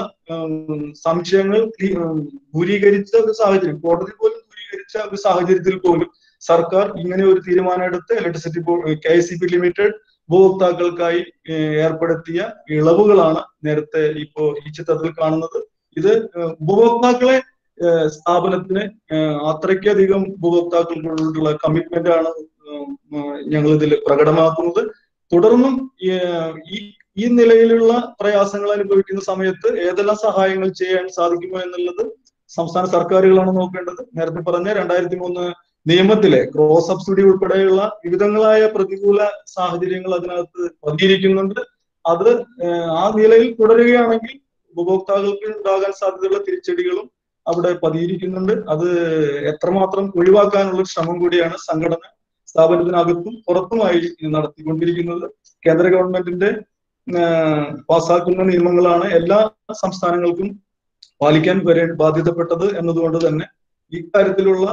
സംശയങ്ങൾ ദൂരീകരിച്ച ഒരു സാഹചര്യം കോടതി പോലും ദൂരീകരിച്ച ഒരു സാഹചര്യത്തിൽ പോലും സർക്കാർ ഇങ്ങനെ ഒരു തീരുമാനം എടുത്ത് electricity board K S C B limited ഉപഭോക്താക്കൾക്കായി ഏർപ്പെടുത്തിയ ഇളവുകളാണ് നേരത്തെ ഇപ്പോ ഈ ചിത്രത്തിൽ കാണുന്നത് ഇത് ഉപഭോക്താക്കളെ സ്ഥാപനത്തിന് അത്രയ്ക്കധികം ഉപഭോക്താക്കൾക്കുള്ള കമ്മിറ്റ്മെന്റ് ആണ് ഞങ്ങൾ ഇതിൽ പ്രകടമാക്കുന്നത് തുടർന്നും ഈ ഈ നിലയിലുള്ള പ്രയാസങ്ങൾ അനുഭവിക്കുന്ന സമയത്ത് ഏതെല്ലാം സഹായങ്ങൾ ചെയ്യാൻ സാധിക്കുമോ എന്നുള്ളത് സംസ്ഥാന സർക്കാരുകളാണ് നോക്കേണ്ടത് നേരത്തെ പറഞ്ഞ രണ്ടായിരത്തി മൂന്ന് നിയമത്തിലെ ക്രോസ് സബ്സിഡി ഉൾപ്പെടെയുള്ള വിവിധങ്ങളായ പ്രതികൂല സാഹചര്യങ്ങൾ അതിനകത്ത് പതിയിരിക്കുന്നുണ്ട് അത് ആ നിലയിൽ തുടരുകയാണെങ്കിൽ ഉപഭോക്താക്കൾക്ക് ഉണ്ടാകാൻ സാധ്യതയുള്ള തിരിച്ചടികളും അവിടെ പതിയിരിക്കുന്നുണ്ട് അത് എത്രമാത്രം ഒഴിവാക്കാനുള്ള ശ്രമം കൂടിയാണ് സംഘടന സ്ഥാപനത്തിനകത്തും പുറത്തുമായി നടത്തിക്കൊണ്ടിരിക്കുന്നത് കേന്ദ്ര ഗവൺമെന്റിന്റെ പാസ്സാക്കുന്ന നിയമങ്ങളാണ് എല്ലാ സംസ്ഥാനങ്ങൾക്കും പാലിക്കാൻ വരെ ബാധ്യതപ്പെട്ടത് എന്നതുകൊണ്ട് തന്നെ ഇക്കാര്യത്തിലുള്ള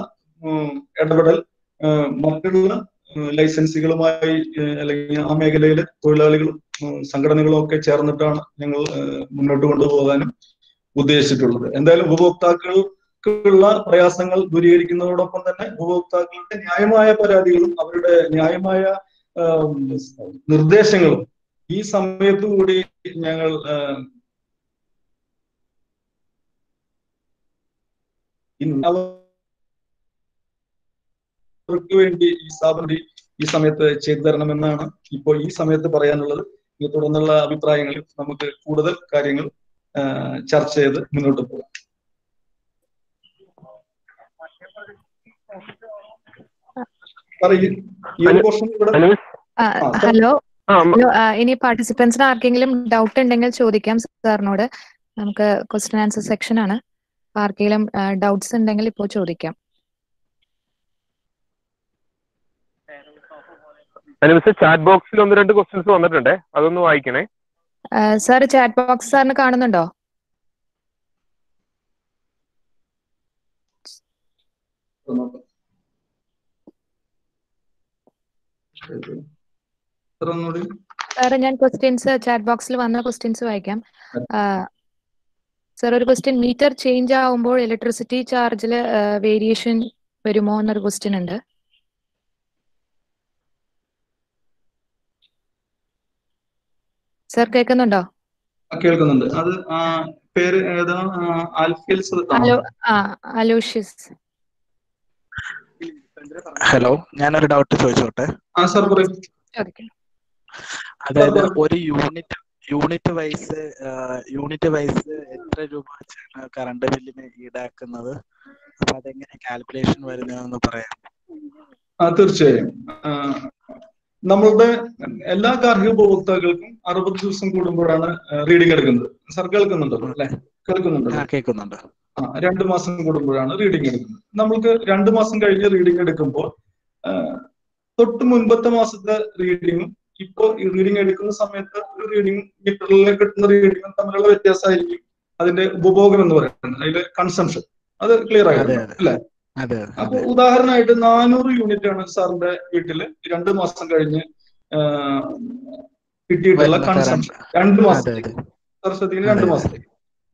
ഇടപെടൽ മറ്റുള്ള ലൈസൻസുകളുമായി അല്ലെങ്കിൽ ആ മേഖലയിലെ തൊഴിലാളികളും സംഘടനകളും ഒക്കെ ചേർന്നിട്ടാണ് ഞങ്ങൾ മുന്നോട്ട് കൊണ്ടുപോകാനും ഉദ്ദേശിച്ചിട്ടുള്ളത് എന്തായാലും ഉപഭോക്താക്കൾക്കുള്ള പ്രയാസങ്ങൾ ദൂരീകരിക്കുന്നതോടൊപ്പം തന്നെ ഉപഭോക്താക്കളുടെ ന്യായമായ പരാതികളും അവരുടെ ന്യായമായ നിർദ്ദേശങ്ങളും ഈ സമയത്ത് കൂടി ഞങ്ങൾ അവർക്ക് വേണ്ടി ഈ സ്ഥാപനം ഈ സമയത്ത് ചെയ്തു തരണമെന്നാണ് ഇപ്പോൾ ഈ സമയത്ത് പറയാനുള്ളത് ഇനി തുടർന്നുള്ള അഭിപ്രായങ്ങളിൽ നമുക്ക് കൂടുതൽ കാര്യങ്ങൾ ചർച്ച ചെയ്ത് മുന്നോട്ട് പോകാം
ഹലോ ഹലോ ഇനി പാർട്ടിസിപ്പൻസിന് ആർക്കെങ്കിലും ഡൗട്ട് ഉണ്ടെങ്കിൽ ചോദിക്കാം സാറിനോട് നമുക്ക് ക്വസ്റ്റ്യൻ ആൻസർ സെക്ഷൻ ആണ് ആർക്കെങ്കിലും ഡൗട്ട്സ് ഉണ്ടെങ്കിൽ ഇപ്പോൾ ചോദിക്കാം
അനുസരിച്ച് ചാറ്റ് ബോക്സിൽ ഒന്ന് രണ്ട് ക്വസ്റ്റ്യൻസ് വന്നിട്ടുണ്ടേ അതൊന്ന് വായിക്കണേ
സാർ ചാറ്റ് ബോക്സ് സാറിന് കാണുന്നുണ്ടോ സാർ ഞാൻ ക്വസ്റ്റ്യൻസ് ചാറ്റ് ബോക്സിൽ വന്ന ക്വസ്റ്റ്യൻസ് വായിക്കാം സാർ ഒരു ക്വസ്റ്റ്യൻ മീറ്റർ ചേഞ്ച് ആവുമ്പോൾ ഇലക്ട്രിസിറ്റി ചാർജിൽ വേരിയേഷൻ വരുമോ എന്നൊരു ക്വസ്റ്റ്യൻ ഉണ്ട് സാർ കേൾക്കുന്നുണ്ടോ
കേൾക്കുന്നുണ്ട് അത് പേര് ഏതാ ആൽഫിയൽസ്
ഹലോ ആ അലോഷ്യസ്
ഹലോ ഞാനൊരു ഡൗട്ട് ചോദിച്ചോട്ടെ
ആ സാർ പറയൂ
അതായത് ഒരു unit unit wise unit wise എത്ര രൂപ വെച്ചാണ് കറണ്ട് ബില്ലിന് ഈടാക്കുന്നത് അപ്പൊ അതെങ്ങനെ കാൽക്കുലേഷൻ വരുന്നതെന്ന് പറയാം
ആ തീർച്ചയായും നമ്മളുടെ എല്ലാ ഗാർഹിക ഉപഭോക്താക്കൾക്കും അറുപത് ദിവസം കൂടുമ്പോഴാണ് റീഡിംഗ് എടുക്കുന്നത് സാർ കേൾക്കുന്നുണ്ടല്ലോ അല്ലെ കേൾക്കുന്നുണ്ടല്ലോ
കേൾക്കുന്നുണ്ട്
ആ രണ്ട് മാസം കൂടുമ്പോഴാണ് റീഡിംഗ് എടുക്കുന്നത് നമ്മൾക്ക് രണ്ട് മാസം കഴിഞ്ഞ് റീഡിംഗ് എടുക്കുമ്പോൾ തൊട്ട് മുൻപത്തെ മാസത്തെ റീഡിങ്ങും ഇപ്പോ റീഡിംഗ് എടുക്കുന്ന സമയത്ത് ഒരു റീഡിംഗ് മീറ്ററിൽ കിട്ടുന്ന റീഡിങ്ങും തമ്മിലുള്ള വ്യത്യാസമായിരിക്കും അതിന്റെ ഉപഭോഗം എന്ന് പറയുന്നത് അതിലെ കൺസംഷൻ അത് ക്ലിയർ ആയിരുന്നു അല്ലെ അപ്പൊ ഉദാഹരണമായിട്ട് നാനൂറ് യൂണിറ്റ് ആണ് സാറിന്റെ വീട്ടില് രണ്ട് മാസം കഴിഞ്ഞ് കിട്ടിയിട്ടുള്ള കൺസംഷൻ രണ്ട് മാസത്തേക്ക് സാർ ശ്രദ്ധിക്കുന്ന രണ്ട് മാസത്തേക്ക്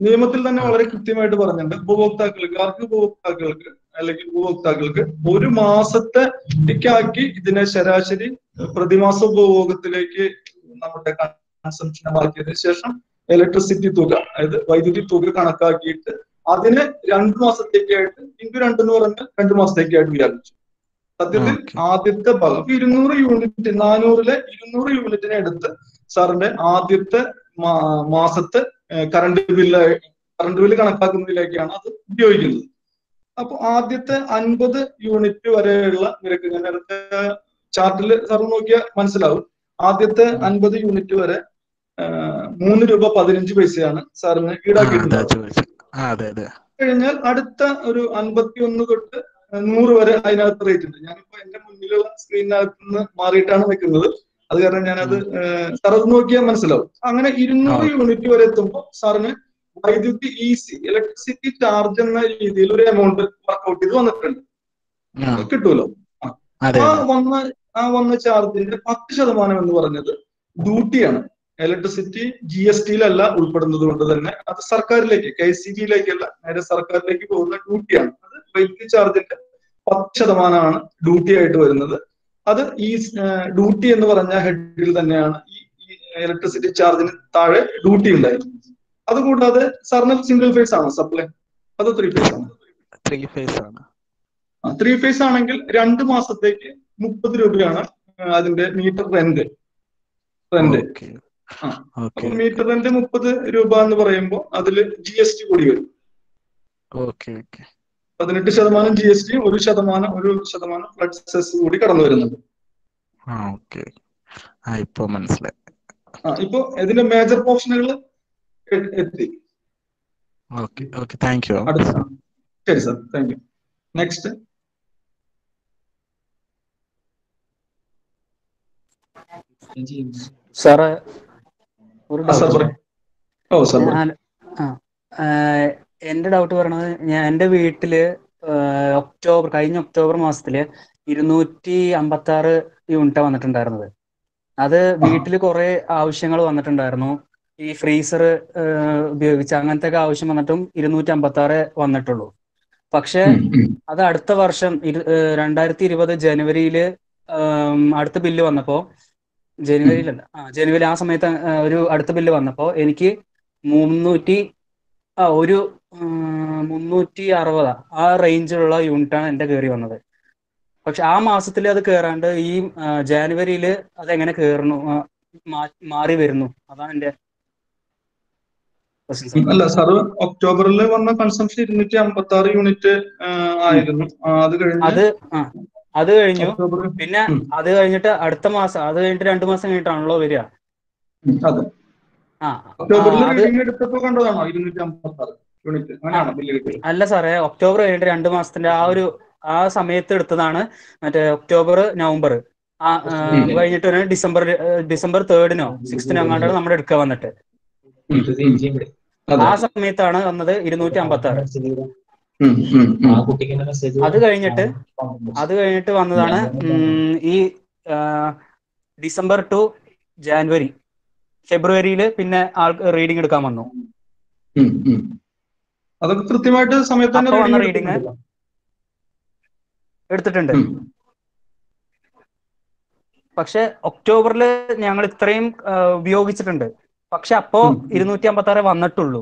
നിയമത്തിൽ തന്നെ വളരെ കൃത്യമായിട്ട് പറഞ്ഞിട്ടുണ്ട് ഉപഭോക്താക്കൾക്ക് ആർക്ക് ഉപഭോക്താക്കൾക്ക് അല്ലെങ്കിൽ ഉപഭോക്താക്കൾക്ക് ഒരു മാസത്തേക്കാക്കി ഇതിനെ ശരാശരി പ്രതിമാസ ഉപഭോഗത്തിലേക്ക് നമ്മുടെ കൺസംഷൻ മാറ്റിയതിനു ശേഷം ഇലക്ട്രിസിറ്റി തുക അതായത് വൈദ്യുതി തുക കണക്കാക്കിയിട്ട് അതിനെ രണ്ടു മാസത്തേക്കായിട്ട് ഇൻറ്റു രണ്ടെന്ന് പറഞ്ഞാൽ രണ്ടു മാസത്തേക്കായിട്ട് വ്യാപിച്ചു സത്യത്തിൽ
Okay.
ആദ്യത്തെ ഭാഗം ഇപ്പൊ ഇരുന്നൂറ് യൂണിറ്റ് നാനൂറിലെ ഇരുന്നൂറ് യൂണിറ്റിനെ എടുത്ത് സാറിന്റെ ആദ്യത്തെ മാ- മാസത്തെ കറണ്ട് ബില്ല് കറണ്ട് ബില്ല് കണക്കാക്കുന്നതിലേക്കാണ് അത് ഉപയോഗിക്കുന്നത് അപ്പൊ ആദ്യത്തെ അൻപത് യൂണിറ്റ് വരെയുള്ള നിരക്ക് ഞാൻ നേരത്തെ ചാർട്ടിൽ സാർ നോക്കിയാൽ മനസ്സിലാവും ആദ്യത്തെ അൻപത് യൂണിറ്റ് വരെ ആ, മൂന്ന് രൂപ പതിനഞ്ച് പൈസയാണ് സാറിന്
ആ, അതാ
ഈടാക്കിയിട്ടുള്ളത്
ചോദിച്ചത് ആ അതെ അതെ
കഴിഞ്ഞാൽ അടുത്ത ഒരു അൻപത്തി ഒന്ന് തൊട്ട് നൂറ് വരെ അതിനകത്ത് റേറ്റ് ഉണ്ട് ഞാനിപ്പോ എന്റെ മുന്നിലുള്ള സ്ക്രീനിനകത്ത് നിന്ന് മാറിയിട്ടാണ് നിൽക്കുന്നത് അത് കാരണം ഞാനത് സാർ അത് നോക്കിയാൽ മനസ്സിലാവും അങ്ങനെ ഇരുന്നൂറ്
ആ.
യൂണിറ്റ് വരെ എത്തുമ്പോൾ സാറിന് വൈദ്യുതി ഈസി ഇലക്ട്രിസിറ്റി ചാർജ് എന്ന രീതിയിൽ ഒരു എമൗണ്ട് വർക്ക്ഔട്ട് ചെയ്ത് വന്നിട്ടുണ്ട്
ആ,
കിട്ടുമല്ലോ
അതെ
ആ
അതെ
വന്ന ആ വന്ന ചാർജിന്റെ പത്ത് ശതമാനം എന്ന് പറഞ്ഞത് ഡ്യൂട്ടിയാണ് ഇലക്ട്രിസിറ്റി ജി എസ് ടിയിലല്ല ഉൾപ്പെടുന്നത് കൊണ്ട് തന്നെ അത് സർക്കാരിലേക്ക് കെ സി ബിയിലേക്കല്ല നേരെ സർക്കാരിലേക്ക് പോകുന്ന ഡ്യൂട്ടിയാണ് അത് വൈദ്യുതി ചാർജിന്റെ പത്ത് ശതമാനമാണ് ഡ്യൂട്ടി ആയിട്ട് വരുന്നത് അത് ഈ ഡ്യൂട്ടി എന്ന് പറഞ്ഞ ഹെഡിൽ തന്നെയാണ് ഈ ഇലക്ട്രിസിറ്റി ചാർജിന് താഴെ ഡ്യൂട്ടി ഉണ്ടായിരുന്നത് അതുകൂടാതെ സാറിന് സിംഗിൾ ഫേസ് ആണ് സപ്ലൈ അത് ത്രീ ഫേസ് ആണ്
ത്രീ ഫേസ് ആണ്
ത്രീ ഫേസ് ആണെങ്കിൽ രണ്ട് മാസത്തേക്ക് മുപ്പത് രൂപയാണ് ആ, അതിന്റെ മീറ്റർ റെന്റ് റെന്റ്
ഓക്കെ
ആ.
ഓക്കെ
മീറ്റർ റെന്റ് മുപ്പത് രൂപ എന്ന് പറയുമ്പോൾ അതിൽ ജി എസ് ടി കൂടി വരും
ഓക്കെ ഓക്കെ
പതിനെട്ട് ശതമാനം ജി എസ് ടി ഒരു ശതമാനം ഒരു ശതമാനം ഫ്ലഡ് സെസ് കൂടി കടന്നു വരുന്നുണ്ട്
ആ ഓക്കെ ആ ഇപ്പൊ മനസ്സിലായി
ആ ഇപ്പൊ ഇതിന്റെ മേജർ പോർഷനുകൾ എത്തി
ഓക്കെ ഓക്കെ താങ്ക് യു
അടുത്ത ശരി sir thank you next
sir ഒരു
സാർ
ഡൗട്ട്
പറയും ഓ സാർ പറയും
ഞാൻ ആ ആഹ് എന്റെ ഡൗട്ട് പറയണത് ഞാൻ എന്റെ വീട്ടില് ആഹ് ഒക്ടോബർ കഴിഞ്ഞ ഒക്ടോബർ മാസത്തില് ഇരുന്നൂറ്റി അമ്പത്തി ആറ് യൂണിറ്റാ വന്നിട്ടുണ്ടായിരുന്നത് അത് വീട്ടിൽ കുറെ ആവശ്യങ്ങൾ വന്നിട്ടുണ്ടായിരുന്നു ഈ ഫ്രീസർ ഉപയോഗിച്ച് അങ്ങനത്തെ ഒക്കെ ആവശ്യം വന്നിട്ടും ഇരുന്നൂറ്റി അമ്പത്തി ആറ് വന്നിട്ടുള്ളൂ പക്ഷെ
ഉം, ഉം.
അത് അടുത്ത വർഷം ഇരു- ഏഹ് രണ്ടായിരത്തി ഇരുപത് ജനുവരിയില് ആം, അടുത്ത ബില്ല് വന്നപ്പോ ജനുവരിയിലല്ല ആ ജനുവരി ആ സമയത്ത് ആ, ഒരു അടുത്ത ബില്ല് വന്നപ്പോ എനിക്ക് മുന്നൂറ്റി ആ ഒരു ഉം, മുന്നൂറ്റി അറുപതാ ആ റേഞ്ചിലുള്ള യൂണിറ്റാണ് എന്റെ കയറി വന്നത് പക്ഷെ ആ മാസത്തിൽ അത് കയറാണ്ട് ഈ ആ, ജാനുവരിയിൽ അത് എങ്ങനെ കയറുന്നു ആ, മാ- മാറി വരുന്നു അതാണ് എന്റെ question sir.
അല്ല സാർ ഒക്ടോബറിൽ വന്ന കൺസംഷൻ ഇരുന്നൂറ്റി അമ്പത്തി ആറ് യൂണിറ്റ് ആയിരുന്നു ആ, അത് കഴിഞ്ഞ്
അത് ആ അത് കഴിഞ്ഞു
ഒക്ടോബർ
പിന്നെ
ഉം.
അത് കഴിഞ്ഞിട്ട് അടുത്ത മാസം അത് കഴിഞ്ഞിട്ട് രണ്ടു മാസം കഴിഞ്ഞിട്ടാണല്ലോ വരിക
ഉം, അതെ
ആ
ഒക്ടോബറിൽ
ആ, അത്
റീഡിംഗ് എടുത്തപ്പോ കണ്ടതാണോ ഇരുന്നൂറ്റി അമ്പത്തി ആറ് യൂണിറ്റ് അങ്ങനെയാണോ ബില്ല് കിട്ടിയത്
അല്ല സാറേ ഒക്ടോബർ കഴിഞ്ഞിട്ട് രണ്ട് മാസത്തിന്റെ ആ ഒരു ആ സമയത്ത് എടുത്തതാണ് മറ്റേ ഒക്ടോബർ നവംബർ ആ ആ,
ഉം.
കഴിഞ്ഞിട്ട് ഒരു ഡിസംബർ ഡിസംബർ തേർഡിനോ സിക്സ്തിനോ അങ്ങാണ്ടാണ് നമ്മുടെ എടുക്കുക വന്നിട്ട്
അതെ
ആ സമയത്താണ് വന്നത് ഇരുന്നൂറ്റി അമ്പത്തി ആറ്
ഉം, ഉം, ഉം.
അത് കഴിഞ്ഞിട്ട് അത് കഴിഞ്ഞിട്ട് വന്നതാണ് ഉം, ഈ ആ, ഡിസംബർ ടു ജാനുവരി ഫെബ്രുവരിയിൽ പിന്നെ ആൾ റീഡിംഗ് എടുക്കാൻ വന്നു
ഉം, ഉം. അതൊക്കെ കൃത്യമായിട്ട് സമയത്ത് തന്നെ
അപ്പൊ വന്ന
reading
reading
എടുക്കുന്നുണ്ടല്ലോ.
എടുത്തിട്ടുണ്ട്
ഉം.
പക്ഷെ ഒക്ടോബറിൽ ഞങ്ങൾ ഇത്രയും ആ, ഉപയോഗിച്ചിട്ടുണ്ട് പക്ഷെ അപ്പോ
ഉം.
ഇരുന്നൂറ്റി അമ്പത്തി ആറ് വന്നിട്ടുള്ളൂ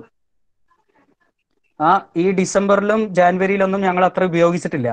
ആ ഈ ഡിസംബറിലും ജാനുവരിയിലൊന്നും ഞങ്ങൾ അത്ര ഉപയോഗിച്ചിട്ടില്ല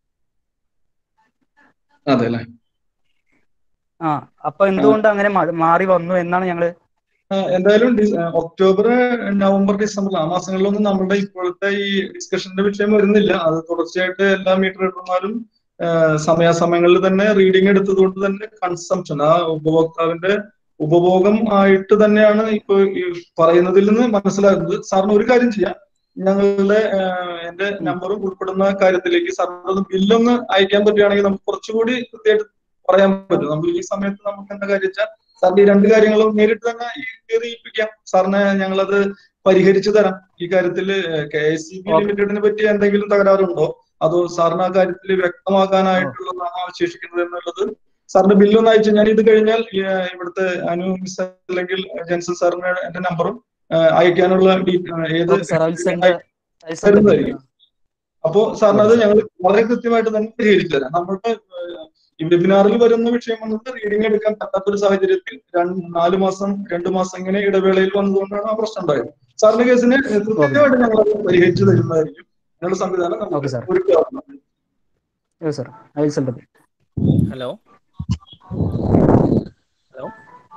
അതെ അല്ലെ
ആ അപ്പൊ എന്തുകൊണ്ട് അങ്ങനെ മാ- മാറി വന്നു എന്നാണ് ഞങ്ങള്
ആ, എന്തായാലും ഡി- ആ, ഒക്ടോബർ നവംബർ ഡിസംബർ ആ മാസങ്ങളിലൊന്നും നമ്മുടെ ഇപ്പോഴത്തെ ഈ ഡിസ്കഷന്റെ വിഷയം വരുന്നില്ല അത് തുടർച്ചയായിട്ട് എല്ലാ മീറ്റർ റീഡർമാരും സമയാസമയങ്ങളിൽ തന്നെ റീഡിംഗ് എടുത്തതുകൊണ്ട് തന്നെ കൺസംഷൻ ആ ഉപഭോക്താവിന്റെ ഉപഭോഗം ആയിട്ട് തന്നെയാണ് ഇപ്പൊ ഈ പറയുന്നതിൽ നിന്ന് മനസ്സിലാകുന്നത് സാറിന് ഒരു കാര്യം ചെയ്യാം ഞങ്ങളുടെ ആ, എന്റെ നമ്പറും ഉൾപ്പെടുന്ന കാര്യത്തിലേക്ക് സാറിന് ബില്ലൊന്ന് അയക്കാൻ പറ്റുകയാണെങ്കിൽ നമുക്ക് കുറച്ചുകൂടി കൃത്യമായിട്ട് പറയാൻ പറ്റും നമുക്ക് ഈ സമയത്ത് നമുക്ക് എന്താ കാര്യം വെച്ചാൽ സാറിന്റെ ഈ രണ്ട് കാര്യങ്ങളും നേരിട്ട് തന്നെ ഈ കയറിയിപ്പിക്കാം സാറിന് ഞങ്ങളത് പരിഹരിച്ചു തരാം ഈ കാര്യത്തിൽ K S C B
Okay.
ലിമിറ്റഡിനെ പറ്റി എന്തെങ്കിലും തകരാറുണ്ടോ അതോ സാറിന് ആ കാര്യത്തിൽ വ്യക്തമാക്കാനായിട്ടുള്ളതാണ് അവശേഷിക്കുന്നത് എന്നുള്ളത് സാറിന്റെ ബില്ലൊന്ന് അയച്ചു ഞാൻ ഇത് കഴിഞ്ഞാൽ ഈ, ഇവിടുത്തെ അനു മിസ് അല്ലെങ്കിൽ ജെൻസൺ സാറിന് എന്റെ നമ്പറും അയക്കാനുള്ള ഡീ- ആ, ഏത്
okay sir I send I send
തരുന്നതായിരിക്കും അപ്പോ സാറിന് അത് ഞങ്ങൾ വളരെ കൃത്യമായിട്ട് തന്നെ പരിഹരിച്ചു തരാം നമ്മുടെ ഏഹ്, ഈ വെബിനാറിൽ വരുന്ന വിഷയം വന്നത് റീഡിംഗ് എടുക്കാൻ പറ്റാത്തൊരു സാഹചര്യത്തിൽ രണ്ട് നാല് മാസം രണ്ട് മാസം ഇങ്ങനെ ഇടവേളയിൽ വന്നതുകൊണ്ടാണ് ആ പ്രശ്നം ഉണ്ടായത് സാറിന്റെ കേസിന് കൃത്യമായിട്ട് ഞങ്ങൾ അത് പരിഹരിച്ചു തരുന്നതായിരിക്കും അതിനുള്ള സംവിധാനം
ഓക്കെ
നമുക്ക്
സാർ
ഒരുക്കാവുന്നതാണ്
yes sir I send
hello hello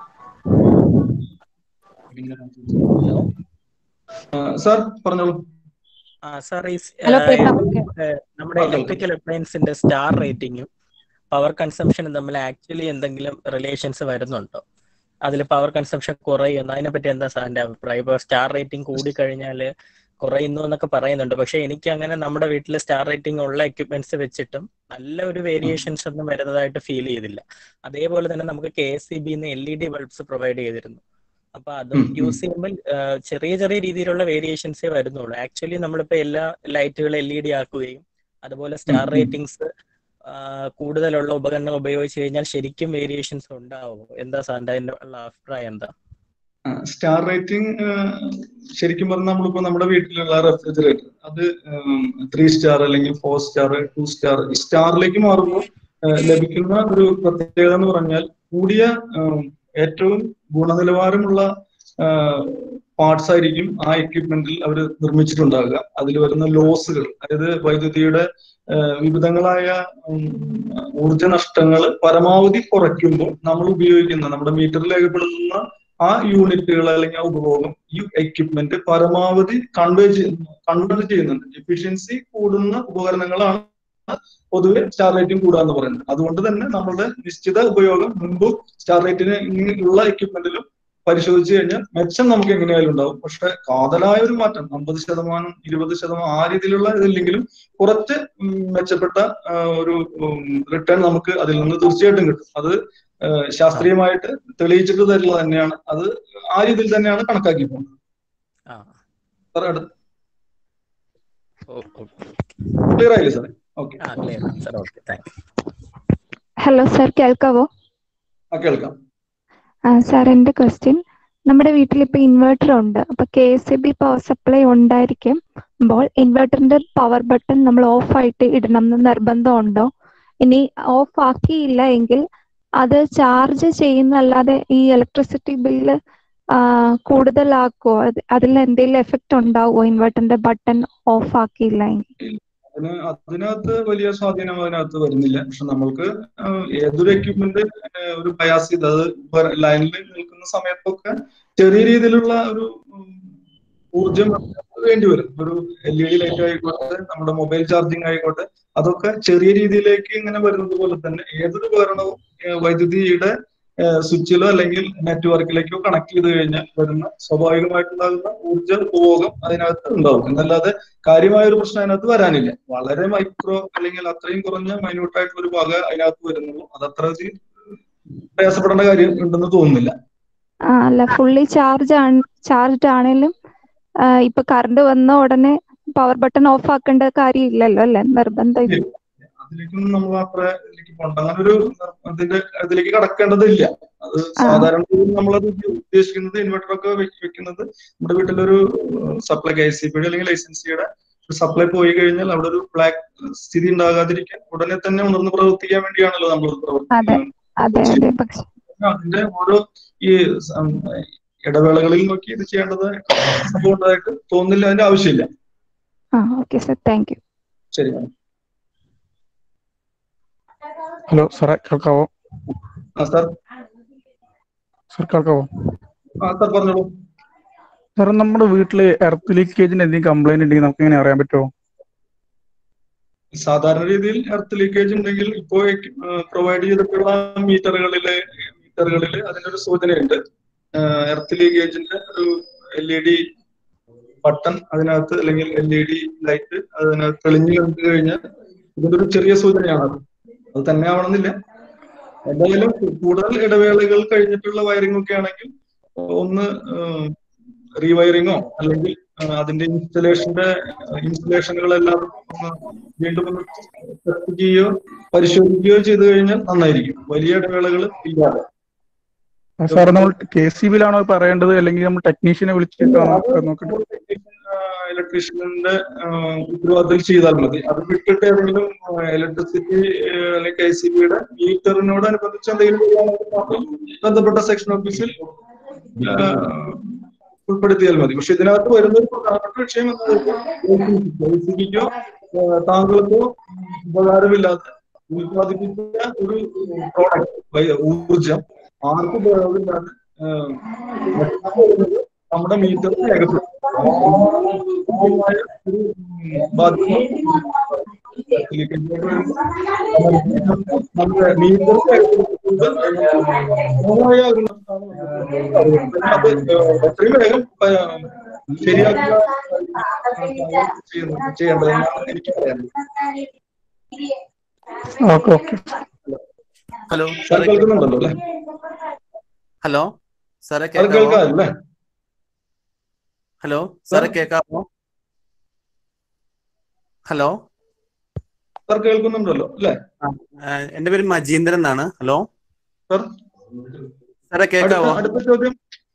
hello
sir പറഞ്ഞോളൂ
ആ സാർ ഈ സ്-
ഹലോ
ആ,
കേൾക്കാം
ഏ, നമ്മുടെ ഇലക്ട്രിക്കൽ അപ്ലയൻസിന്റെ സ്റ്റാർ റേറ്റിംഗും പവർ കൺസംഷനും തമ്മിൽ ആക്ച്വലി എന്തെങ്കിലും റിലേഷൻസ് വരുന്നുണ്ടോ അതിൽ പവർ കൺസംഷൻ കുറയുന്നു അതിനെപ്പറ്റി എന്താ സാറിന്റെ അഭിപ്രായം ഇപ്പൊ സ്റ്റാർ റേറ്റിംഗ് കൂടി കഴിഞ്ഞാൽ കുറയുന്നു എന്നൊക്കെ പറയുന്നുണ്ട് പക്ഷെ എനിക്ക് അങ്ങനെ നമ്മുടെ വീട്ടിൽ സ്റ്റാർ റേറ്റിംഗ് ഉള്ള എക്യുപ്മെന്റ്സ് വെച്ചിട്ടും നല്ല ഒരു വേരിയേഷൻസ് ഒന്നും വരുന്നതായിട്ട് ഫീൽ ചെയ്തില്ല അതേപോലെ തന്നെ നമുക്ക് കെ എസ് സി ബിന്ന് L E D bulbs provide ചെയ്തിരുന്നു അപ്പൊ അതും
ഉം, ഉം.
യൂസ് ചെയ്യുമ്പോൾ ചെറിയ ചെറിയ രീതിയിലുള്ള വേരിയേഷൻസേ വരുന്നുള്ളൂ ആക്ച്വലി നമ്മളിപ്പോ എല്ലാ ലൈറ്റുകൾ എൽ ഇ ഡി ആക്കുകയും അതുപോലെ സ്റ്റാർ
ഉം, ഉം.
റേറ്റിംഗ്സ് കൂടുതലുള്ള ഉപകരണം ഉപയോഗിച്ച് കഴിഞ്ഞാൽ ശരിക്കും വേരിയേഷൻസ് ഉണ്ടാവുമോ എന്താ സാറിന്റെ അതിന്റെ ഉള്ള അഭിപ്രായം എന്താ
സ്റ്റാർ റേറ്റിംഗ് ശരിക്കും പറഞ്ഞാൽ നമ്മളിപ്പോ നമ്മുടെ വീട്ടിലുള്ള റെഫ്രിജറേറ്റർ അത് ത്രീ സ്റ്റാർ അല്ലെങ്കിൽ ഫോർ സ്റ്റാർ ടു സ്റ്റാർ ഈ സ്റ്റാറിലേക്ക് മാറുമ്പോൾ ഏഹ്, ലഭിക്കുന്ന ഒരു പ്രത്യേകത എന്ന് പറഞ്ഞാൽ കൂടിയ ഏഹ്, ഏറ്റവും ഗുണനിലവാരമുള്ള പാർട്സ് ആയിരിക്കും ആ എക്യുപ്മെന്റിൽ അവർ നിർമ്മിച്ചിട്ടുണ്ടാകുക അതിൽ വരുന്ന ലോസുകൾ അതായത് വൈദ്യുതിയുടെ ഏഹ്, വിവിധങ്ങളായ ഉം, ഊർജ നഷ്ടങ്ങൾ പരമാവധി കുറയ്ക്കുമ്പോൾ നമ്മൾ ഉപയോഗിക്കുന്ന നമ്മുടെ മീറ്ററിൽ രേഖപ്പെടുത്തുന്ന ആ യൂണിറ്റുകൾ അല്ലെങ്കിൽ ആ ഉപഭോഗം ഈ എക്യുപ്മെന്റ് പരമാവധി കൺവേ കൺവേർട്ട് ചെയ്യുന്നുണ്ട് എഫിഷ്യൻസി കൂടുന്ന ഉപകരണങ്ങളാണ് പൊതുവെ സ്റ്റാർ റേറ്റിംഗ് കൂടുക എന്ന് പറയുന്നത് അതുകൊണ്ട് തന്നെ നമ്മളുടെ നിശ്ചിത ഉപയോഗം മുമ്പ് സ്റ്റാർ റേറ്റിന് ഉള്ള എക്യുപ്മെന്റിലും പരിശോധിച്ചു കഴിഞ്ഞാൽ മെച്ചം നമുക്ക് എങ്ങനെയായാലും ഉണ്ടാവും പക്ഷെ കാതലായ ഒരു മാറ്റം അമ്പത് ശതമാനം ഇരുപത് ശതമാനം ആ രീതിയിലുള്ള ഇതില്ലെങ്കിലും കുറച്ച് ഉം, മെച്ചപ്പെട്ട ആ, ഒരു റിട്ടേൺ നമുക്ക് അതിൽ നിന്ന് തീർച്ചയായിട്ടും കിട്ടും അത് ഏഹ്, ശാസ്ത്രീയമായിട്ട് തെളിയിച്ചിട്ട് തരുന്നത് തന്നെയാണ് അത് ആ രീതിയിൽ തന്നെയാണ് കണക്കാക്കി പോകുന്നത്
ആ
സാർ അടുത്ത
ഓ ഓ
ക്ലിയർ ആയില്ലേ സാറേ ഓക്കെ
ആ clear sir okay thank
hello sir കേൾക്കാവോ
ആ കേൾക്കാം
ആ സാർ എൻ്റെ ക്വസ്റ്റ്യൻ നമ്മുടെ വീട്ടിൽ ഇപ്പൊ ഇൻവെർട്ടർ ഉണ്ട് അപ്പൊ K S B power supply ഉണ്ടായിരിക്കുമ്പോൾ ഇൻവെർട്ടറിന്റെ പവർ ബട്ടൺ നമ്മൾ ഓഫ് ആയിട്ട് ഇടണം എന്ന് നിർബന്ധമുണ്ടോ ഇനി ഓഫ് ആക്കിയില്ല എങ്കിൽ അത് ചാർജ് ചെയ്യുന്നല്ലാതെ ഈ ഇലക്ട്രിസിറ്റി ബില്ല് കൂടുതലാക്കുമോ അത് അതിൽ എന്തെങ്കിലും എഫക്റ്റ് ഉണ്ടാവുമോ ഇൻവെർട്ടറിന്റെ ബട്ടൺ ഓഫ് ആക്കിയില്ല എങ്കിൽ
അതിന് അതിനകത്ത് വലിയ സ്വാധീനം അതിനകത്ത് വരുന്നില്ല പക്ഷെ നമ്മൾക്ക് ആഹ് ഏതൊരു എക്യുപ്മെന്റ് ഒരു ബയാസ് ചെയ്ത് അത് ലൈനിൽ നിൽക്കുന്ന സമയത്തൊക്കെ ചെറിയ രീതിയിലുള്ള ഒരു ഉം, ഊർജം അതിനകത്ത് വേണ്ടി വരും ഒരു എൽ ഇ ഡി ലൈറ്റ് ആയിക്കോട്ടെ നമ്മുടെ മൊബൈൽ ചാർജിങ് ആയിക്കോട്ടെ അതൊക്കെ ചെറിയ രീതിയിലേക്ക് ഇങ്ങനെ വരുന്നത് പോലെ തന്നെ ഏതൊരു ഉപകരണവും ഏഹ് വൈദ്യുതിയുടെ സ്വിച്ചിലോ അല്ലെങ്കിൽ നെറ്റ്വർക്കിലേക്കോ കണക്ട് ചെയ്ത് കഴിഞ്ഞാൽ വരുന്ന സ്വാഭാവികമായിട്ടുണ്ടാകുന്ന ഊർജ്ജ ഉപഭോഗം അതിനകത്ത് ഉണ്ടാവും എന്നല്ലാതെ കാര്യമായ ഒരു പ്രശ്നം അതിനകത്ത് വരാനില്ല വളരെ മൈക്രോ അല്ലെങ്കിൽ അത്രയും കുറഞ്ഞ മൈന്യൂട്ട് ആയിട്ടുള്ള ഒരു ഭാഗം അതിനകത്ത് വരുന്നുള്ളൂ അത് അത്ര അധികം പ്രയാസപ്പെടേണ്ട കാര്യം ഉണ്ടെന്ന് തോന്നുന്നില്ല
ആ അല്ല ഫുള്ളി ചാർജ് ആണ് ചാർജ്ഡ് ആണെങ്കിലും ആ, ഇപ്പൊ കറണ്ട് വന്ന ഉടനെ പവർ ബട്ടൺ ഓഫ് ആക്കേണ്ട കാര്യമില്ലല്ലോ അല്ലെ നിർബന്ധം ഇല്ല.
അതിലേക്കൊന്നും നമ്മൾ അത്ര ഇതിലേക്ക് പോകണ്ട അങ്ങനെ ഒരു അതിന്റെ അതിലേക്ക് കടക്കേണ്ടതില്ല അത് സാധാരണ നമ്മളത് ഉദ്ദേശിക്കുന്നത് ഇൻവെർട്ടർ ഒക്കെ വെക്കുന്നത് നമ്മുടെ വീട്ടിലൊരു സപ്ലൈ കെ സി ബി അല്ലെങ്കിൽ ലൈസൻസിയുടെ സപ്ലൈ പോയി കഴിഞ്ഞാൽ അവിടെ ഒരു ബ്ലാക്ക് സ്ഥിതി ഉണ്ടാകാതിരിക്കാൻ ഉടനെ തന്നെ ഉണർന്ന് പ്രവർത്തിക്കാൻ വേണ്ടിയാണല്ലോ നമ്മൾ
അതെ അതെ അതെ പക്ഷെ
അതിന്റെ ഓരോ ഈ സം- ഇടവേളകളിൽ നോക്കി ഇത് ചെയ്യേണ്ടത് സംഭവം ഉണ്ടായിട്ട് തോന്നുന്നില്ല അതിന്റെ ആവശ്യമില്ല
ആ ഓക്കെ സർ താങ്ക് യു
ശരി മാഡം
ഹലോ സാറേ കേൾക്കാവോ
ആ സാർ
സാർ കേൾക്കാവോ
ആ സാർ പറഞ്ഞോളൂ
സാർ നമ്മുടെ വീട്ടില് എർത്ത് ലീക്കേജിന് എന്തെങ്കിലും കംപ്ലൈന്റ് ഉണ്ടെങ്കിൽ നമുക്ക് എങ്ങനെ അറിയാൻ പറ്റുമോ
സാധാരണ രീതിയിൽ എർത്ത് ലീക്കേജ് ഉണ്ടെങ്കിൽ ഇപ്പോൾ പ്രൊവൈഡ് ചെയ്തിട്ടുള്ള മീറ്ററുകളില് മീറ്ററുകളിൽ അതിന്റെ ഒരു സൂചനയുണ്ട് എർത്ത് ലീക്കേജിന്റെ ഒരു എൽ ഇ ഡി ബട്ടൺ അതിനകത്ത് അല്ലെങ്കിൽ എൽ ഇ ഡി ലൈറ്റ് അതിനകത്ത് തെളിഞ്ഞു കണ്ടു കഴിഞ്ഞാൽ ഇതിന്റെ ഒരു ചെറിയ സൂചനയാണ് അത് അത് തന്നെ ആവണമെന്നില്ല എന്തായാലും കൂടുതൽ ഇടവേളകൾ കഴിഞ്ഞിട്ടുള്ള വയറിംഗ് ഒക്കെ ആണെങ്കിൽ ഒന്ന് റീവയറിങ്ങോ അല്ലെങ്കിൽ ആ, അതിന്റെ ഇൻസ്റ്റലേഷന്റെ ഇൻസ്റ്റലേഷനുകളെല്ലാം ഒന്ന് വീണ്ടും ഒന്ന് ടെസ്റ്റ് ചെയ്യുകയോ പരിശോധിക്കുകയോ ചെയ്തു കഴിഞ്ഞാൽ നന്നായിരിക്കും വലിയ ഇടവേളകൾ ഇല്ലാതെ
സാറേ നമ്മൾ കെ സി ബിയിലാണോ പറയേണ്ടത് അല്ലെങ്കിൽ നമ്മൾ ടെക്നീഷ്യനെ വിളിച്ചിട്ടാണോ നോക്കേണ്ടത്
ഇലക്ട്രീഷ്യന്റെ ഉത്തരവാദിത്തം ചെയ്താൽ മതി അത് വിട്ടിട്ട് ഏതെങ്കിലും ഇലക്ട്രിസിറ്റി അല്ലെങ്കിൽ കെ സി ബിയുടെ മീറ്ററിനോട് അനുബന്ധിച്ച് എന്തെങ്കിലും ചെയ്യാനായിട്ട് മാത്രം ബന്ധപ്പെട്ട സെക്ഷൻ ഓഫീസിൽ ആ, ഉൾപ്പെടുത്തിയാൽ മതി പക്ഷെ ഇതിനകത്ത് വരുന്ന ഒരു പ്രധാനപ്പെട്ട വിഷയം കെ സി ബിക്കോ താങ്കൾക്കോ ഉപകാരമില്ലാത്ത ഉത്പാദിപ്പിച്ച ഒരു പ്രോഡക്റ്റ് ഊർജം ആർക്കും ഉപയോഗമില്ലാതെ ആ, നമ്മുടെ മീറ്റർ രേഖപ്പെടുത്തും ഒരു ബാധ്യത നമ്മുടെ മീറ്റർ എത്രയും വേഗം ആ, ശരിയാക്കുക ചെയ്യുന്നത് ചെയ്യേണ്ടതെന്നാണ് എനിക്ക് പറയാനുള്ളത്
ഓക്കെ ഓക്കെ
ഹലോ
സാർ കേൾക്കുന്നുണ്ടല്ലോ അല്ലേ
ഹലോ സാറേ
അത്
കേൾക്കാമോ
കേൾക്കാമല്ലേ
ഹലോ സാറേ കേൾക്കാമോ ഹലോ
സാർ കേൾക്കുന്നുണ്ടല്ലോ അല്ലേ
ആ, എന്റെ പേര് മജീന്ദ്രൻ എന്നാണ് ഹലോ
സാർ
സാറേ കേൾക്കാവോ
അടുത്ത അടുത്ത ചോദ്യം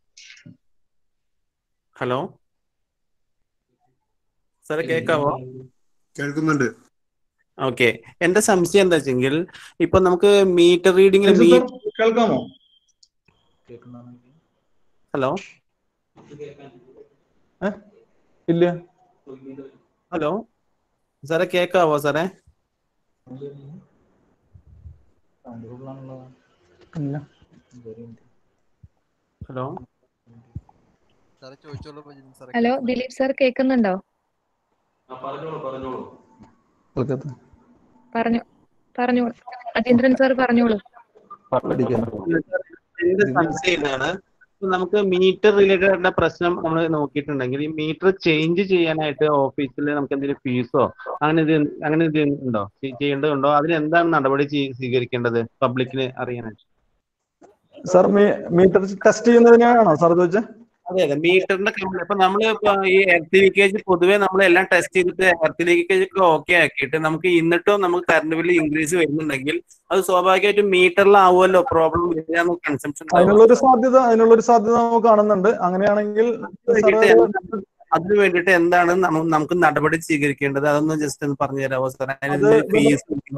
ഹലോ സാറേ കേൾക്കാവോ
കേൾക്കുന്നുണ്ട്
ഓക്കെ എന്റെ സംശയം എന്താ വെച്ചെങ്കിൽ ഇപ്പൊ നമുക്ക് മീറ്റർ റീഡിംഗിൽ
അൻസർ സാർ കേൾക്കാമോ
ഹലോ
ഇല്ല
ഹലോ സാറേ കേൾക്കാവോ സാറേ
ഇല്ല
ഹലോ
ഹലോ ദിലീപ് സാർ കേൾക്കുന്നുണ്ടോ പറഞ്ഞു പറഞ്ഞോളൂ അജീന്ദ്രൻ സാർ പറഞ്ഞോളൂ
എന്റെ സംശയം ഇതാണ് ഇപ്പൊ നമുക്ക് മീറ്റർ റിലേറ്റഡ് ആയിട്ടുള്ള പ്രശ്നം നമ്മൾ നോക്കിയിട്ടുണ്ടെങ്കിൽ ഈ മീറ്റർ ചേഞ്ച് ചെയ്യാനായിട്ട് ഓഫീസിൽ നമുക്ക് എന്തെങ്കിലും ഫീസോ അങ്ങനെ ഇത് അങ്ങനെ ഇത് ഉണ്ടോ ചെ- ചെയ്യേണ്ടതുണ്ടോ അതിന് എന്താണ് നടപടി ചെയ്- സ്വീകരിക്കേണ്ടത് പബ്ലിക്കിന് അറിയാനായിട്ട്
സാർ മീറ്റർ ടെസ്റ്റ് ചെയ്യുന്നതിനാണോ സാർ ചോദിച്ചത്
അതെ അതെ മീറ്ററിന്റെ കമ്പനി ഇപ്പൊ നമ്മൾ ഇപ്പൊ ഈ എർത്ത് ലീക്കേജ് പൊതുവെ നമ്മൾ എല്ലാം ടെസ്റ്റ് ചെയ്തിട്ട് എർത്ത് ലീക്കേജ് ഒക്കെ ഓക്കെ ആക്കിയിട്ട് നമുക്ക് എന്നിട്ടും നമുക്ക് കറണ്ട് ബില്ല് ഇൻക്രീസ് വരുന്നുണ്ടെങ്കിൽ അത് സ്വാഭാവികമായിട്ടും മീറ്ററിലാവുമല്ലോ പ്രോബ്ലം വരിക കൺസംഷൻ
അതിനുള്ളൊരു സാധ്യത അതിനുള്ളൊരു സാധ്യത നമുക്ക് കാണുന്നുണ്ട് അങ്ങനെയാണെങ്കിൽ സാറ്
അതിന് വേണ്ടിയിട്ട് എന്താണ് നമ്മ- നമുക്ക് നടപടി സ്വീകരിക്കേണ്ടത് അതൊന്ന് ജസ്റ്റ് ഒന്ന് പറഞ്ഞു തരാമോ സാർ
അത്
ഫീസ്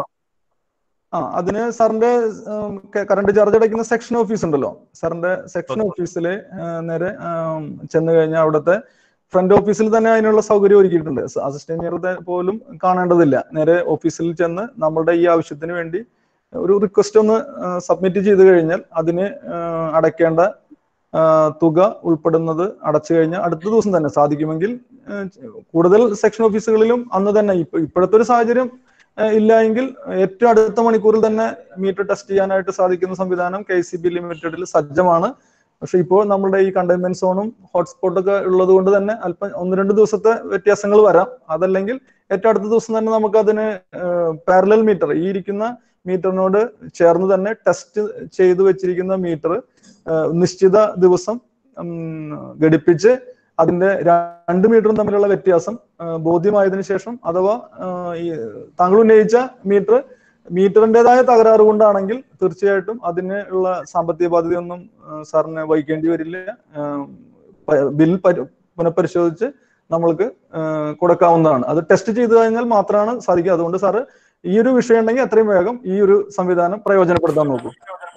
ആ അതിന് സാറിന്റെ കറണ്ട് ചാർജ് അടയ്ക്കുന്ന സെക്ഷൻ ഓഫീസ് ഉണ്ടല്ലോ സാറിന്റെ സെക്ഷൻ ഓഫീസിൽ നേരെ ഉം, ചെന്ന് കഴിഞ്ഞാൽ അവിടുത്തെ ഫ്രണ്ട് ഓഫീസിൽ തന്നെ അതിനുള്ള സൗകര്യം ഒരുക്കിയിട്ടുണ്ട് അസിസ്റ്റന്റ് എഞ്ചിനീയർ പോലും കാണേണ്ടതില്ല നേരെ ഓഫീസിൽ ചെന്ന് നമ്മളുടെ ഈ ആവശ്യത്തിന് വേണ്ടി ഒരു റിക്വസ്റ്റ് ഒന്ന് സബ്മിറ്റ് ചെയ്ത് കഴിഞ്ഞാൽ അതിന് ആ, അടയ്ക്കേണ്ട ആ, തുക ഉൾപ്പെടുന്നത് അടച്ചു കഴിഞ്ഞാൽ അടുത്ത ദിവസം തന്നെ സാധിക്കുമെങ്കിൽ ആ, കൂടുതൽ സെക്ഷൻ ഓഫീസുകളിലും അന്ന് തന്നെ ഇപ്പൊ ഇപ്പോഴത്തെ ഒരു സാഹചര്യം ഏഹ് ഇല്ല എങ്കിൽ ഏറ്റവും അടുത്ത മണിക്കൂറിൽ തന്നെ മീറ്റർ ടെസ്റ്റ് ചെയ്യാനായിട്ട് സാധിക്കുന്ന സംവിധാനം കെ സി ബി ലിമിറ്റഡിൽ സജ്ജമാണ് പക്ഷെ ഇപ്പോൾ നമ്മുടെ ഈ കണ്ടെയ്ൻമെന്റ് സോണും ഹോട്ട്സ്പോട്ടും ഒക്കെ ഉള്ളത് കൊണ്ട് തന്നെ അല്പം ഒന്ന് രണ്ട് ദിവസത്തെ വ്യത്യാസങ്ങൾ വരാം അതല്ലെങ്കിൽ ഏറ്റവും അടുത്ത ദിവസം തന്നെ നമുക്ക് അതിന് പാരലൽ മീറ്റർ ഈ ഇരിക്കുന്ന മീറ്ററിനോട് ചേർന്ന് തന്നെ ടെസ്റ്റ് ചെയ്തു വെച്ചിരിക്കുന്ന മീറ്റർ നിശ്ചിത ദിവസം ഉം, ഘടിപ്പിച്ച് അതിന്റെ രണ്ട് മീറ്ററും തമ്മിലുള്ള വ്യത്യാസം ആ, ബോധ്യമായതിനു ശേഷം അഥവാ ആ, ഈ താങ്കൾ ഉന്നയിച്ച മീറ്റർ മീറ്ററിൻ്റെതായ തകരാറ് കൊണ്ടാണെങ്കിൽ തീർച്ചയായിട്ടും അതിന് ഉള്ള സാമ്പത്തിക ബാധ്യതയൊന്നും ആ, സാറിന് വഹിക്കേണ്ടി വരില്ല ആ, പ- ബിൽ പരി- പുനഃപരിശോധിച്ച് നമ്മൾക്ക് ആ, കൊടുക്കാവുന്നതാണ് അത് ടെസ്റ്റ് ചെയ്തു കഴിഞ്ഞാൽ മാത്രമാണ് സാധിക്കുക അതുകൊണ്ട് സാറ് ഈ ഒരു വിഷയം ഉണ്ടെങ്കിൽ എത്രയും വേഗം ഈ ഒരു സംവിധാനം പ്രയോജനപ്പെടുത്താൻ നോക്കൂ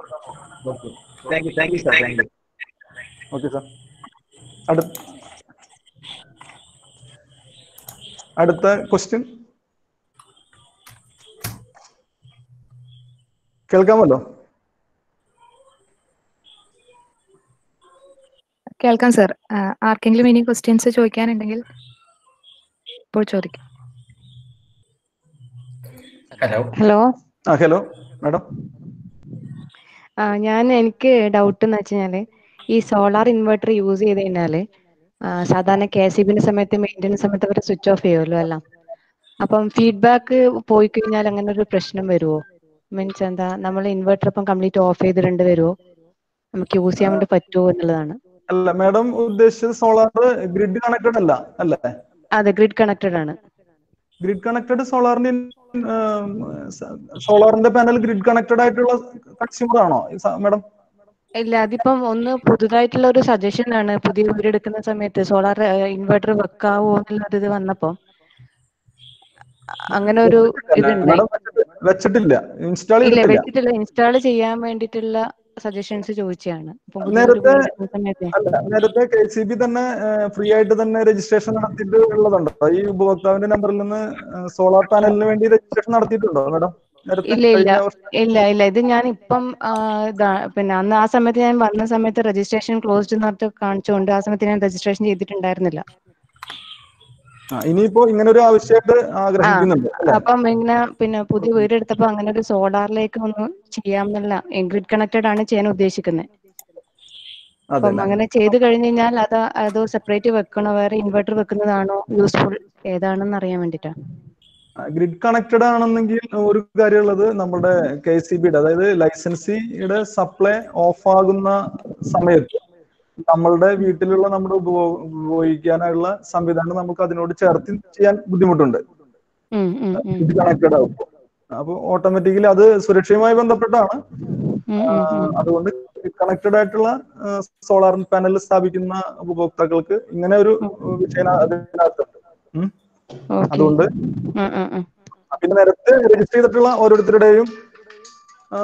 thank you thank you sir thank you
okay sir അടുത്ത അടുത്ത ക്വസ്റ്റ്യൻ കേൾക്കാമല്ലോ
കേൾക്കാം സർ ആർക്കെങ്കിലും ഇനി ക്വസ്റ്റ്യൻസ് ചോദിക്കാനുണ്ടെങ്കിൽ ഇപ്പോൾ ചോദിക്കാം
ഹലോ
ഹലോ
ആ ഹലോ മാഡം
ആ ഞാൻ എനിക്ക് ഡൗട്ട് എന്ന് വെച്ചാല് ഈ സോളാർ ഇൻവെർട്ടർ യൂസ് ചെയ്ത് കഴിഞ്ഞാല് ആ, സാധാരണ കെ സി ബിന്റെ സമയത്ത് മെയിൻ്റെനൻസ് സമയത്ത് അവർ സ്വിച്ച് ഓഫ് ചെയ്യുമല്ലോ എല്ലാം അപ്പം ഫീഡ്ബാക്ക് പോയി കഴിഞ്ഞാൽ അങ്ങനെ ഒരു പ്രശ്നം വരുമോ മീൻസ് എന്താ നമ്മൾ ഇൻവെർട്ടർ ഇപ്പം കംപ്ലീറ്റ് ഓഫ് ചെയ്തിടേണ്ടി വരുമോ നമുക്ക് യൂസ് ചെയ്യാൻ വേണ്ടി പറ്റുമോ എന്നുള്ളതാണ്
അല്ല മാഡം ഉദ്ദേശിച്ചത് സോളാർ ഗ്രിഡ് കണക്റ്റഡ് അല്ല അല്ലേ
അതെ ഗ്രിഡ് കണക്റ്റഡ് ആണ്
ഗ്രിഡ് കണക്റ്റഡ് സോളാറിന്റെ സോളാറിന്റെ പാനൽ ഗ്രിഡ് കണക്റ്റഡ് ആയിട്ടുള്ള കൺസ്യൂമർ ആണോ മാഡം
ഇല്ല അതിപ്പം ഒന്ന് പുതുതായിട്ടുള്ള ഒരു സജഷൻ ആണ് പുതിയ വീടെടുക്കുന്ന സമയത്ത് സോളാർ ഇൻവെർട്ടർ വെക്കാവോ എന്നുള്ള ഒരു ഇത് വന്നപ്പോ അങ്ങനെ ഒരു ഇതുണ്ടായി
മാഡം വെച്ചിട്ടില്ല ഇൻസ്റ്റാൾ
ഇല്ല
ചെയ്തിട്ടില്ല
വെച്ചിട്ടില്ല ഇൻസ്റ്റാൾ ചെയ്യാൻ വേണ്ടിയിട്ടുള്ള സജഷൻസ് ചോദിച്ചതാണ് ഇപ്പൊ പുതിയൊരു
നേരത്തെ
വീടെടുക്കുന്ന സമയത്ത്
അല്ല നേരത്തെ കെ സി ബി തന്നെ ഫ്രീ ആയിട്ട് തന്നെ രജിസ്ട്രേഷൻ നടത്തിയിട്ട് ഉള്ളതുണ്ടോ ഈ ഉപഭോക്താവിന്റെ നമ്പറിൽ നിന്ന് സോളാർ പാനലിന് വേണ്ടി രജിസ്ട്രേഷൻ നടത്തിയിട്ടുണ്ടോ മാഡം നേരത്തെ
ഇല്ല ഇല്ല
കഴിഞ്ഞ വർഷം
ഇല്ല ഇല്ല ഇത് ഞാൻ ഇപ്പം ആ, ഇതാ പിന്നെ അന്ന് ആ സമയത്ത് ഞാൻ വന്ന സമയത്ത് രജിസ്ട്രേഷൻ ക്ലോസ്ഡ് എന്ന് പറഞ്ഞിട്ട് കാണിച്ചുകൊണ്ട് ആ സമയത്ത് ഞാൻ രജിസ്ട്രേഷൻ ചെയ്തിട്ടുണ്ടായിരുന്നില്ല
ആ, ഇനിയിപ്പോ ഇങ്ങനെ ഒരു ആവശ്യമായിട്ട്
ആ
ആഗ്രഹിക്കുന്നുണ്ട് അല്ലെ
അപ്പം ഇങ്ങനെ പിന്നെ പുതിയ വീട് എടുത്തപ്പോ അങ്ങനെ ഒരു സോളാറിലേക്ക് ഒന്ന് ചെയ്യാമെന്നല്ല ഗ്രിഡ് കണക്റ്റഡ് ആണ് ചെയ്യാൻ ഉദ്ദേശിക്കുന്നത് അപ്പം
അതെല്ലേ
അങ്ങനെ ചെയ്ത് കഴിഞ്ഞ് കഴിഞ്ഞാൽ അത് അത് സെപ്പറേറ്റ് വെക്കണോ വേറെ ഇൻവെർട്ടർ വെക്കുന്നതാണോ യൂസ്ഫുൾ ഏതാണെന്ന് അറിയാൻ വേണ്ടിട്ടാ
ഗ്രിഡ് കണക്റ്റഡ് ആണെന്നെങ്കിൽ ഒരു കാര്യമുള്ളത് നമ്മുടെ കെ സി ബിയുടെ അതായത് ലൈസൻസിയുടെ സപ്ലൈ ഓഫ് ആകുന്ന സമയത്ത് നമ്മളുടെ വീട്ടിലുള്ള നമ്മുടെ ഉപഭോ- ഉപയോഗിക്കാനുള്ള സംവിധാനം നമുക്ക് അതിനോട് ചേർത്ത് ചെയ്യാൻ ബുദ്ധിമുട്ടുണ്ട്
ഉം, ഉം, ഉം.
ഗ്രിഡ് കണക്റ്റഡ് ആവും അപ്പൊ ഓട്ടോമാറ്റിക്കലി അത് സുരക്ഷയുമായി ബന്ധപ്പെട്ടാണ്
ഉം,
ആ,
ഉം, ഉം.
അതുകൊണ്ട് കണക്റ്റഡ് ആയിട്ടുള്ള സോളാർ പാനൽ സ്ഥാപിക്കുന്ന ഉപഭോക്താക്കൾക്ക് ഇങ്ങനെ ഒരു വിഷയം അതിനകത്തുണ്ട് ഉം.
ഓക്കെ
അതുകൊണ്ട്
ഉം, ഉം, ഉം.
പിന്നെ നേരത്തെ രജിസ്റ്റർ ചെയ്തിട്ടുള്ള ഓരോരുത്തരുടെയും ആ,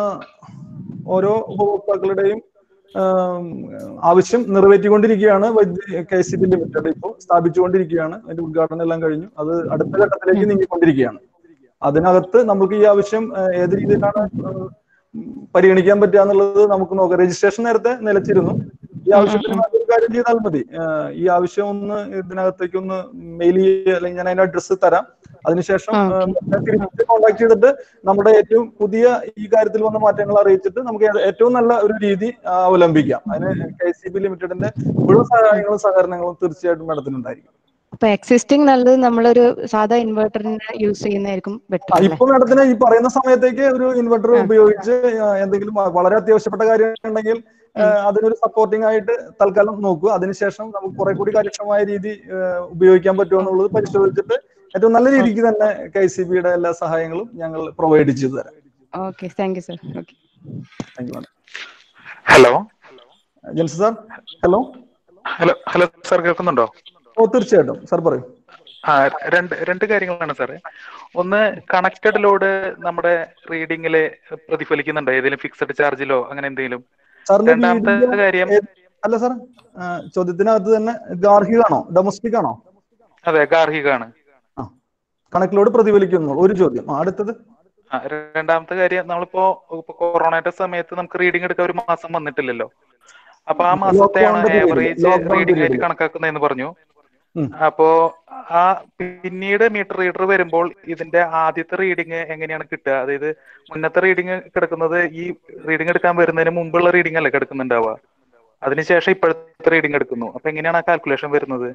ഓരോ ഉപഭോക്താക്കളുടെയും ആം, ആവശ്യം നിറവേറ്റിക്കൊണ്ടിരിക്കുകയാണ് വൈദ്യുതി കെ സി ബി ലിമിറ്റഡ് ഇപ്പോൾ സ്ഥാപിച്ചുകൊണ്ടിരിക്കുകയാണ് അതിന്റെ ഉദ്ഘാടനം എല്ലാം കഴിഞ്ഞു അത് അടുത്ത ഘട്ടത്തിലേക്ക് നീങ്ങിക്കൊണ്ടിരിക്കുകയാണ് അതിനകത്ത് നമുക്ക് ഈ ആവശ്യം ആ, ഏത് രീതിയിലാണ് ആ, പരിഗണിക്കാൻ പറ്റുക എന്നുള്ളത് നമുക്ക് നോക്കാം രജിസ്ട്രേഷൻ നേരത്തെ നിലച്ചിരുന്നു ഈ ആവശ്യത്തിന് വേണ്ടി ഒരു കാര്യം ചെയ്താൽ മതി ആ, ഈ ആവശ്യം ഒന്ന് ഇതിനകത്തേക്ക് ഒന്ന് മെയിൽ ചെയ്യുക അല്ലെങ്കിൽ ഞാൻ അതിന്റെ അഡ്രസ്സ് തരാം അതിനുശേഷം ആ, തിരിച്ച് കോൺടാക്ട് ചെയ്തിട്ട് നമ്മുടെ ഏറ്റവും പുതിയ ഈ കാര്യത്തിൽ വന്ന മാറ്റങ്ങൾ അറിയിച്ചിട്ട് നമുക്ക് ഏ- ഏറ്റവും നല്ല ഒരു രീതി ആ, അവലംബിക്കാം അതിന് കെ സി ബി ലിമിറ്റഡിന്റെ മുഴുവൻ സഹായങ്ങളും സഹകരണങ്ങളും തീർച്ചയായിട്ടും മാഡത്തിനുണ്ടായിരിക്കും
അപ്പൊ എക്സിസ്റ്റിംഗ് നല്ലത് നമ്മളൊരു സാധാ ഇൻവെർട്ടറിനെ യൂസ് ചെയ്യുന്നതായിരിക്കും ബെറ്റർ
ആ,
അല്ലേ
ഇപ്പൊ മാഡത്തിന് ഈ പറയുന്ന സമയത്തേക്ക് ഒരു ഇൻവെർട്ടർ ഉപയോഗിച്ച് ആ, എന്തെങ്കിലും വളരെ അത്യാവശ്യപ്പെട്ട കാര്യം ഉണ്ടെങ്കിൽ ആ, അതിനൊരു സപ്പോർട്ടിംഗ് ആയിട്ട് തൽക്കാലം നോക്കുക അതിനുശേഷം നമുക്ക് കുറെ കൂടി കാര്യക്ഷമമായ രീതി ആ, ഉപയോഗിക്കാൻ പറ്റുമോ എന്നുള്ളത് പരിശോധിച്ചിട്ട് ഏറ്റവും നല്ല രീതിക്ക് തന്നെ കെ സി ബിയുടെ എല്ലാ സഹായങ്ങളും ഞങ്ങൾ പ്രൊവൈഡ് ചെയ്തു തരാം
okay thank you sir okay
thank you madam
hello
ജെൻസ് sir hello
hello hello sir കേൾക്കുന്നുണ്ടോ
ഓ തീർച്ചയായിട്ടും സാർ പറയൂ
ആ രണ്ട് രണ്ട് കാര്യങ്ങളാണ് സാറേ ഒന്ന് കണക്റ്റഡ് ലോഡ് നമ്മുടെ റീഡിങ്ങില് പ്രതിഫലിക്കുന്നുണ്ടോ ഏതെങ്കിലും ഫിക്സഡ് ചാർജിലോ അങ്ങനെ എന്തെങ്കിലും
സാറിന്റെ
രണ്ടാമത്തെ
വീടിന്റെ
കാര്യം
ഏത്- അല്ല സാർ ചോദ്യത്തിനകത്ത് തന്നെ ഗാർഹികാണോ ഡൊമസ്റ്റിക് ആണോ
അതെ ഗാർഹികാണ്
കണക്കിലോട് പ്രതിഫലിക്കുന്നു ഒരു ചോദ്യം ആ, അടുത്തത്
ആ, രണ്ടാമത്തെ കാര്യം നമ്മളിപ്പോ ഇപ്പൊ കൊറോണയുടെ സമയത്ത് നമുക്ക് റീഡിംഗ് എടുക്കാൻ ഒരു മാസം വന്നിട്ടില്ലല്ലോ അപ്പൊ ആ മാസത്തെയാണ്
Lockdown period,
average
lockdown
reading ആയിട്ട്
period.
കണക്കാക്കുന്നതെന്ന് പറഞ്ഞു
ഉം.
അപ്പോ ആ പിന്നീട് മീറ്റർ റീഡർ വരുമ്പോൾ ഇതിന്റെ ആദ്യത്തെ റീഡിങ് എങ്ങനെയാണ് കിട്ടുക അതായത് മുന്നത്തെ റീഡിങ് കിടക്കുന്നത് ഈ റീഡിംഗ് എടുക്കാൻ വരുന്നതിന് മുമ്പുള്ള റീഡിംഗ് അല്ലേ കിടക്കുന്നുണ്ടാവുക അതിനുശേഷം ഇപ്പോഴത്തെ റീഡിംഗ് എടുക്കുന്നു അപ്പൊ എങ്ങനെയാണ് ആ കാൽക്കുലേഷൻ വരുന്നത്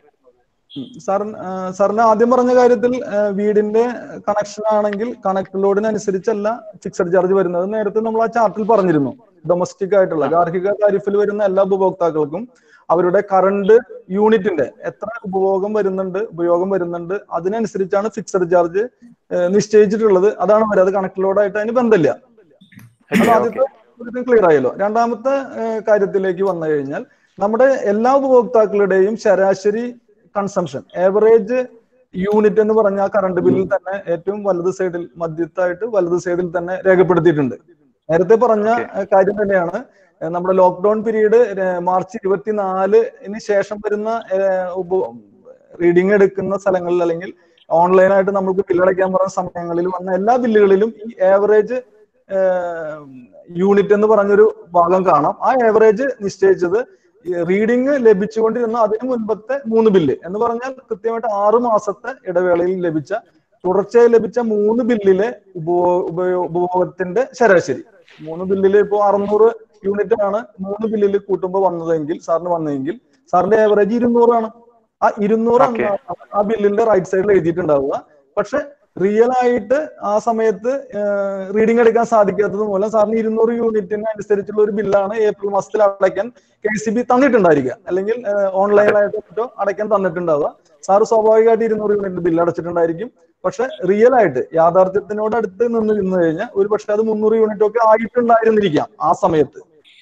സാർ സാറിന് ആദ്യം പറഞ്ഞ കാര്യത്തിൽ ആ, വീടിന്റെ കണക്ഷൻ ആണെങ്കിൽ കണക്ട് ലോഡിനനുസരിച്ചല്ല ഫിക്സഡ് ചാർജ് വരുന്നത് നേരത്തെ നമ്മൾ ആ ചാർട്ടിൽ പറഞ്ഞിരുന്നു ഡൊമസ്റ്റിക് ആയിട്ടുള്ള ഗാർഹിക താരിഫിൽ വരുന്ന എല്ലാ ഉപഭോക്താക്കൾക്കും അവരുടെ കറണ്ട് യൂണിറ്റിന്റെ എത്ര ഉപഭോഗം വരുന്നുണ്ട് ഉപയോഗം വരുന്നുണ്ട് അതിനനുസരിച്ചാണ് ഫിക്സഡ് ചാർജ് നിശ്ചയിച്ചിട്ടുള്ളത് അതാണ് വരെ അത് കണക്ട് ലോഡായിട്ട് അതിന് ബന്ധമില്ല അത് ആദ്യത്തെ ക്ലിയർ ആയല്ലോ രണ്ടാമത്തെ ആ, കാര്യത്തിലേക്ക് വന്നു കഴിഞ്ഞാൽ നമ്മുടെ എല്ലാ ഉപഭോക്താക്കളുടെയും ശരാശരി കൺസംഷൻ ഏവറേജ് യൂണിറ്റ് എന്ന് പറഞ്ഞ ആ കറണ്ട് ബില്ലിൽ തന്നെ ഏറ്റവും വലത് സൈഡിൽ മധ്യത്തായിട്ട് വലത് സൈഡിൽ തന്നെ രേഖപ്പെടുത്തിയിട്ടുണ്ട് നേരത്തെ പറഞ്ഞ ആ, കാര്യം തന്നെയാണ് ആ, നമ്മുടെ ലോക്ക്ഡൌൺ പീരീഡ് മാർച്ച് ഇരുപത്തിനാലിന് ശേഷം വരുന്ന റീഡിംഗ് എടുക്കുന്ന സ്ഥലങ്ങളിൽ അല്ലെങ്കിൽ ഓൺലൈനായിട്ട് നമുക്ക് ബില്ലടയ്ക്കാൻ പറഞ്ഞ സമയങ്ങളിൽ വന്ന എല്ലാ ബില്ലുകളിലും ഈ ഏവറേജ് യൂണിറ്റ് എന്ന് പറഞ്ഞൊരു ഭാഗം കാണാം ആ ഏവറേജ് നിശ്ചയിച്ചത് റീഡിംഗ് ലഭിച്ചുകൊണ്ടിരുന്ന അതിന് മുൻപത്തെ മൂന്ന് ബില്ല് എന്ന് പറഞ്ഞാൽ കൃത്യമായിട്ട് ആറ് മാസത്തെ ഇടവേളയിൽ ലഭിച്ച തുടർച്ചയായി ലഭിച്ച മൂന്ന് ബില്ലിലെ ഉപഭോ ഉപയോ- ഉപഭോഗത്തിന്റെ ശരാശരി മൂന്ന് ബില്ലിൽ ഇപ്പോ അറുന്നൂറ് യൂണിറ്റ് ആണ് മൂന്ന് ബില്ലിൽ കൂട്ടുമ്പോൾ വന്നതെങ്കിൽ സാറിന് വന്നതെങ്കിൽ സാറിന്റെ ആവറേജ് ഇരുന്നൂറാണ് ആ ഇരുന്നൂറ് ആ ബില്ലിന്റെ റൈറ്റ് സൈഡിൽ എഴുതിയിട്ടുണ്ടാവുക പക്ഷെ റിയൽ ആയിട്ട് ആ സമയത്ത് റീഡിംഗ് എടുക്കാൻ സാധിക്കാത്തത് മൂലം സാറിന് ഇരുന്നൂറ് യൂണിറ്റിന് അനുസരിച്ചുള്ള ഒരു ബില്ലാണ് ഏപ്രിൽ മാസത്തിൽ അടയ്ക്കാൻ കെ സി ബി തന്നിട്ടുണ്ടായിരിക്കുക അല്ലെങ്കിൽ ഓൺലൈനായിട്ട് മറ്റോ അടയ്ക്കാൻ തന്നിട്ടുണ്ടാവുക സാറ് സ്വാഭാവികമായിട്ട് ഇരുന്നൂറ് യൂണിറ്റ് ബില്ല് അടച്ചിട്ടുണ്ടായിരിക്കും പക്ഷെ റിയൽ ആയിട്ട് യാഥാർത്ഥ്യത്തിനോട് അടുത്ത് നിന്ന് നിന്ന് കഴിഞ്ഞാൽ ഒരു പക്ഷെ അത് മുന്നൂറ് യൂണിറ്റ് ഒക്കെ ആയിട്ടുണ്ടായിരുന്നിരിക്കാം ആ സമയത്ത്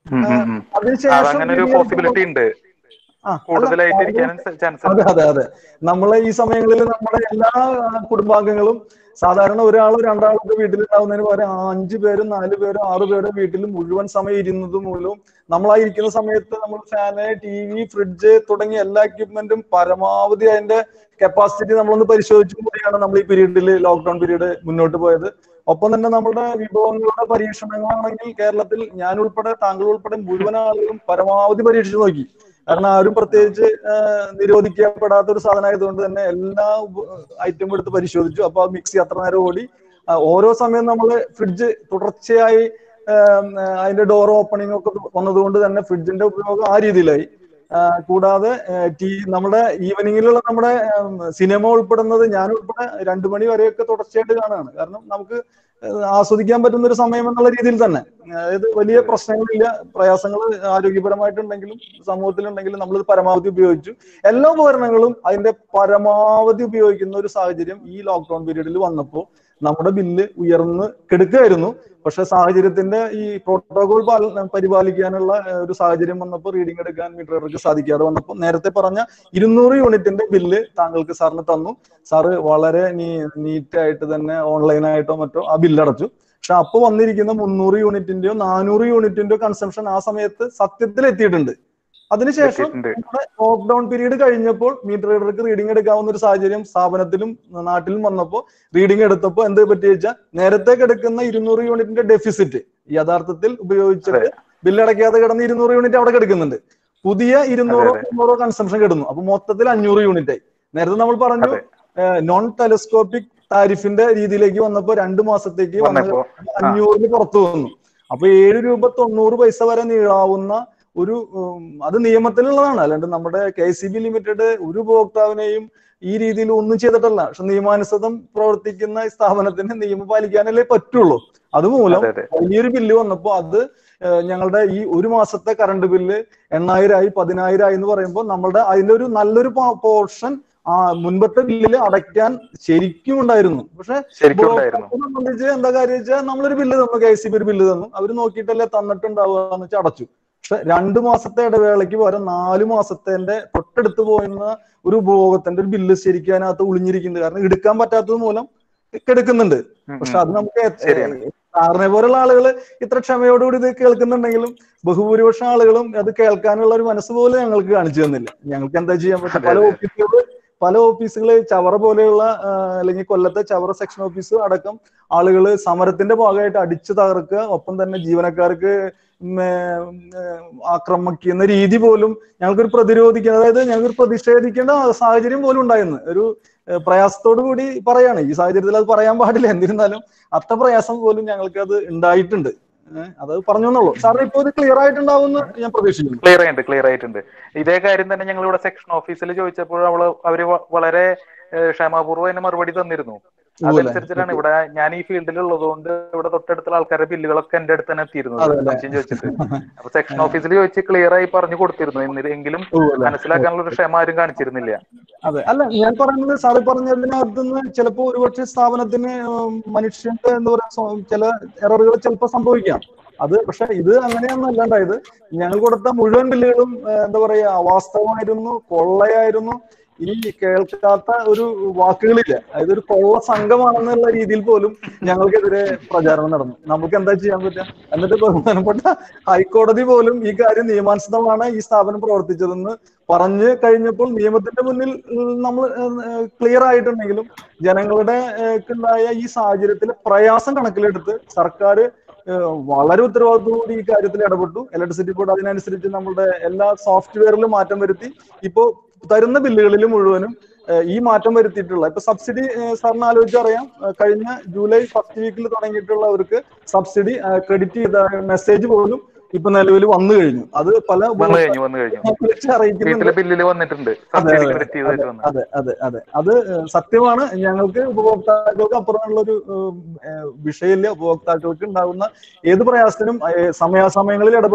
ഉം, ഉം, ഉം.
അതിനുശേഷം
അതങ്ങനെ ഒരു
പിന്നീട്
പോസിബിലിറ്റി ഉണ്ട്
ആ, അല്ല,
കൂടുതലായിട്ട്
അത്
ഇരിക്കാനും ചാൻസ്
അതെ
ഉണ്ട്
അതെ അതെ നമ്മളെ ഈ സമയങ്ങളിൽ നമ്മുടെ എല്ലാ ആ, കുടുംബാംഗങ്ങളും സാധാരണ ഒരാൾ രണ്ടാളൊക്കെ വീട്ടിലുണ്ടാവുന്നതിന് പകരം ആ അഞ്ചു പേരും നാല് പേരും ആറ് പേരും വീട്ടിൽ മുഴുവൻ സമയം ഇരുന്നത് മൂലവും നമ്മൾ ആ ഇരിക്കുന്ന സമയത്ത് നമ്മൾ ഫാന് ടി വി ഫ്രിഡ്ജ് തുടങ്ങിയ എല്ലാ എക്യുപ്മെന്റും പരമാവധി അതിന്റെ കപ്പാസിറ്റി നമ്മളൊന്ന് പരിശോധിച്ചു കൂടിയാണ് നമ്മൾ ഈ പീരീഡിൽ ലോക്ക്ഡൌൺ പീരീഡ് മുന്നോട്ട് പോയത് ഒപ്പം തന്നെ നമ്മുടെ വിഭവങ്ങളുടെ പരീക്ഷണങ്ങളാണെങ്കിൽ കേരളത്തിൽ ഞാൻ ഉൾപ്പെടെ താങ്കൾ ഉൾപ്പെടെ മുഴുവൻ ആളുകളും പരമാവധി പരീക്ഷിച്ചു നോക്കി കാരണം ആരും പ്രത്യേകിച്ച് ആ, നിരോധിക്കപ്പെടാത്ത ഒരു സാധനമായതുകൊണ്ട് തന്നെ എല്ലാ ഐറ്റം എടുത്ത് പരിശോധിച്ചു അപ്പൊ ആ മിക്സി അത്ര നേരം ഓടി ആ, ഓരോ സമയം നമ്മൾ ഫ്രിഡ്ജ് തുടർച്ചയായി ആം, ആ, അതിന്റെ ഡോർ ഓപ്പണിംഗ് ഒക്കെ വന്നതുകൊണ്ട് തന്നെ ഫ്രിഡ്ജിന്റെ ഉപയോഗം ആ രീതിയിലായി ആ, കൂടാതെ ടി നമ്മുടെ ഈവനിങ്ങിലുള്ള നമ്മുടെ ഉം, സിനിമ ഉൾപ്പെടുന്നത് ഞാൻ ഉൾപ്പെടെ രണ്ടു മണി വരെയൊക്കെ തുടർച്ചയായിട്ട് കാണുകയാണ് കാരണം നമുക്ക് ഏഹ്, ആസ്വദിക്കാൻ പറ്റുന്ന ഒരു സമയം എന്നുള്ള രീതിയിൽ തന്നെ അതായത് വലിയ പ്രശ്നങ്ങളില്ല പ്രയാസങ്ങൾ ആരോഗ്യപരമായിട്ടുണ്ടെങ്കിലും സമൂഹത്തിലുണ്ടെങ്കിലും നമ്മൾ പരമാവധി ഉപയോഗിച്ചു എല്ലാ ഉപകരണങ്ങളും അതിന്റെ പരമാവധി ഉപയോഗിക്കുന്ന ഒരു സാഹചര്യം ഈ ലോക്ക്ഡൌൺ പീരീഡിൽ വന്നപ്പോൾ നമ്മുടെ ബില്ല് ഉയർന്ന് കെടുക്കുകയായിരുന്നു പക്ഷെ സാഹചര്യത്തിന്റെ ഈ പ്രോട്ടോകോൾ പരിപാലിക്കാനുള്ള ഏഹ്, ഒരു സാഹചര്യം വന്നപ്പോൾ റീഡിംഗ് എടുക്കാൻ മീറ്ററുകൾക്ക് സാധിക്കാതെ വന്നപ്പോൾ നേരത്തെ പറഞ്ഞ ഇരുന്നൂറ് യൂണിറ്റിന്റെ ബില്ല് താങ്കൾക്ക് സാറിന് തന്നു സാറ് വളരെ നീ നീറ്റായിട്ട് തന്നെ ഓൺലൈനായിട്ടോ മറ്റോ ആ ബില്ല് അടച്ചു പക്ഷെ അപ്പൊ വന്നിരിക്കുന്ന മുന്നൂറ് യൂണിറ്റിന്റെയോ നാനൂറ് യൂണിറ്റിന്റെയോ കൺസംഷൻ ആ സമയത്ത് സത്യത്തിൽ എത്തിയിട്ടുണ്ട് അതിനുശേഷം
എത്തിയിട്ടുണ്ട്.
നമ്മുടെ ലോക്ക്ഡൌൺ പീരീഡ് കഴിഞ്ഞപ്പോൾ മീറ്റർ റീഡർക്ക് റീഡിംഗ് എടുക്കാവുന്ന ഒരു സാഹചര്യം സ്ഥാപനത്തിലും നാട്ടിലും വന്നപ്പോൾ റീഡിംഗ് എടുത്തപ്പോൾ എന്ത് പറ്റി വെച്ചാൽ നേരത്തെ കിടക്കുന്ന ഇരുന്നൂറ് യൂണിറ്റിന്റെ ഡെഫിസിറ്റ് യഥാർത്ഥത്തിൽ ഉപയോഗിച്ചിട്ട് ബില്ലടയ്ക്കാതെ കിടന്ന ഇരുന്നൂറ് യൂണിറ്റ് അവിടെ കിടക്കുന്നുണ്ട് പുതിയ ഇരുന്നൂറോ മുന്നൂറോ കൺസംഷൻ കിടന്നു അപ്പൊ മൊത്തത്തിൽ അഞ്ഞൂറ് യൂണിറ്റ് ആയി നേരത്തെ നമ്മൾ പറഞ്ഞു നോൺ ടെലസ്കോപ്പിക് താരിഫിന്റെ രീതിയിലേക്ക് വന്നപ്പോ രണ്ടു മാസത്തേക്ക് വന്ന്
വന്നപ്പോ, ആ.
അഞ്ഞൂറിന് പുറത്തു വന്നു അപ്പൊ ഏഴ് രൂപ തൊണ്ണൂറ് പൈസ വരെ നീളാവുന്ന ഒരു ഉം, അത് നിയമത്തിലുള്ളതാണ് അല്ലാണ്ട് നമ്മുടെ കെ സി ബി ലിമിറ്റഡ് ഒരു ഉപഭോക്താവിനെയും ഈ രീതിയിൽ ഒന്നും ചെയ്തിട്ടല്ല പക്ഷെ നിയമാനുസൃതം പ്രവർത്തിക്കുന്ന ഈ സ്ഥാപനത്തിന് നിയമം പാലിക്കാനല്ലേ പറ്റുള്ളൂ അതുമൂലം
അതെ, അതെ.
വലിയൊരു ബില്ല് വന്നപ്പോ അത് ഏഹ്, ഞങ്ങളുടെ ഈ ഒരു മാസത്തെ കറണ്ട് ബില്ല് എണ്ണായിരമായി പതിനായിരമായി എന്ന് പറയുമ്പോൾ നമ്മുടെ അതിന്റെ ഒരു നല്ലൊരു പോർഷൻ ആ മുൻപത്തെ ബില്ലിൽ അടയ്ക്കാൻ ശരിക്കും ഉണ്ടായിരുന്നു പക്ഷെ
ശരിക്കും ഉണ്ടായിരുന്നു.
ഉപഭോക്താക്കളെ സംബന്ധിച്ച് എന്താ കാര്യം വെച്ചാൽ നമ്മളൊരു ബില്ല് തന്നു കെ സി ബി ഒരു ബില്ല് തന്നു അവർ നോക്കിയിട്ടല്ലേ തന്നിട്ടുണ്ടാവുക എന്ന് വെച്ചാൽ അടച്ചു പക്ഷെ രണ്ടു മാസത്തെ ഇടവേളയ്ക്ക് പകരം നാല് മാസത്തിന്റെ തൊട്ടടുത്ത് പോയിരുന്ന ഒരു ഉപഭോഗത്തിന്റെ ഒരു ബില്ല് ശരിക്കും അതിനകത്ത് ഒളിഞ്ഞിരിക്കുന്നുണ്ട് കാരണം എടുക്കാൻ പറ്റാത്തത് മൂലം എടുക്കുന്നുണ്ട് പക്ഷെ അത് നമുക്ക്
ശരിയാണ്.
സാറിനെ പോലുള്ള ആളുകൾ ഇത്ര ക്ഷമയോടുകൂടി ഇത് കേൾക്കുന്നുണ്ടെങ്കിലും ബഹുഭൂരിപക്ഷം ആളുകളും അത് കേൾക്കാനുള്ള ഒരു മനസ്സ് പോലും ഞങ്ങൾക്ക് കാണിച്ചു തന്നില്ല ഞങ്ങൾക്ക് എന്താ ചെയ്യാൻ പറ്റും പല ഓഫീസുകൾ പല ഓഫീസുകള് ചവറ പോലെയുള്ള ആ, അല്ലെങ്കിൽ കൊല്ലത്തെ ചവറ സെക്ഷൻ ഓഫീസ് അടക്കം ആളുകൾ സമരത്തിന്റെ ഭാഗമായിട്ട് അടിച്ചു തകർക്കുക ഒപ്പം തന്നെ ജീവനക്കാർക്ക് ഉം, ഏ, ഉം, ഏ, ആക്രമിക്കുന്ന രീതി പോലും ഞങ്ങൾക്കൊരു പ്രതിരോധിക്കുന്ന അതായത് ഞങ്ങൾക്ക് പ്രതിഷേധിക്കേണ്ട സാഹചര്യം പോലും ഉണ്ടായിരുന്നു ഒരു ഏ, പ്രയാസത്തോടു കൂടി പറയാണ് ഈ സാഹചര്യത്തിൽ അത് പറയാൻ പാടില്ല എന്നിരുന്നാലും അത്ര പ്രയാസം പോലും ഞങ്ങൾക്ക് അത് ഉണ്ടായിട്ടുണ്ട് ഏഹ് അത് പറഞ്ഞു എന്നുള്ളൂ സാറിന് ഇപ്പോൾ ഇത് ക്ലിയർ ആയിട്ടുണ്ടാവുമെന്ന് ഞാൻ പ്രതീക്ഷിക്കുന്നു
ക്ലിയർ ആയിട്ടുണ്ട് ക്ലിയർ ആയിട്ടുണ്ട് ഇതേ കാര്യം തന്നെ ഞങ്ങൾ ഇവിടെ സെക്ഷൻ ഓഫീസിൽ ചോദിച്ചപ്പോൾ അവള് അവര് വ- വളരെ ഏഹ്, ക്ഷമാപൂർവ്വം അതിന് മറുപടി തന്നിരുന്നു അതനുസരിച്ചിട്ടാണ് ഇവിടെ ഞാൻ ഈ ഫീൽഡിൽ ഉള്ളതുകൊണ്ട് ഇവിടെ തൊട്ടടുത്തുള്ള ആൾക്കാരുടെ ബില്ലുകളൊക്കെ എന്റെ അടുത്ത് തന്നെ എത്തിയിരുന്നത്
അതെ, അതെ.
സംശയം ചോദിച്ചിട്ട് അപ്പൊ സെക്ഷൻ ഓഫീസിൽ ചോദിച്ച് ക്ലിയർ ആയി പറഞ്ഞു കൊടുത്തിരുന്നു എന്നി- എങ്കിലും
ഉവ്വല്ലേ.
മനസ്സിലാക്കാനുള്ള ഒരു ക്ഷമ ആരും കാണിച്ചിരുന്നില്ല
അതെ അല്ല ഞാൻ പറയുന്നത് സാറ് പറഞ്ഞതിനകത്തുനിന്ന് ചിലപ്പോ ഒരുപക്ഷെ സ്ഥാപനത്തിന് ഉം, മനുഷ്യന്റെ എന്താ പറയാ സ്വ- ചില എററുകൾ ചിലപ്പോൾ സംഭവിക്കാം അത് പക്ഷെ ഇത് അങ്ങനെയൊന്നും അല്ലാണ്ടായത് ഞങ്ങൾ കൊടുത്ത മുഴുവൻ ബില്ലുകളും ഏഹ്, എന്താ പറയാ അവാസ്തവമായിരുന്നു കൊള്ളയായിരുന്നു ഈ കേൾക്കാത്ത ഒരു വാക്കുകളില്ല അതായത് ഒരു കൊള്ള സംഘമാണെന്നുള്ള രീതിയിൽ പോലും ഞങ്ങൾക്കെതിരെ പ്രചാരണം നടന്നു നമുക്ക് എന്താ ചെയ്യാൻ പറ്റുക എന്നിട്ട് ബഹുമാനപ്പെട്ട ഹൈക്കോടതി പോലും ഈ കാര്യം നിയമാനുസൃതമാണ് ഈ സ്ഥാപനം പ്രവർത്തിച്ചതെന്ന് പറഞ്ഞു കഴിഞ്ഞപ്പോൾ നിയമത്തിന്റെ മുന്നിൽ ഉം, നമ്മൾ ക്ലിയർ ആയിട്ടുണ്ടെങ്കിലും ജനങ്ങളുടെ ഏഹ്, ക്കുണ്ടായ ഈ സാഹചര്യത്തിൽ പ്രയാസം കണക്കിലെടുത്ത് സർക്കാർ ഏഹ്, വളരെ ഉത്തരവാദിത്തത്തോടെ ഈ കാര്യത്തിൽ ഇടപെട്ടു ഇലക്ട്രിസിറ്റി ബോർഡ് അതിനനുസരിച്ച് നമ്മുടെ എല്ലാ സോഫ്റ്റ്വെയറിലും മാറ്റം വരുത്തി ഇപ്പോ തരുന്ന ബില്ലുകളിൽ മുഴുവനും ഏഹ്, ഈ മാറ്റം വരുത്തിയിട്ടുള്ള ഇപ്പൊ സബ്സിഡി ഏഹ്, സാറിന് ആലോചിച്ച് അറിയാം ഏഹ്, കഴിഞ്ഞ ജൂലൈ ഫസ്റ്റ് വീക്കിൽ തുടങ്ങിയിട്ടുള്ളവർക്ക് സബ്സിഡി ക്രെഡിറ്റ് ചെയ്ത മെസ്സേജ് പോലും ഇപ്പൊ നിലവിൽ വന്നു കഴിഞ്ഞു അത് പല
വന്നു കഴിഞ്ഞു വന്നു കഴിഞ്ഞു
വിളിച്ച് അറിയിക്കുന്നുണ്ട്
വീട്ടിലെ ബില്ലിൽ വന്നിട്ടുണ്ട്
അതെ
സബ്സിഡി
അതെ
ക്രെഡിറ്റ് ചെയ്തിട്ട് വന്നു
അതെ അതെ അതെ അത് ഏഹ്, സത്യമാണ് ഞങ്ങൾക്ക് ഉപഭോക്താക്കൾക്ക് അപ്പുറമുള്ള ഒരു വിഷയമില്ല ഉപഭോക്താക്കൾക്ക് ഉണ്ടാകുന്ന ഏത് പ്രയാസത്തിനും ഏഹ്, സമയാസമയങ്ങളിൽ ഇടപെടുക എന്നുള്ള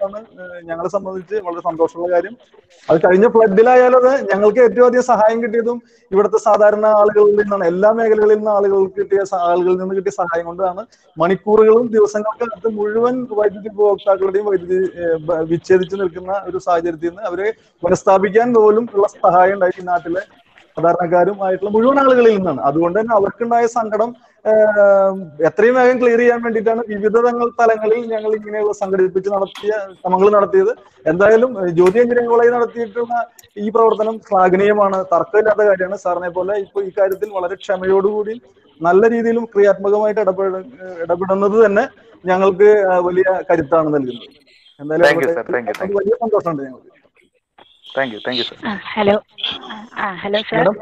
എന്നുള്ളതാണ് ഏഹ് ഞങ്ങളെ സംബന്ധിച്ച് വളരെ സന്തോഷമുള്ള കാര്യം അത് കഴിഞ്ഞ ഫ്ലഡിലായാലും അത് ഞങ്ങൾക്ക് ഏറ്റവും അധികം സഹായം കിട്ടിയതും ഇവിടുത്തെ സാധാരണ ആളുകളിൽ നിന്നാണ് എല്ലാ മേഖലകളിൽ നിന്ന് ആളുകൾക്ക് കിട്ടിയ സ- ആളുകളിൽ നിന്ന് കിട്ടിയ സഹായം കൊണ്ടാണ് മണിക്കൂറുകളും ദിവസങ്ങൾക്കകത്ത് മുഴുവൻ വൈദ്യുതി ഉപഭോക്താക്കളുടെയും വൈദ്യുതി ഏഹ്, ബ- വിച്ഛേദിച്ച് നിൽക്കുന്ന ഒരു സാഹചര്യത്തിൽ നിന്ന് അവരെ പുനഃസ്ഥാപിക്കാൻ പോലും ഉള്ള സഹായം ഉണ്ടായി ഈ നാട്ടിലെ സാധാരണക്കാരും ആയിട്ടുള്ള മുഴുവൻ ആളുകളിൽ നിന്നാണ് അതുകൊണ്ട് തന്നെ അവർക്കുണ്ടായ സങ്കടം ഏഹ്, എത്രയും വേഗം ക്ലിയർ ചെയ്യാൻ വേണ്ടിയിട്ടാണ് വിവിധ തങ്ങൾ തലങ്ങളിൽ ഞങ്ങൾ ഇങ്ങനെയുള്ള സംഘടിപ്പിച്ച് നടത്തിയ ശ്രമങ്ങൾ നടത്തിയത് എന്തായാലും ഏഹ്, ജ്യോതി എഞ്ചിനീയറിംഗ് കോളേജ് നടത്തിയിട്ടുള്ള ഈ പ്രവർത്തനം ശ്ലാഘനീയമാണ് തർക്കമില്ലാത്ത കാര്യമാണ് സാറിനെ പോലെ ഇപ്പൊ ഈ കാര്യത്തിൽ വളരെ ക്ഷമയോടുകൂടി നല്ല രീതിയിലും ക്രിയാത്മകമായിട്ട് ഇടപെട ഇടപെടുന്നത് തന്നെ ഞങ്ങൾക്ക് ഏഹ്, വലിയ കരുത്താണ് നൽകുന്നത് എന്തായാലും
താങ്ക് യു
അവിടെ
sir thank you thank you
വലിയ സന്തോഷമുണ്ട് ഞങ്ങൾക്ക്
thank you thank you sir
ആ ഹലോ ആ ഹലോ സർ
മാഡം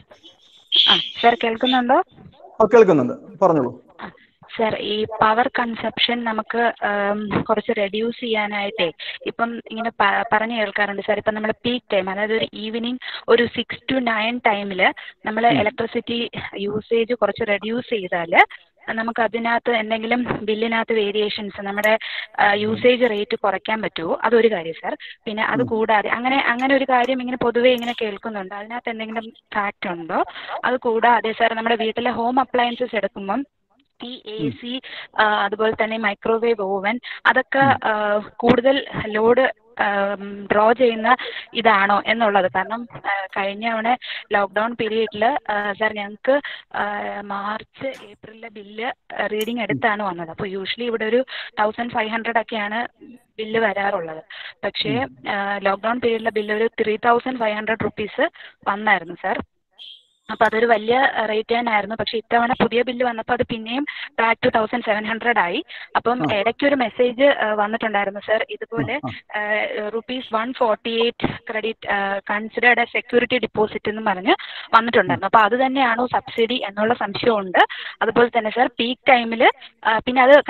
ആ സർ കേൾക്കുന്നുണ്ടോ
ആ, കേൾക്കുന്നുണ്ട് പറഞ്ഞോളൂ
സർ ഈ പവർ കൺസപ്ഷൻ നമുക്ക് ഉം, കുറച്ച് റെഡ്യൂസ് ചെയ്യാനായിട്ടേ ഇപ്പം ഇങ്ങനെ പ- പറഞ്ഞു കേൾക്കാറുണ്ട് സാർ ഇപ്പം നമ്മൾ പീക്ക് ടൈം അതായത് ഒരു ഈവനിങ് ഒരു സിക്സ് ടു നയൻ ടൈമിൽ നമ്മൾ ഇലക്ട്രിസിറ്റി യൂസേജ് കുറച്ച് റെഡ്യൂസ് ചെയ്താൽ നമുക്ക് അതിനകത്ത് എന്തെങ്കിലും ബില്ലിനകത്ത് വേരിയേഷൻസ് നമ്മുടെ യൂസേജ് റേറ്റ് കുറയ്ക്കാൻ പറ്റുമോ അതൊരു കാര്യം സാർ പിന്നെ അത് കൂടാതെ അങ്ങനെ അങ്ങനെ ഒരു കാര്യം ഇങ്ങനെ പൊതുവെ ഇങ്ങനെ കേൾക്കുന്നുണ്ട് അതിനകത്ത് എന്തെങ്കിലും ഫാക്റ്റ് ഉണ്ടോ അത് കൂടാതെ സാർ നമ്മുടെ വീട്ടിലെ ഹോം അപ്ലയൻസസ് എടുക്കുമ്പം ഈ എ സി അതുപോലെ തന്നെ മൈക്രോവേവ് ഓവൻ അതൊക്കെ ആ, കൂടുതൽ ലോഡ് ഡ്രോ ചെയ്യുന്ന ഇതാണോ എന്നുള്ളത് കാരണം ആ, കഴിഞ്ഞ തവണ ലോക്ക്ഡൗൺ പീരീഡിൽ സാർ ഞങ്ങൾക്ക് മാർച്ച് ഏപ്രിലിലെ ബില്ല് റീഡിംഗ് എടുത്താണ് വന്നത് അപ്പോൾ യൂഷ്വലി ഇവിടെ ഒരു തൗസൻഡ് ഫൈവ് ഹൺഡ്രഡ് ഒക്കെയാണ് ബില്ല് വരാറുള്ളത് പക്ഷേ ലോക്ക്ഡൗൺ പീരീഡിലെ ബില്ല് ഒരു three thousand five hundred rupees വന്നായിരുന്നു സാർ അപ്പൊ അതൊരു വലിയ റേറ്റ് തന്നെയായിരുന്നു പക്ഷെ ഇത്തവണ പുതിയ ബില്ല് വന്നപ്പോൾ അത് പിന്നെയും back two thousand seven hundred ആയി അപ്പം ഇടയ്ക്ക് ഒരു മെസ്സേജ് വന്നിട്ടുണ്ടായിരുന്നു സർ ഇതുപോലെ rupees one forty eight credit considered security deposit എന്ന് പറഞ്ഞ് വന്നിട്ടുണ്ടായിരുന്നു അപ്പൊ അത് തന്നെയാണോ സബ്സിഡി എന്നുള്ള സംശയമുണ്ട് അതുപോലെ തന്നെ സർ പീക്ക് ടൈമിൽ പിന്നെ അത്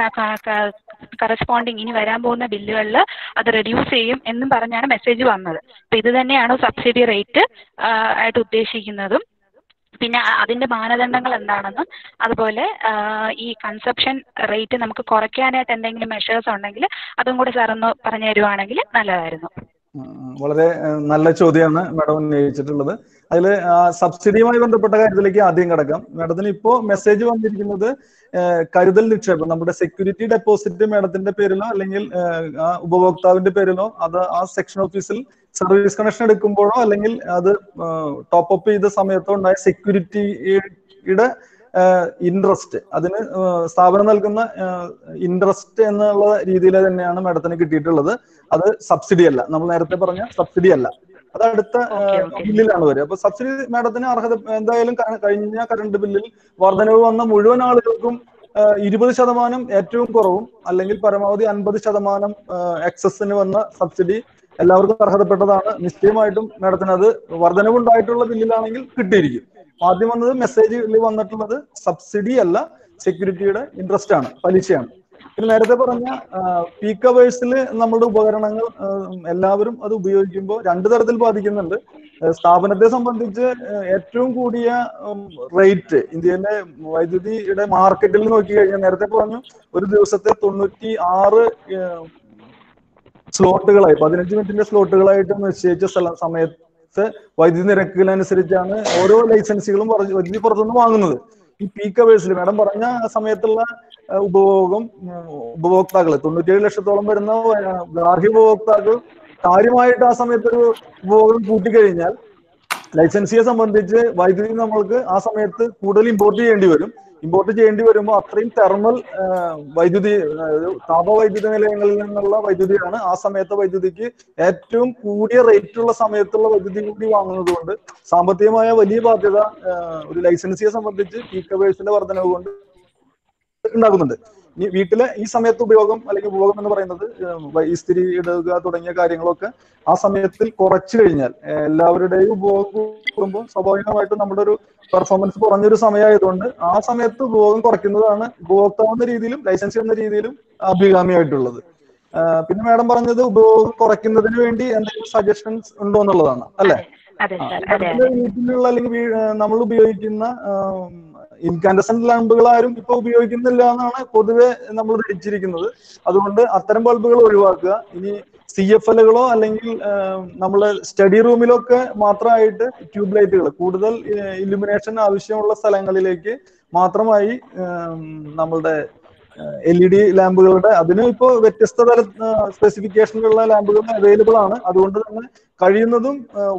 കറസ്പോണ്ടിങ് ഇനി വരാൻ പോകുന്ന ബില്ലുകളിൽ അത് റെഡ്യൂസ് ചെയ്യും എന്നും പറഞ്ഞാണ് മെസ്സേജ് വന്നത് അപ്പൊ ഇത് തന്നെയാണോ സബ്സിഡി റേറ്റ് ആയിട്ട് ഉദ്ദേശിക്കുന്നതും പിന്നെ അ- അതിന്റെ മാനദണ്ഡങ്ങൾ എന്താണെന്നും അതുപോലെ ആ, ഈ കൺസപ്ഷൻ റേറ്റ് നമുക്ക് കുറയ്ക്കാനായിട്ട് എന്തെങ്കിലും മെഷേഴ്സ് ഉണ്ടെങ്കിൽ അതും കൂടെ സാർ ഒന്ന് പറഞ്ഞു തരുവാണെങ്കിൽ നല്ലതായിരുന്നു
വളരെ ഏഹ്, നല്ല ചോദ്യമാണ് മാഡം ഉന്നയിച്ചിട്ടുള്ളത് അതിൽ സബ്സിഡിയുമായി ബന്ധപ്പെട്ട കാര്യത്തിലേക്ക് ആദ്യം കിടക്കാം മാഡത്തിന് ഇപ്പോ മെസ്സേജ് വന്നിരിക്കുന്നത് ഏഹ്, കരുതൽ നിക്ഷേപം നമ്മുടെ സെക്യൂരിറ്റി ഡെപ്പോസിറ്റ് മാഡത്തിന്റെ പേരിലോ അല്ലെങ്കിൽ ഏഹ്, ആ ഉപഭോക്താവിന്റെ പേരിലോ അത് ആ സെക്ഷൻ ഓഫീസിൽ സർവീസ് കണക്ഷൻ എടുക്കുമ്പോഴോ അല്ലെങ്കിൽ അത് ടോപ്പ് അപ്പ് ചെയ്ത സമയത്തോ ഉണ്ടായ സെക്യൂരിറ്റിയുടെ ഇൻട്രസ്റ്റ് അതിന് ഏഹ്, സ്ഥാപനം നൽകുന്ന ഇൻട്രസ്റ്റ് എന്നുള്ള രീതിയിൽ തന്നെയാണ് മാഡത്തിന് കിട്ടിയിട്ടുള്ളത് അത് സബ്സിഡി അല്ല നമ്മൾ നേരത്തെ പറഞ്ഞ സബ്സിഡി അല്ല അത് അടുത്ത ഏഹ്, ബില്ലിലാണ് വരിക അപ്പൊ സബ്സിഡി മാഡത്തിന് അർഹത എന്തായാലും ക- കഴിഞ്ഞ കറണ്ട് ബില്ലിൽ വർധനവ് വന്ന മുഴുവൻ ആളുകൾക്കും ഏഹ്, ഇരുപത് ശതമാനം ഏറ്റവും കുറവും അല്ലെങ്കിൽ പരമാവധി അൻപത് ശതമാനം എക്സസിന് വന്ന സബ്സിഡി എല്ലാവർക്കും അർഹതപ്പെട്ടതാണ് നിശ്ചയമായിട്ടും മാഡത്തിന് അത് വർധനവുണ്ടായിട്ടുള്ള ബില്ലിലാണെങ്കിൽ കിട്ടിയിരിക്കും ആദ്യം വന്നത് മെസ്സേജിൽ വന്നിട്ടുള്ളത് സബ്സിഡി അല്ല സെക്യൂരിറ്റിയുടെ ഇൻട്രസ്റ്റ് ആണ് പലിശയാണ് പിന്നെ നേരത്തെ പറഞ്ഞ പീക്ക് അവേഴ്സിൽ നമ്മുടെ ഉപകരണങ്ങൾ ആ, എല്ലാവരും അത് ഉപയോഗിക്കുമ്പോൾ രണ്ടു തരത്തിൽ ബാധിക്കുന്നുണ്ട് ആ, സ്ഥാപനത്തെ സംബന്ധിച്ച് ആ, ഏറ്റവും കൂടിയ റേറ്റ് ഇന്ത്യയിലെ വൈദ്യുതിയുടെ മാർക്കറ്റിൽ നോക്കി കഴിഞ്ഞാൽ നേരത്തെ പറഞ്ഞു ഒരു ദിവസത്തെ തൊണ്ണൂറ്റി ആറ് സ്ലോട്ടുകളായി പതിനഞ്ച് മിനിറ്റിന്റെ സ്ലോട്ടുകളായിട്ട് നിശ്ചയിച്ച സ്ഥല സമയത്ത് വൈദ്യുതി നിരക്കിനനുസരിച്ചാണ് ഓരോ ലൈസൻസുകളും പറഞ്ഞ് വൈദ്യുതി പുറത്തുനിന്ന് വാങ്ങുന്നത് ഈ പീക്ക് അവേഴ്സിൽ മാഡം പറഞ്ഞ സമയത്തുള്ള ആ, ഉപഭോഗം ഉം, ഉപഭോക്താക്കൾ തൊണ്ണൂറ്റിയേഴ് ലക്ഷത്തോളം വരുന്ന ആ, ഗാർഹിക ഉപഭോക്താക്കൾ കാര്യമായിട്ട് ആ സമയത്ത് ഒരു ഉപഭോഗം കൂട്ടിക്കഴിഞ്ഞാൽ ലൈസൻസിയെ സംബന്ധിച്ച് വൈദ്യുതി നമ്മൾക്ക് ആ സമയത്ത് കൂടുതൽ ഇമ്പോർട്ട് ചെയ്യേണ്ടി വരും ഇമ്പോർട്ട് ചെയ്യേണ്ടി വരുമ്പോൾ അത്രയും തെർമൽ വൈദ്യുതി അതായത് താപവൈദ്യുത നിലയങ്ങളിൽ നിന്നുള്ള വൈദ്യുതിയാണ് ആ സമയത്തെ വൈദ്യുതിക്ക് ഏറ്റവും കൂടിയ റേറ്റുള്ള സമയത്തുള്ള വൈദ്യുതി കൂടി വാങ്ങുന്നത് കൊണ്ട് സാമ്പത്തികമായ വലിയ ബാധ്യത ആ, ഒരു ലൈസൻസിയെ സംബന്ധിച്ച് പീക്ക് അവേഴ്സിന്റെ വർധനവ് കൊണ്ട് ഉണ്ടാകുന്നുണ്ട് ഇനി വീട്ടിലെ ഈ സമയത്ത് ഉപയോഗം അല്ലെങ്കിൽ ഉപയോഗം എന്ന് പറയുന്നത് ഏഹ്, വൈ- ഇസ്തിരി ഇടുക തുടങ്ങിയ കാര്യങ്ങളൊക്കെ ആ സമയത്തിൽ കുറച്ചു കഴിഞ്ഞാൽ ഏഹ്, എല്ലാവരുടെയും ഉപയോഗം കൂടുമ്പോൾ സ്വാഭാവികമായിട്ടും നമ്മുടെ ഒരു പെർഫോമൻസ് കുറഞ്ഞൊരു സമയമായതുകൊണ്ട് ആ സമയത്ത് ഉപയോഗം കുറയ്ക്കുന്നതാണ് ഉപഭോക്താവ് എന്ന രീതിയിലും ലൈസൻസ് എന്ന രീതിയിലും അഭികാമ്യമായിട്ടുള്ളത് ആഹ് പിന്നെ മാഡം പറഞ്ഞത് ഉപയോഗം കുറയ്ക്കുന്നതിന് വേണ്ടി എന്തെങ്കിലും സജഷൻസ് ഉണ്ടോ എന്നുള്ളതാണ് അല്ലെ
അതെ
ആ,
സാർ
നമ്മുടെ
അതെ അതെ
വീട്ടിലുള്ള അല്ലെങ്കിൽ വീ- നമ്മൾ ഉപയോഗിക്കുന്ന ഇൻകാൻഡസെന്റ് ലാമ്പുകൾ ആരും ഇപ്പൊ ഉപയോഗിക്കുന്നില്ല എന്നാണ് പൊതുവെ നമ്മൾ ധരിച്ചിരിക്കുന്നത് അതുകൊണ്ട് അത്തരം ബൾബുകൾ ഒഴിവാക്കുക ഇനി സി എഫ് എല്ലുകളോ അല്ലെങ്കിൽ നമ്മള് സ്റ്റഡി റൂമിലൊക്കെ മാത്രമായിട്ട് ട്യൂബ് ലൈറ്റുകൾ കൂടുതൽ ഇലുമിനേഷൻ ആവശ്യമുള്ള സ്ഥലങ്ങളിലേക്ക് മാത്രമായി നമ്മളുടെ എൽ ഇ ഡി ലാമ്പുകളുടെ അതിന് ഇപ്പോ വ്യത്യസ്ത തര സ്പെസിഫിക്കേഷനിലുള്ള ലാമ്പുകൾ അവൈലബിൾ ആണ് അതുകൊണ്ട് തന്നെ കഴിയുന്നതും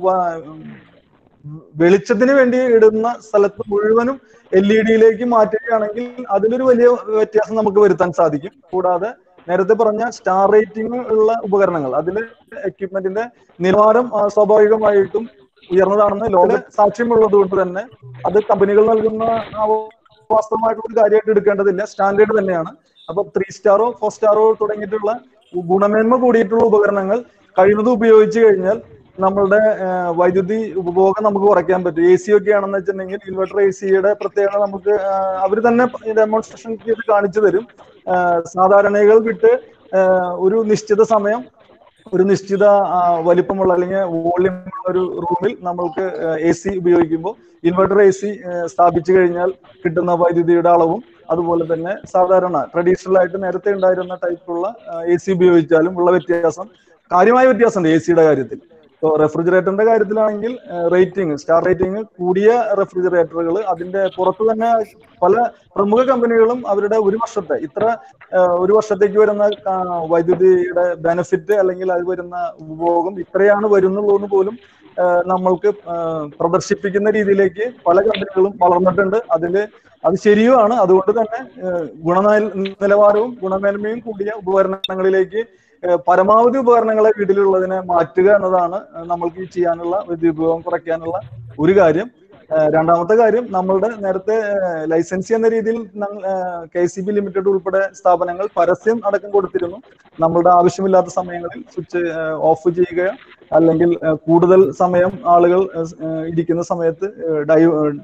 വെളിച്ചത്തിന് വേണ്ടി ഇടുന്ന സ്ഥലത്ത് മുഴുവനും എൽ ഇ ഡിയിലേക്ക് മാറ്റുകയാണെങ്കിൽ അതിലൊരു വലിയ വ്യത്യാസം നമുക്ക് വരുത്താൻ സാധിക്കും കൂടാതെ നേരത്തെ പറഞ്ഞ സ്റ്റാർ റേറ്റിംഗ് ഉള്ള ഉപകരണങ്ങൾ അതിൽ എക്യുപ്മെന്റിന്റെ നിലവാരം സ്വാഭാവികമായിട്ടും ഉയർന്നതാണെന്ന് ലോക സാക്ഷ്യമുള്ളത് കൊണ്ട് തന്നെ അത് കമ്പനികൾ നൽകുന്ന വാസ്തവമായിട്ടുള്ള ഒരു കാര്യമായിട്ട് എടുക്കേണ്ടതില്ല സ്റ്റാൻഡേർഡ് തന്നെയാണ് അപ്പൊ ത്രീ സ്റ്റാറോ ഫോർ സ്റ്റാറോ തുടങ്ങിയിട്ടുള്ള ഗുണമേന്മ കൂടിയിട്ടുള്ള ഉപകരണങ്ങൾ കഴിയുന്നത് ഉപയോഗിച്ച് കഴിഞ്ഞാൽ നമ്മളുടെ വൈദ്യുതി ഉപഭോഗം നമുക്ക് കുറയ്ക്കാൻ പറ്റും എ സി ഒക്കെ ആണെന്ന് വെച്ചിട്ടുണ്ടെങ്കിൽ ഇൻവെർട്ടർ എ സിയുടെ പ്രത്യേകത നമുക്ക് അവർ തന്നെ ഡെമോൺസ്ട്രേഷൻ ചെയ്ത് കാണിച്ചു തരും സാധാരണകൾ വിട്ട് ഒരു നിശ്ചിത സമയം ഒരു നിശ്ചിത വലിപ്പമുള്ള അല്ലെങ്കിൽ വോള്യം ഉള്ള ഒരു റൂമിൽ നമ്മൾക്ക് എ സി ഉപയോഗിക്കുമ്പോൾ ഇൻവെർട്ടർ എ സി സ്ഥാപിച്ചു കഴിഞ്ഞാൽ കിട്ടുന്ന വൈദ്യുതിയുടെ അളവും അതുപോലെ തന്നെ സാധാരണ ട്രഡീഷണൽ ആയിട്ട് നേരത്തെ ഉണ്ടായിരുന്ന ടൈപ്പുള്ള എ സി ഉപയോഗിച്ചാലും ഉള്ള വ്യത്യാസം കാര്യമായ വ്യത്യാസമുണ്ട് എ സിയുടെ കാര്യത്തിൽ ഇപ്പോൾ റെഫ്രിജറേറ്ററിന്റെ കാര്യത്തിലാണെങ്കിൽ റേറ്റിംഗ് സ്റ്റാർ റേറ്റിംഗ് കൂടിയ റെഫ്രിജറേറ്ററുകൾ അതിന്റെ പുറത്ത് തന്നെ പല പ്രമുഖ കമ്പനികളും അവരുടെ ഒരു വർഷത്തെ ഇത്ര ഒരു വർഷത്തേക്ക് വരുന്ന വൈദ്യുതിയുടെ ബെനിഫിറ്റ് അല്ലെങ്കിൽ അത് വരുന്ന ഉപഭോഗം ഇത്രയാണ് വരുന്നുള്ളൂ എന്ന് പോലും നമ്മൾക്ക് പ്രദർശിപ്പിക്കുന്ന രീതിയിലേക്ക് പല കമ്പനികളും വളർന്നിട്ടുണ്ട് അതിൽ അത് ശരിയുമാണ് അതുകൊണ്ട് തന്നെ ഗുണനില നിലവാരവും ഗുണമേന്മയും കൂടിയ ഉപകരണങ്ങളിലേക്ക് പരമാവധി ഉപകരണങ്ങളെ വീട്ടിലുള്ളതിനെ മാറ്റുക എന്നതാണ് നമ്മൾക്ക് ഈ ചെയ്യാനുള്ള വിദ്യുപയോഗം കുറയ്ക്കാനുള്ള ഒരു കാര്യം രണ്ടാമത്തെ കാര്യം നമ്മളുടെ നേരത്തെ ലൈസൻസി എന്ന രീതിയിൽ കെ സി ബി ലിമിറ്റഡ് ഉൾപ്പെടെ സ്ഥാപനങ്ങൾ പരസ്യം അടക്കം കൊടുത്തിരുന്നു നമ്മളുടെ ആവശ്യമില്ലാത്ത സമയങ്ങളിൽ സ്വിച്ച് ഓഫ് ചെയ്യുക അല്ലെങ്കിൽ കൂടുതൽ സമയം ആളുകൾ ഇരിക്കുന്ന സമയത്ത് ഡൈ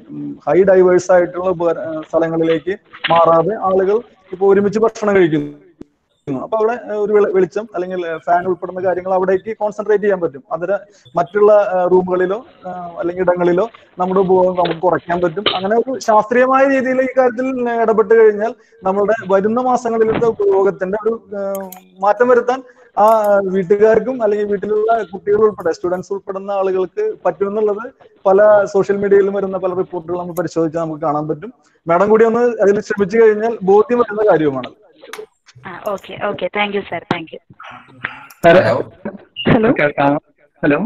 ഹൈ ഡൈവേഴ്സ് ആയിട്ടുള്ള സ്ഥലങ്ങളിലേക്ക് മാറാതെ ആളുകൾ ഇപ്പൊ ഒരുമിച്ച് ഭക്ഷണം കഴിക്കുന്നു അപ്പൊ അവിടെ ഒരു വെളിച്ചം അല്ലെങ്കിൽ ഫാൻ ഉൾപ്പെടുന്ന കാര്യങ്ങൾ അവിടേക്ക് കോൺസെൻട്രേറ്റ് ചെയ്യാൻ പറ്റും അതിന് മറ്റുള്ള റൂമുകളിലോ അല്ലെങ്കിൽ ഇടങ്ങളിലോ നമ്മുടെ ഉപഭോഗം നമുക്ക് കുറയ്ക്കാൻ പറ്റും അങ്ങനെ ഒരു ശാസ്ത്രീയമായ രീതിയിൽ ഈ കാര്യത്തിൽ ഇടപെട്ട് കഴിഞ്ഞാൽ നമ്മുടെ വരുന്ന മാസങ്ങളിലത്തെ ഉപയോഗത്തിന്റെ ഒരു മാറ്റം വരുത്താൻ ആ വീട്ടുകാർക്കും അല്ലെങ്കിൽ വീട്ടിലുള്ള കുട്ടികൾ ഉൾപ്പെടെ സ്റ്റുഡൻസ് ഉൾപ്പെടുന്ന ആളുകൾക്ക് പറ്റുമെന്നുള്ളത് പല സോഷ്യൽ മീഡിയയിലും വരുന്ന പല റിപ്പോർട്ടുകൾ നമ്മൾ പരിശോധിച്ചാൽ നമുക്ക് കാണാൻ പറ്റും മാഡം കൂടി ഒന്ന് അതിൽ ശ്രമിച്ചു കഴിഞ്ഞാൽ ബോധ്യം വരുന്ന കാര്യവുമാണ്
okay okay thank you sir thank you
hello hello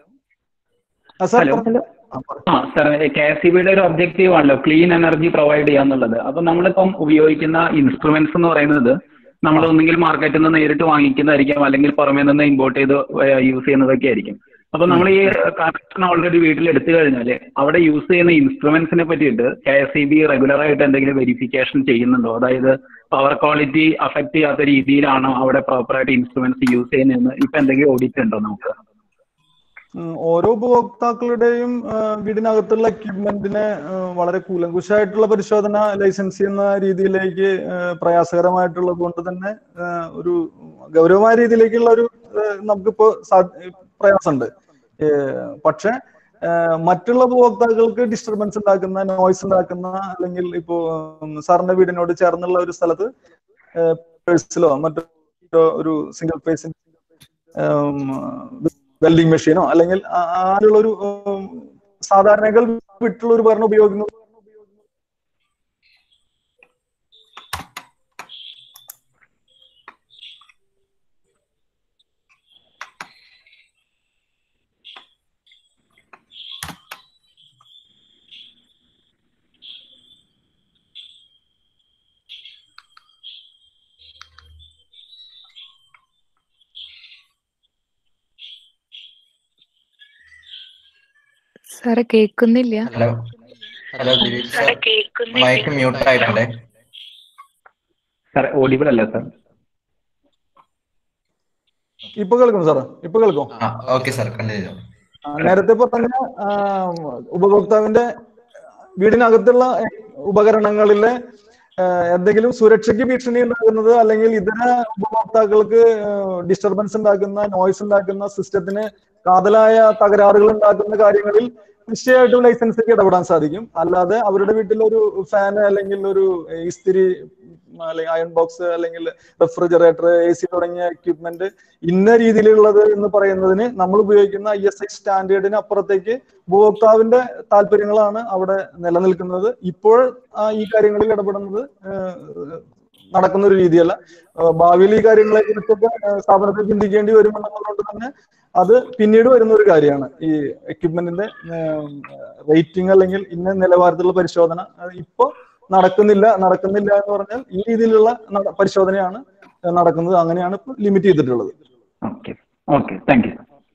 hello ആ സാർ കെ എസ് സി ബിയുടെ ഒരു ഒബ്ജക്റ്റീവ് ആണല്ലോ ക്ലീൻ എനർജി പ്രൊവൈഡ് ചെയ്യാന്നുള്ളത് അപ്പൊ നമ്മളിപ്പം ഉപയോഗിക്കുന്ന ഇൻസ്ട്രുമെന്റ്സ് എന്ന് പറയുന്നത് നമ്മൾ ഒന്നുകിൽ മാർക്കറ്റിൽ നിന്ന് നേരിട്ട് വാങ്ങിക്കുന്നതായിരിക്കും അല്ലെങ്കിൽ പുറമേ നിന്ന് ഇമ്പോർട്ട് ചെയ്ത് യൂസ് ചെയ്യുന്നതൊക്കെ ആയിരിക്കും അപ്പൊ നമ്മൾ ഈ കണക്ഷൻ ഓൾറെഡി വീട്ടിൽ എടുത്തു കഴിഞ്ഞാൽ അവിടെ യൂസ് ചെയ്യുന്ന ഇൻസ്ട്രുമെന്റ്സിനെ പറ്റിയിട്ട് K S C B regular ആയിട്ട് എന്തെങ്കിലും വെരിഫിക്കേഷൻ ചെയ്യുന്നുണ്ടോ അതായത് പവർ ക്വാളിറ്റി അഫക്ട് ചെയ്യാത്ത രീതിയിലാണോ അവിടെ പ്രോപ്പറായിട്ട് ഇൻസ്ട്രുമെന്റ്സ് യൂസ് ചെയ്യുന്നതെന്ന് ഇപ്പൊ എന്തെങ്കിലും ഓഡിറ്റ് ഉണ്ടോ നമുക്ക്
ഓരോ ഉപഭോക്താക്കളുടെയും വീടിനകത്തുള്ള എക്യുപ്മെന്റിനെ വളരെ കൂലങ്കുശായിട്ടുള്ള പരിശോധന ലൈസൻസ് ചെയ്യുന്ന രീതിയിലേക്ക് പ്രയാസകരമായിട്ടുള്ളത് കൊണ്ട് തന്നെ ഒരു ഗൗരവമായ രീതിയിലേക്കുള്ള ഒരു നമുക്കിപ്പോ പ്രയാസമുണ്ട് പക്ഷെ മറ്റുള്ള ഉപഭോക്താക്കൾക്ക് ഡിസ്റ്റർബൻസ് ഉണ്ടാക്കുന്ന നോയ്സ് ഉണ്ടാക്കുന്ന അല്ലെങ്കിൽ ഇപ്പോ സാറിന്റെ വീടിനോട് ചേർന്നുള്ള ഒരു സ്ഥലത്ത് പേഴ്സിലോ മറ്റോ ഒരു സിംഗിൾ ഫേസ് വെൽഡിംഗ് മെഷീനോ അല്ലെങ്കിൽ ആരുള്ള ഒരു സാധാരണകൾ വിട്ടുള്ള ഒരു ഉപകരണം ഉപയോഗിക്കുന്നു
സാറെ കേൾക്കുന്നില്ല
hello hello Dileep sir mike mute ആയിട്ടുണ്ടേ
സാർ ഓഡിബിൾ അല്ല സാർ
ഇപ്പൊ കേൾക്കും സാർ ഇപ്പൊ കേൾക്കും
ഓക്കെ സാർ കണ്ടിന്യൂ
നേരത്തെ പറഞ്ഞ ഉപഭോക്താവിന്റെ വീടിനകത്തുള്ള ഉപകരണങ്ങളിലെ എന്തെങ്കിലും സുരക്ഷയ്ക്ക് ഭീഷണി ഉണ്ടാകുന്നത് അല്ലെങ്കിൽ ഇതര ഉപഭോക്താക്കൾക്ക് ഡിസ്റ്റർബൻസ് ഉണ്ടാക്കുന്ന നോയ്സ് ഉണ്ടാക്കുന്ന സിസ്റ്റത്തിന് കാതലായ തകരാറുകൾ ഉണ്ടാക്കുന്ന കാര്യങ്ങളിൽ നിശ്ചയമായിട്ടും ലൈസൻസിലേക്ക് ഇടപെടാൻ സാധിക്കും അല്ലാതെ അവരുടെ വീട്ടിൽ ഒരു ഫാൻ അല്ലെങ്കിൽ ഒരു ഇസ്തിരി ഉം, അല്ലെങ്കിൽ അയൺ ബോക്സ് അല്ലെങ്കിൽ റെഫ്രിജറേറ്റർ എ സി തുടങ്ങിയ എക്യുപ്മെന്റ് ഇന്ന രീതിയിലുള്ളത് എന്ന് പറയുന്നതിന് നമ്മൾ ഉപയോഗിക്കുന്ന ഐ എസ് ഐ സ്റ്റാൻഡേർഡിന് അപ്പുറത്തേക്ക് ഉപഭോക്താവിന്റെ താല്പര്യങ്ങളാണ് അവിടെ നിലനിൽക്കുന്നത് ഇപ്പോൾ ആ, ഈ കാര്യങ്ങളിൽ ഇടപെടുന്നത് ഏഹ്, നടക്കുന്ന ഒരു രീതിയല്ല ഏഹ്, ഭാവിയിൽ ഈ കാര്യങ്ങളെ കുറിച്ചൊക്കെ ഏഹ്, സ്ഥാപനത്തിൽ ചിന്തിക്കേണ്ടി വരുമെന്നുള്ളതുകൊണ്ട് തന്നെ അത് പിന്നീട് വരുന്ന ഒരു കാര്യമാണ് ഈ എക്യുപ്മെന്റിന്റെ റേറ്റിംഗ് അല്ലെങ്കിൽ ഇന്ന നിലവാരത്തിലുള്ള പരിശോധന അത് ഇപ്പൊ നടക്കുന്നില്ല നടക്കുന്നില്ല എന്ന് പറഞ്ഞാൽ ഈ രീതിയിലുള്ള നട- പരിശോധനയാണ് നടക്കുന്നത് അങ്ങനെയാണ് ഇപ്പൊ ലിമിറ്റ് ചെയ്തിട്ടുള്ളത്
okay okay thank you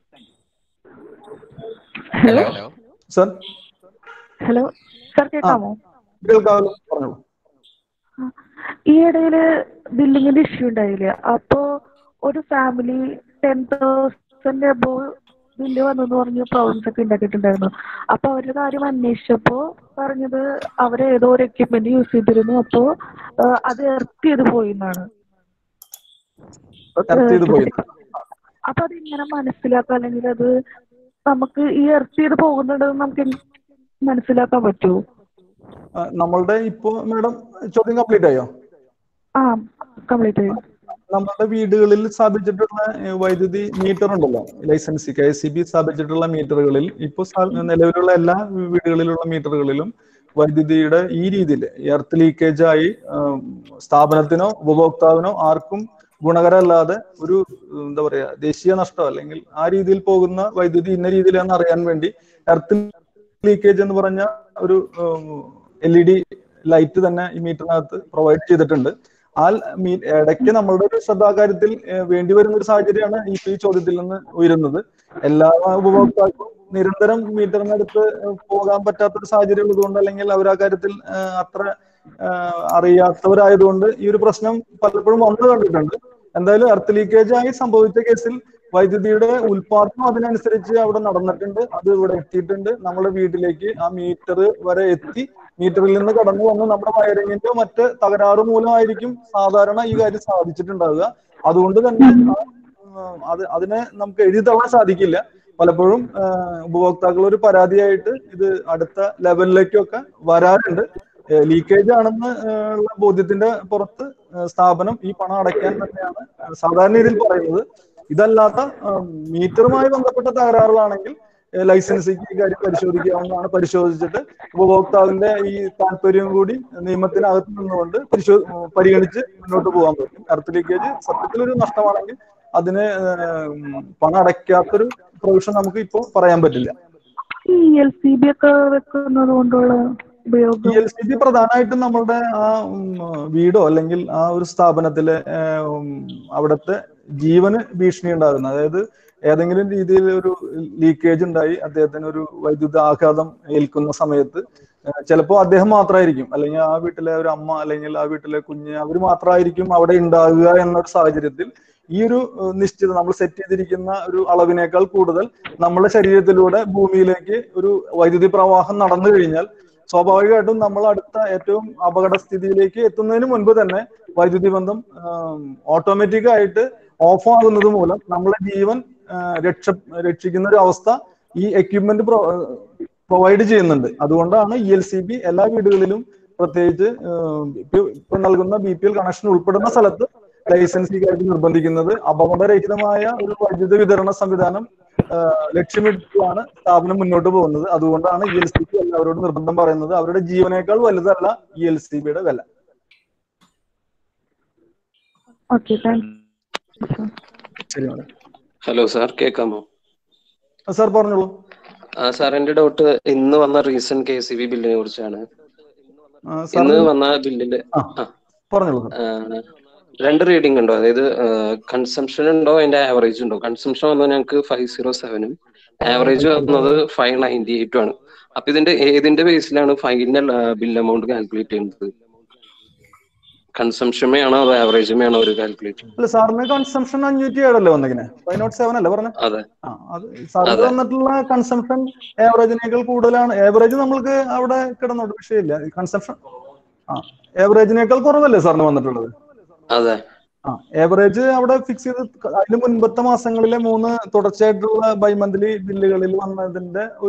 hello
sir
hello sir കേൾക്കാമോ
കേൾക്കാമല്ലോ പറഞ്ഞോളൂ
ഈ ഇടയില് ബില്ലിങ്ങിന്റെ ഇഷ്യൂ ഉണ്ടായില്ലേ അപ്പോ ഒരു family ten thousand above bill വന്നെന്ന് പറഞ്ഞ് പ്രോബ്ലംസ് ഒക്കെ ഉണ്ടാക്കിയിട്ടുണ്ടായിരുന്നു അപ്പൊ അവരുടെ കാര്യം അന്വേഷിച്ചപ്പോ പറഞ്ഞത് അവര് ഏതോ ഒരു എക്യുപ്മെന്റ് യൂസ് ചെയ്തിരുന്നു അപ്പോ ആ, അത് എർത്ത് ചെയ്ത് പോയി എന്നാണ്
എർത്ത് ചെയ്ത് പോയി
അപ്പൊ അത് എങ്ങനെ മനസ്സിലാക്കാം അല്ലെങ്കിൽ അത് നമുക്ക് ഈ എർത്ത് ചെയ്ത് പോകുന്നുണ്ടെന്ന് നമുക്ക് എങ് മനസ്സിലാക്കാൻ പറ്റുമോ
ആ, നമ്മളുടെ ഇപ്പോ മാഡം ചോദ്യം കംപ്ലീറ്റ് ആയോ
ആ കംപ്ലീറ്റ് ചെയ്യും
നമ്മുടെ വീടുകളിൽ സ്ഥാപിച്ചിട്ടുള്ള ഏഹ്, വൈദ്യുതി മീറ്റർ ഉണ്ടല്ലോ licensee K S C B സ്ഥാപിച്ചിട്ടുള്ള മീറ്ററുകളിൽ ഇപ്പോൾ നിലവിലുള്ള എല്ലാ വീടുകളിലുള്ള മീറ്ററുകളിലും വൈദ്യുതിയുടെ ഈ രീതിയിൽ എർത്ത് ലീക്കേജ് ആയി ആം, സ്ഥാപനത്തിനോ ഉപഭോക്താവിനോ ആർക്കും ഗുണകരമല്ലാതെ ഒരു ഉം, എന്താ പറയാ ദേശീയ നഷ്ടം അല്ലെങ്കിൽ ആ രീതിയിൽ പോകുന്ന വൈദ്യുതി ഇന്ന രീതിയിലാണെന്ന് അറിയാൻ വേണ്ടി എർത്ത് ലീക്കേജ് എന്ന് പറഞ്ഞ ഒരു എൽ ഇ ഡി ലൈറ്റ് തന്നെ ഈ മീറ്ററിനകത്ത് പ്രൊവൈഡ് ചെയ്തിട്ടുണ്ട് ആ മീ- ഇടയ്ക്ക് നമ്മളുടെ ഒരു ശ്രദ്ധാകാര്യത്തിൽ ഏഹ്, വേണ്ടി വരുന്ന ഒരു സാഹചര്യമാണ് ഈ ഈ ചോദ്യത്തിൽ നിന്ന് ഉയരുന്നത് എല്ലാ ഉപഭോക്താക്കൾക്കും നിരന്തരം മീറ്ററിനടുത്ത് പോകാൻ പറ്റാത്ത ഒരു സാഹചര്യം ഉള്ളതുകൊണ്ട് അല്ലെങ്കിൽ അവർ ആ കാര്യത്തിൽ ഏഹ്, അത്ര ഏഹ്, അറിയാത്തവരായതുകൊണ്ട് ഈ ഒരു പ്രശ്നം പലപ്പോഴും വന്നു കണ്ടിട്ടുണ്ട് എന്തായാലും എർത്ത് ലീക്കേജ് ആയി സംഭവിച്ച കേസിൽ വൈദ്യുതിയുടെ ഉൽപാദനം അതിനനുസരിച്ച് അവിടെ നടന്നിട്ടുണ്ട് അത് ഇവിടെ എത്തിയിട്ടുണ്ട് നമ്മുടെ വീട്ടിലേക്ക് ആ മീറ്റർ വരെ എത്തി മീറ്ററിൽ നിന്ന് കടന്നു വന്ന് നമ്മുടെ വയറിങ്ങിന്റെ മറ്റ് തകരാറ് മൂലമായിരിക്കും സാധാരണ ഈ കാര്യം സാധിച്ചിട്ടുണ്ടാവുക അതുകൊണ്ട് തന്നെ ആ, ഉം, അത് അതിനെ നമുക്ക് എഴുതി തള്ളാൻ സാധിക്കില്ല പലപ്പോഴും ആ, ഉപഭോക്താക്കൾ ഒരു പരാതിയായിട്ട് ഇത് അടുത്ത ലെവലിലേക്കൊക്കെ വരാറുണ്ട് ലീക്കേജ് ആണെന്ന് ആ, ഉള്ള ബോധ്യത്തിന്റെ പുറത്ത് ആ, സ്ഥാപനം ഈ പണം അടയ്ക്കാൻ തന്നെയാണ് സാധാരണ രീതിയിൽ പറയുന്നത് ഇതല്ലാത്ത ആ, മീറ്ററുമായി ബന്ധപ്പെട്ട തകരാറുകളാണെങ്കിൽ ഏഹ് ലൈസൻസിക്ക് ഈ കാര്യം പരിശോധിക്കാവുന്നതാണ് പരിശോധിച്ചിട്ട് ഉപഭോക്താവിന്റെ ഈ താല്പര്യം കൂടി നിയമത്തിനകത്ത് നിന്നുകൊണ്ട് പരിശോ പരിഗണിച്ച് മുന്നോട്ട് പോകാൻ പറ്റും എർത്ത് ലീക്കേജ് സത്യത്തിലൊരു നഷ്ടമാണെങ്കിൽ അതിന് ഏഹ് പണം അടയ്ക്കാത്തൊരു പ്രൊവിഷൻ നമുക്ക് ഇപ്പോൾ പറയാൻ പറ്റില്ല
ഈ എൽ സി ബി ഒക്കെ വെക്കുന്നത് കൊണ്ടുള്ള ഉപയോഗം
ഈ എൽ സി ബി പ്രധാനമായിട്ടും നമ്മളുടെ ആ ഉം, വീടോ അല്ലെങ്കിൽ ആ ഒരു സ്ഥാപനത്തിലെ ഏഹ്, ഉം, അവിടുത്തെ ജീവന് ഭീഷണി ഉണ്ടാകുന്ന അതായത് ഏതെങ്കിലും രീതിയിൽ ഒരു ലീക്കേജ് ഉണ്ടായി അദ്ദേഹത്തിന് ഒരു വൈദ്യുത ആഘാതം ഏൽക്കുന്ന സമയത്ത് ചിലപ്പോൾ അദ്ദേഹം മാത്രമായിരിക്കും അല്ലെങ്കിൽ ആ വീട്ടിലെ ഒരു അമ്മ അല്ലെങ്കിൽ ആ വീട്ടിലെ കുഞ്ഞ് അവർ മാത്രമായിരിക്കും അവിടെ ഉണ്ടാകുക എന്നൊരു സാഹചര്യത്തിൽ ഈ ഒരു ഏഹ്, നിശ്ചിത നമ്മൾ സെറ്റ് ചെയ്തിരിക്കുന്ന ഒരു അളവിനേക്കാൾ കൂടുതൽ നമ്മുടെ ശരീരത്തിലൂടെ ഭൂമിയിലേക്ക് ഒരു വൈദ്യുതി പ്രവാഹം നടന്നു കഴിഞ്ഞാൽ സ്വാഭാവികമായിട്ടും നമ്മൾ അടുത്ത ഏറ്റവും അപകടസ്ഥിതിയിലേക്ക് എത്തുന്നതിന് മുൻപ് തന്നെ വൈദ്യുതി ബന്ധം ഓട്ടോമാറ്റിക് ആയിട്ട് ഓഫ് ആകുന്നത് മൂലം നമ്മളെ ജീവൻ ആ, രക്ഷ രക്ഷിക്കുന്ന ഒരു അവസ്ഥ ഈ എക്യുപ്മെന്റ് പ്രൊവൈഡ് ചെയ്യുന്നുണ്ട് അതുകൊണ്ടാണ് ഇ എൽ സി ബി എല്ലാ വീടുകളിലും പ്രത്യേകിച്ച് ആ, ഇപ്പൊ ഇപ്പൊ നൽകുന്ന ബി പി എൽ കണക്ഷൻ ഉൾപ്പെടുന്ന സ്ഥലത്ത് ലൈസൻസ് ഈ കാര്യത്തിൽ നിർബന്ധിക്കുന്നത് അപകടരഹിതമായ ഒരു വൈദ്യുത വിതരണ സംവിധാനം ആ, ലക്ഷ്യമിട്ടാണ് സ്ഥാപനം മുന്നോട്ട് പോകുന്നത് അതുകൊണ്ടാണ് ഇ എൽ സി ബി എല്ലാവരോടും നിർബന്ധം പറയുന്നത് അവരുടെ ജീവനേക്കാൾ വലുതല്ല ഇ എൽ സി ബിയുടെ വില
ഓക്കെ താങ്ക്
ശരി മാഡം
ഹലോ സാർ കേൾക്കാമോ
സാർ പറഞ്ഞോളൂ
ആ സാർ എന്റെ ഡൗട്ട് ഇന്ന് വന്ന റീസെന്റ് കെ സി ബി ബില്ലിനെ കുറിച്ചാണ്
ആ, സാർ
ഇന്ന് വന്ന ബില്ലില്
ആ പറഞ്ഞോളൂ സാർ
ആ, രണ്ട് റീഡിംഗ് ഉണ്ടോ അതായത് കൺസംഷൻ ഉണ്ടോ അതിന്റെ ആവറേജ് ഉണ്ടോ കൺസംഷൻ വന്നത് ഞങ്ങൾക്ക് ഫൈവ് സീറോ സെവനും ആവറേജ് വന്നത് ഫൈവ് നയൻറ്റി എയ്റ്റും ആണ് അപ്പൊ ഇതിന്റെ ഏതിന്റെ ബേസിലാണ് ഫൈനൽ ബിൽ എമൗണ്ട് കാൽക്കുലേറ്റ് ചെയ്യുന്നത് കൺസംഷമേ ആണോ അതോ ആവറേജുമേ ആണോ ഒരു കാൽക്കുലേറ്റ്
അല്ല സാറിന് കൺസംഷൻ അഞ്ഞൂറ്റി ഏഴല്ലേ വന്നിങ്ങനെ ഫൈവ് നോട്ട് സെവൻ അല്ലേ പറഞ്ഞ
അതെ
ആ അത് സാറിന്
അതെ.
വന്നിട്ടുള്ള കൺസംഷൻ ആവറേജിനേക്കാൾ കൂടുതലാണ് ആവറേജ് നമ്മൾക്ക് അവിടെ കിടന്നോട്ട് വിഷയമില്ല കൺസംഷൻ ആ ആവറേജിനേക്കാൾ കുറവല്ലേ സാറിന് വന്നിട്ടുള്ളത്
അതെ
ആ ആവറേജ് അവിടെ ഫിക്സ് ചെയ്ത് അതിന് മുൻപത്തെ മാസങ്ങളിലെ മൂന്ന് തുടർച്ചയായിട്ടുള്ള ബൈ മന്ത്ലി ബില്ലുകളിൽ വന്നതിന്റെ ഒരു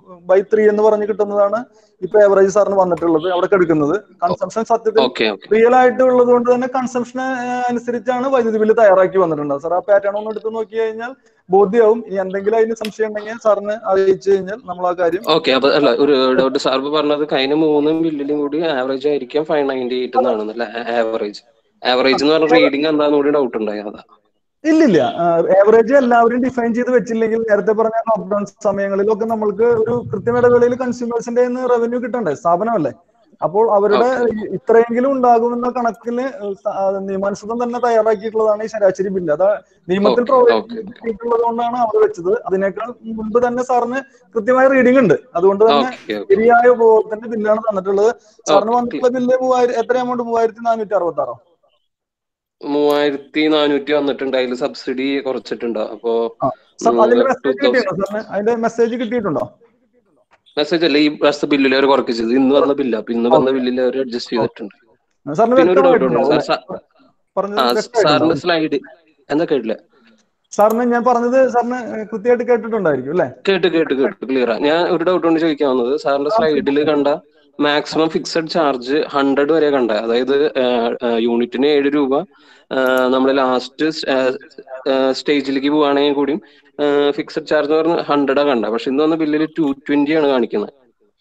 ബൈ ത്രീ എന്ന് പറഞ്ഞ് കിട്ടുന്നതാണ് ഇപ്പൊ ഏവറേജ് സാറിന് വന്നിട്ടുള്ളത് അവിടെ എടുക്കുന്നത് കൺസംഷൻ സത്യത്തിൽ
ഓക്കെ ഓക്കെ
റിയൽ ആയിട്ട് ഉള്ളത് കൊണ്ട് തന്നെ കൺസംഷൻ അനുസരിച്ചാണ് വൈദ്യുതി ബില്ല് തയ്യാറാക്കി വന്നിട്ടുള്ളത് സാർ ആ പാറ്റേൺ ഒന്ന് എടുത്ത് നോക്കി കഴിഞ്ഞാൽ ബോധ്യമാവും ഇനി എന്തെങ്കിലും അതിന് സംശയം ഉണ്ടെങ്കിൽ സാറിന് അറിയിച്ചു കഴിഞ്ഞാൽ നമ്മൾ ആ കാര്യം
ഓക്കെ അപ്പൊ അല്ല ഒരു ഡൗട്ട് സാർ പറഞ്ഞത് കഴിഞ്ഞ മൂന്നും ബില്ലിലും കൂടി ആവറേജ് ആയിരിക്കാം ഫൈവ് നയൻറ്റി എയ്റ്റ് എന്നാണെന്നല്ലേ ആവറേജ് ആവറേജ് എന്ന് പറഞ്ഞ റീഡിംഗ് എന്താന്ന് കൂടി ഡൗട്ട് ഉണ്ടായി അതാ
ഇല്ലില്ല ഏവറേജ് എല്ലാവരും ഡിഫൈൻ ചെയ്ത് വെച്ചില്ലെങ്കിൽ നേരത്തെ പറഞ്ഞ ലോക്ക്ഡൌൺ സമയങ്ങളിലൊക്കെ നമ്മൾക്ക് ഒരു കൃത്യമിടവേളയിൽ കൺസ്യൂമേഴ്സിന്റെ റവന്യൂ കിട്ടണ്ടേ സ്ഥാപനമല്ലേ അപ്പോൾ അവരുടെ ഇത്രയെങ്കിലും ഉണ്ടാകുമെന്ന കണക്കിന് നിയമാനുസൃതം തന്നെ തയ്യാറാക്കിയിട്ടുള്ളതാണ് ഈ ശരാശരി ബില്ല് അത് നിയമത്തിൽ പ്രൊവൈഡ് ചെയ്തിട്ടുള്ളത് കൊണ്ടാണ് അവർ വെച്ചത് അതിനേക്കാൾ മുൻപ് തന്നെ സാറിന് കൃത്യമായ റീഡിംഗ് ഉണ്ട് അതുകൊണ്ട് തന്നെ ശരിയായ ഉപഭോഗത്തിന്റെ ബില്ലാണ് തന്നിട്ടുള്ളത് സാറിന് വന്നിട്ടുള്ള ബില്ല് മൂവായിരം എത്ര എമൗണ്ട് മൂവായിരത്തി നാനൂറ്റി അറുപത്തി ആറോ
മൂവായിരത്തി നാനൂറ്റി വന്നിട്ടുണ്ട് അതിൽ സബ്സിഡി കുറച്ചിട്ടുണ്ട് അപ്പോ
അതിന്റെ മെസ്സേജ് കിട്ടിയിട്ടുണ്ടോ സാറിന് അതിന്റെ മെസ്സേജ് കിട്ടിയിട്ടുണ്ടോ
മെസ്സേജ് അല്ല ഈ പ്രാവശ്യത്തെ ബില്ലിൽ അവർ കുറയ്ച്ചത് ഇന്ന് വന്ന ബില്ല അപ്പൊ ഇന്ന് വന്ന ബില്ലിൽ അവർ അഡ്ജസ്റ്റ് ചെയ്തിട്ടുണ്ട്
സാറിന്
പിന്നെ ഒരു ഡൗട്ട്
വ്യക്തമായിട്ടുണ്ടോ?
ഉണ്ട് സാർ
പറഞ്ഞത്
ആ
വ്യക്തമായിട്ടുണ്ടോ?
സാറിന്റെ സ്ലൈഡ് എന്താ കേട്ടില്ല
സാറിന് ഞാൻ പറഞ്ഞത് സാറിന് കൃത്യമായിട്ട് കേട്ടിട്ടുണ്ടായിരിക്കും അല്ലെ
കേട്ട് കേട്ട് കേട്ട് ക്ലിയർ ഞാൻ ഒരു ഡൗട്ട് കൊണ്ട് ചോദിക്കാൻ വന്നത് സാറിന്റെ സ്ലൈഡിൽ കണ്ട മാക്സിമം ഫിക്സഡ് ചാർജ് ഹൺഡ്രഡ് വരെ കണ്ട അതായത് യൂണിറ്റിന് ഏഴ് രൂപ നമ്മൾ ലാസ്റ്റ് സ്റ്റേജിലേക്ക് പോവുകയാണെങ്കിൽ കൂടിയും ഫിക്സഡ് ചാർജ് എന്ന് പറഞ്ഞാൽ ഹൺഡ്രഡാ കണ്ട പക്ഷെ ഇന്ന് വന്ന ബില്ലിൽ ടു ട്വന്റി ആണ് കാണിക്കുന്നത്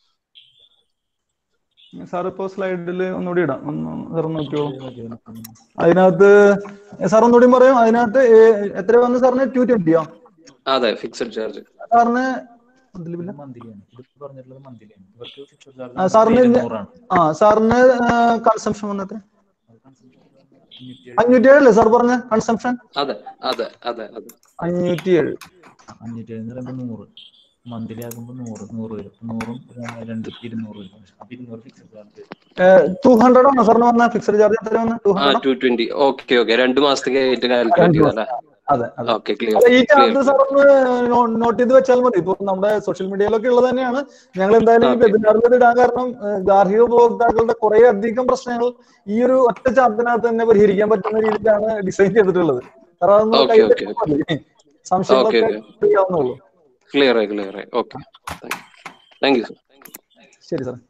സാർ ഇപ്പോ സ്ലൈഡിൽ ഒന്നുകൂടി ഇടാം ഒന്ന് സാർ നോക്കിയോളൂ അതിനകത്ത് സാർ ഒന്നുകൂടി പറയും അതിനകത്ത് ഏ- എത്ര വന്നു സാറിന് ടു ട്വന്റിയോ
അതെ ഫിക്സഡ് ചാർജ്
സാറിന് ആ, സാറിന് ഇന്ന്- ആ സാറിന് കൺസംഷൻ വന്നത് അഞ്ഞൂറ്റി ഏഴല്ലേ സാർ പറഞ്ഞ കൺസംഷൻ
അതെ അതെ അതെ അതെ
അഞ്ഞൂറ്റി ഏഴ്
അഞ്ഞൂറ്റി എന്ന് പറയുമ്പോൾ നൂറ് മന്ത്ലി ആകുമ്പോൾ നൂറ് നൂറ് വരും നൂറും ഏഹ് രണ്ട് ഇരുന്നൂറ് വരും അപ്പൊ ഇരുന്നൂറ് ഫിക്സഡ് ചാർജ്
ടു ഹൺഡ്രഡ് ആണോ സാറിന് വന്ന ഫിക്സഡ് ചാർജ് എത്ര വന്ന ടു
ആ
hundred
two twenty okay okay രണ്ട് മാസത്തേക്ക് ആയിട്ട് കാൽക്കുലേറ്റ് ചെയ്തല്ലേ
അതെ അതെ
ഓക്കെ ക്ലിയർ
അല്ല, ഈ
ക്ലിയർ
ചാർജ് സാർ ഒന്ന് നോട്ട് ചെയ്ത് വെച്ചാൽ മതി ഇപ്പൊ നമ്മുടെ സോഷ്യൽ മീഡിയയിലൊക്കെ ഉള്ളത് തന്നെയാണ് ഞങ്ങൾ എന്തായാലും ഈ വെബിനാറിൽ ഇത് ഇടാൻ കാരണം ഏഹ്, ഗാർഹിക ഉപഭോക്താക്കളുടെ കുറെ അധികം പ്രശ്നങ്ങൾ ഈ ഒരു ഒറ്റ ചാർജിനകത്ത് തന്നെ പരിഹരിക്കാൻ പറ്റുന്ന രീതിയിലാണ് ഡിസൈൻ ചെയ്തിട്ടുള്ളത് സാർ അതൊന്ന്
ഓക്കെ
കയ്യിൽ
ഓക്കെ
വെച്ചാൽ മതി
ഓക്കെ
സംശയങ്ങളൊക്കെ
ഓക്കെ
ചെയ്യാവുന്നുള്ളൂ
ക്ലിയർ ആയി ക്ലിയർ ആയി ഓക്കെ താങ്ക് യു സർ
ശരി സാർ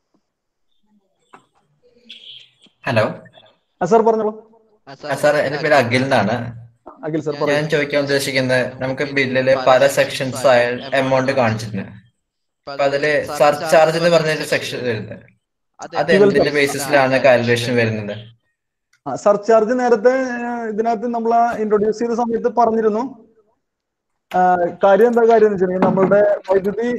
ഹലോ
സാർ പറഞ്ഞോളൂ
സാർ എന്റെ പേര് അഖിൽ എന്നാണ്
അഖിൽ സാർ
ഞാൻ ചോദിക്കാൻ ഉദ്ദേശിക്കുന്നത് നമുക്ക് ബില്ലില് പല സെക്ഷൻസ് ആയ എമൗണ്ട് കാണിച്ചിട്ടുണ്ട് അപ്പൊ അതില് സർചാർജ് എന്ന് പറഞ്ഞൊരു സെക്ഷൻ വരുന്നത് അത് എന്തിന്റെ ബേസിസിലാണ് കാൽക്കുലേഷൻ വരുന്നത്
സർചാർജ് നേരത്തെ ഏഹ്, ഇതിനകത്ത് നമ്മൾ ഇൻട്രൊഡ്യൂസ് ചെയ്ത സമയത്ത് പറഞ്ഞിരുന്നു ആ, കാര്യം എന്താ കാര്യം എന്ന് വെച്ചിട്ടുണ്ടെങ്കിൽ നമ്മളുടെ വൈദ്യുതി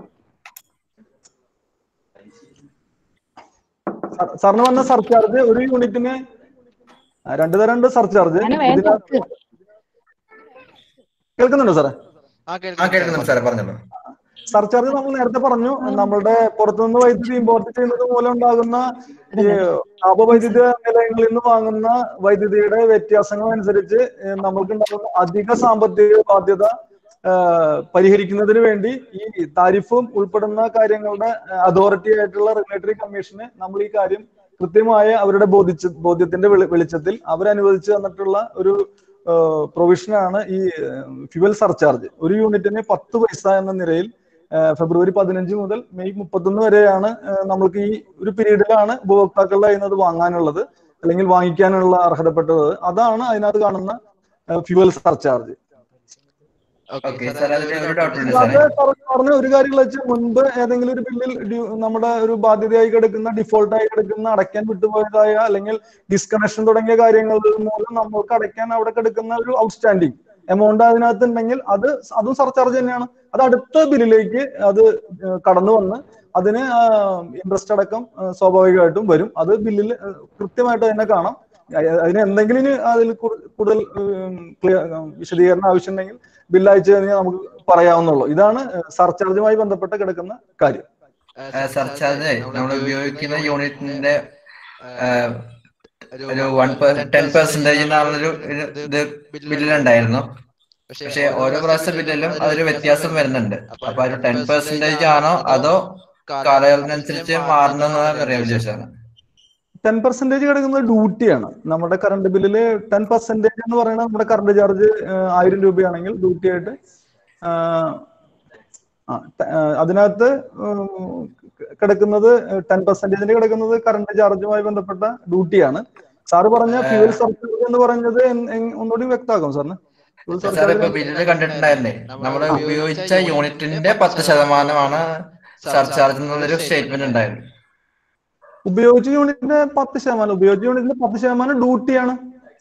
സാർ- സാറിന് വന്ന സർചാർജ് ഒരു യൂണിറ്റിന് ആ, രണ്ട് തരം ഉണ്ട് സർചാർജ് ഇതിനകത്ത് കേൾക്കുന്നുണ്ടോ സാറേ
ആ കേൾക്കുന്നുണ്ട് സാറേ പറഞ്ഞോളൂ
സർചാർജ് നമ്മൾ നേരത്തെ പറഞ്ഞു നമ്മളുടെ പുറത്തുനിന്ന് വൈദ്യുതി ഇമ്പോർട്ട് ചെയ്യുന്നത് മൂലം ഉണ്ടാകുന്ന ഈ താപവൈദ്യുത നിലയങ്ങളിൽ നിന്ന് വാങ്ങുന്ന വൈദ്യുതിയുടെ വ്യത്യാസങ്ങൾ അനുസരിച്ച് ഏഹ് നമ്മൾക്ക് ഉണ്ടാകുന്ന അധിക സാമ്പത്തിക ബാധ്യത ഏഹ് പരിഹരിക്കുന്നതിന് വേണ്ടി ഈ താരിഫും ഉൾപ്പെടുന്ന കാര്യങ്ങളുടെ അതോറിറ്റി ആയിട്ടുള്ള റെഗുലേറ്ററി കമ്മീഷന് നമ്മൾ ഈ കാര്യം കൃത്യമായ അവരുടെ ബോധിച്ച ബോധ്യത്തിന്റെ വെളി- വെളിച്ചത്തിൽ അവരനുവദിച്ചു തന്നിട്ടുള്ള ഒരു പ്രൊവിഷനാണ് ഈ ഫ്യുവൽ സർചാർജ് ഒരു യൂണിറ്റിന് പത്ത് പൈസ എന്ന നിലയിൽ ഏഹ് ഫെബ്രുവരി പതിനഞ്ച് മുതൽ മെയ് മുപ്പത്തൊന്ന് വരെയാണ് ഏഹ് നമ്മൾക്ക് ഈ ഒരു പീരീഡിലാണ് ഉപഭോക്താക്കളുടെ കയ്യിൽ നിന്ന് അത് വാങ്ങാനുള്ളത് അല്ലെങ്കിൽ വാങ്ങിക്കാനുള്ള അർഹതപ്പെട്ടത് അതാണ് അതിനകത്ത് കാണുന്ന ഫ്യുവൽ സർചാർജ്
ഓക്കെ സാർ അതിൽ ഒരു ഡൗട്ട് ഉണ്ട്
അത്
സാറേ
പറഞ്ഞ പറഞ്ഞ ഒരു കാര്യം വെച്ചാൽ മുൻപ് ഏതെങ്കിലും ഒരു ബില്ലിൽ ഡ്യൂ- നമ്മുടെ ഒരു ബാധ്യതയായി കിടക്കുന്ന ഡിഫോൾട്ട് ആയി കിടക്കുന്ന അടയ്ക്കാൻ വിട്ടുപോയതായ അല്ലെങ്കിൽ ഡിസ്കണക്ഷൻ തുടങ്ങിയ കാര്യങ്ങൾ മൂലം നമ്മൾക്ക് അടയ്ക്കാൻ അവിടെ കിടക്കുന്ന ഒരു ഔട്ട്സ്റ്റാൻഡിങ് എമൗണ്ട് അതിനകത്ത് ഉണ്ടെങ്കിൽ അത് അതും സർചാർജ് തന്നെയാണ് അത് അടുത്ത ബില്ലിലേക്ക് അത് ഏഹ് കടന്നു വന്ന് അതിന് ഇൻട്രസ്റ്റ് അടക്കം ഏഹ് സ്വാഭാവികമായിട്ടും വരും അത് ബില്ലിൽ ഏഹ് കൃത്യമായിട്ട് തന്നെ കാണാം അ- അതിന് എന്തെങ്കിലും ഇനി അതിൽ കൂടു- കൂടുതൽ ഉം, clear- ഉം, വിശദീകരണം ആവശ്യമുണ്ടെങ്കിൽ ബില്ല് അയച്ചു കഴിഞ്ഞാൽ നമുക്ക് പറയാവുന്നുള്ളൂ ഇതാണ് സർചാർജുമായി ബന്ധപ്പെട്ട് കിടക്കുന്ന കാര്യം
സർചാർജ് നമ്മൾ ഉപയോഗിക്കുന്ന യൂണിറ്റിന്റെ ഒരു വൺ ടെൻ പെർസെന്റേജ് എന്നാണൊരു ഇത് ബില്ലിലുണ്ടായിരുന്നു പക്ഷെ ഓരോ പ്രാവശ്യത്തെ ബില്ലിലും അതൊരു വ്യത്യാസം വരുന്നുണ്ട് അപ്പൊ ഒരു ടെൻ പെർസെന്റേജ് ആണോ അതോ കാലയളവിനനുസരിച്ച് മാറണമെന്നാണ് അറിയാൻ വിചാരിച്ചതാണ്
ടെൻ പെർസെന്റേജ് കിടക്കുന്നത് ഡ്യൂട്ടിയാണ് നമ്മുടെ കറണ്ട് ബില്ലില് ടെൻ പെർസെന്റേജ് എന്ന് പറയുന്നത് നമ്മുടെ കറണ്ട് ചാർജ് ആയിരം രൂപയാണെങ്കിൽ ഡ്യൂട്ടി ആയിട്ട് ആ, ആ ത- ആ, അതിനകത്ത് ഉം, കിടക്കുന്നത് ടെൻ പെർസെന്റേജിന് കിടക്കുന്നത് കറണ്ട് ചാർജുമായി ബന്ധപ്പെട്ട ഡ്യൂട്ടിയാണ് സാറ് പറഞ്ഞ ഫ്യൂവൽ സർചാർജ് എന്ന് പറഞ്ഞത് എൻ- എൻ- ഒന്നുകൂടി വ്യക്തമാക്കും സാറിന് ഫ്യൂവൽ
സാർ ഇപ്പൊ
സർചാർജ്
ബില്ലിൽ കണ്ടിട്ടുണ്ടായിരുന്നേ നമ്മൾ ഉപയോഗിച്ച യൂണിറ്റിന്റെ പത്ത് ശതമാനമാണ് സർചാർജ് എന്നുള്ളൊരു സ്റ്റേറ്റ്മെന്റ് ഉണ്ടായിരുന്നു
ഉപയോഗിച്ച യൂണിറ്റിന്റെ പത്ത് ശതമാനം ഉപയോഗിച്ച യൂണിറ്റിന്റെ പത്ത് ശതമാനം ഡ്യൂട്ടിയാണ്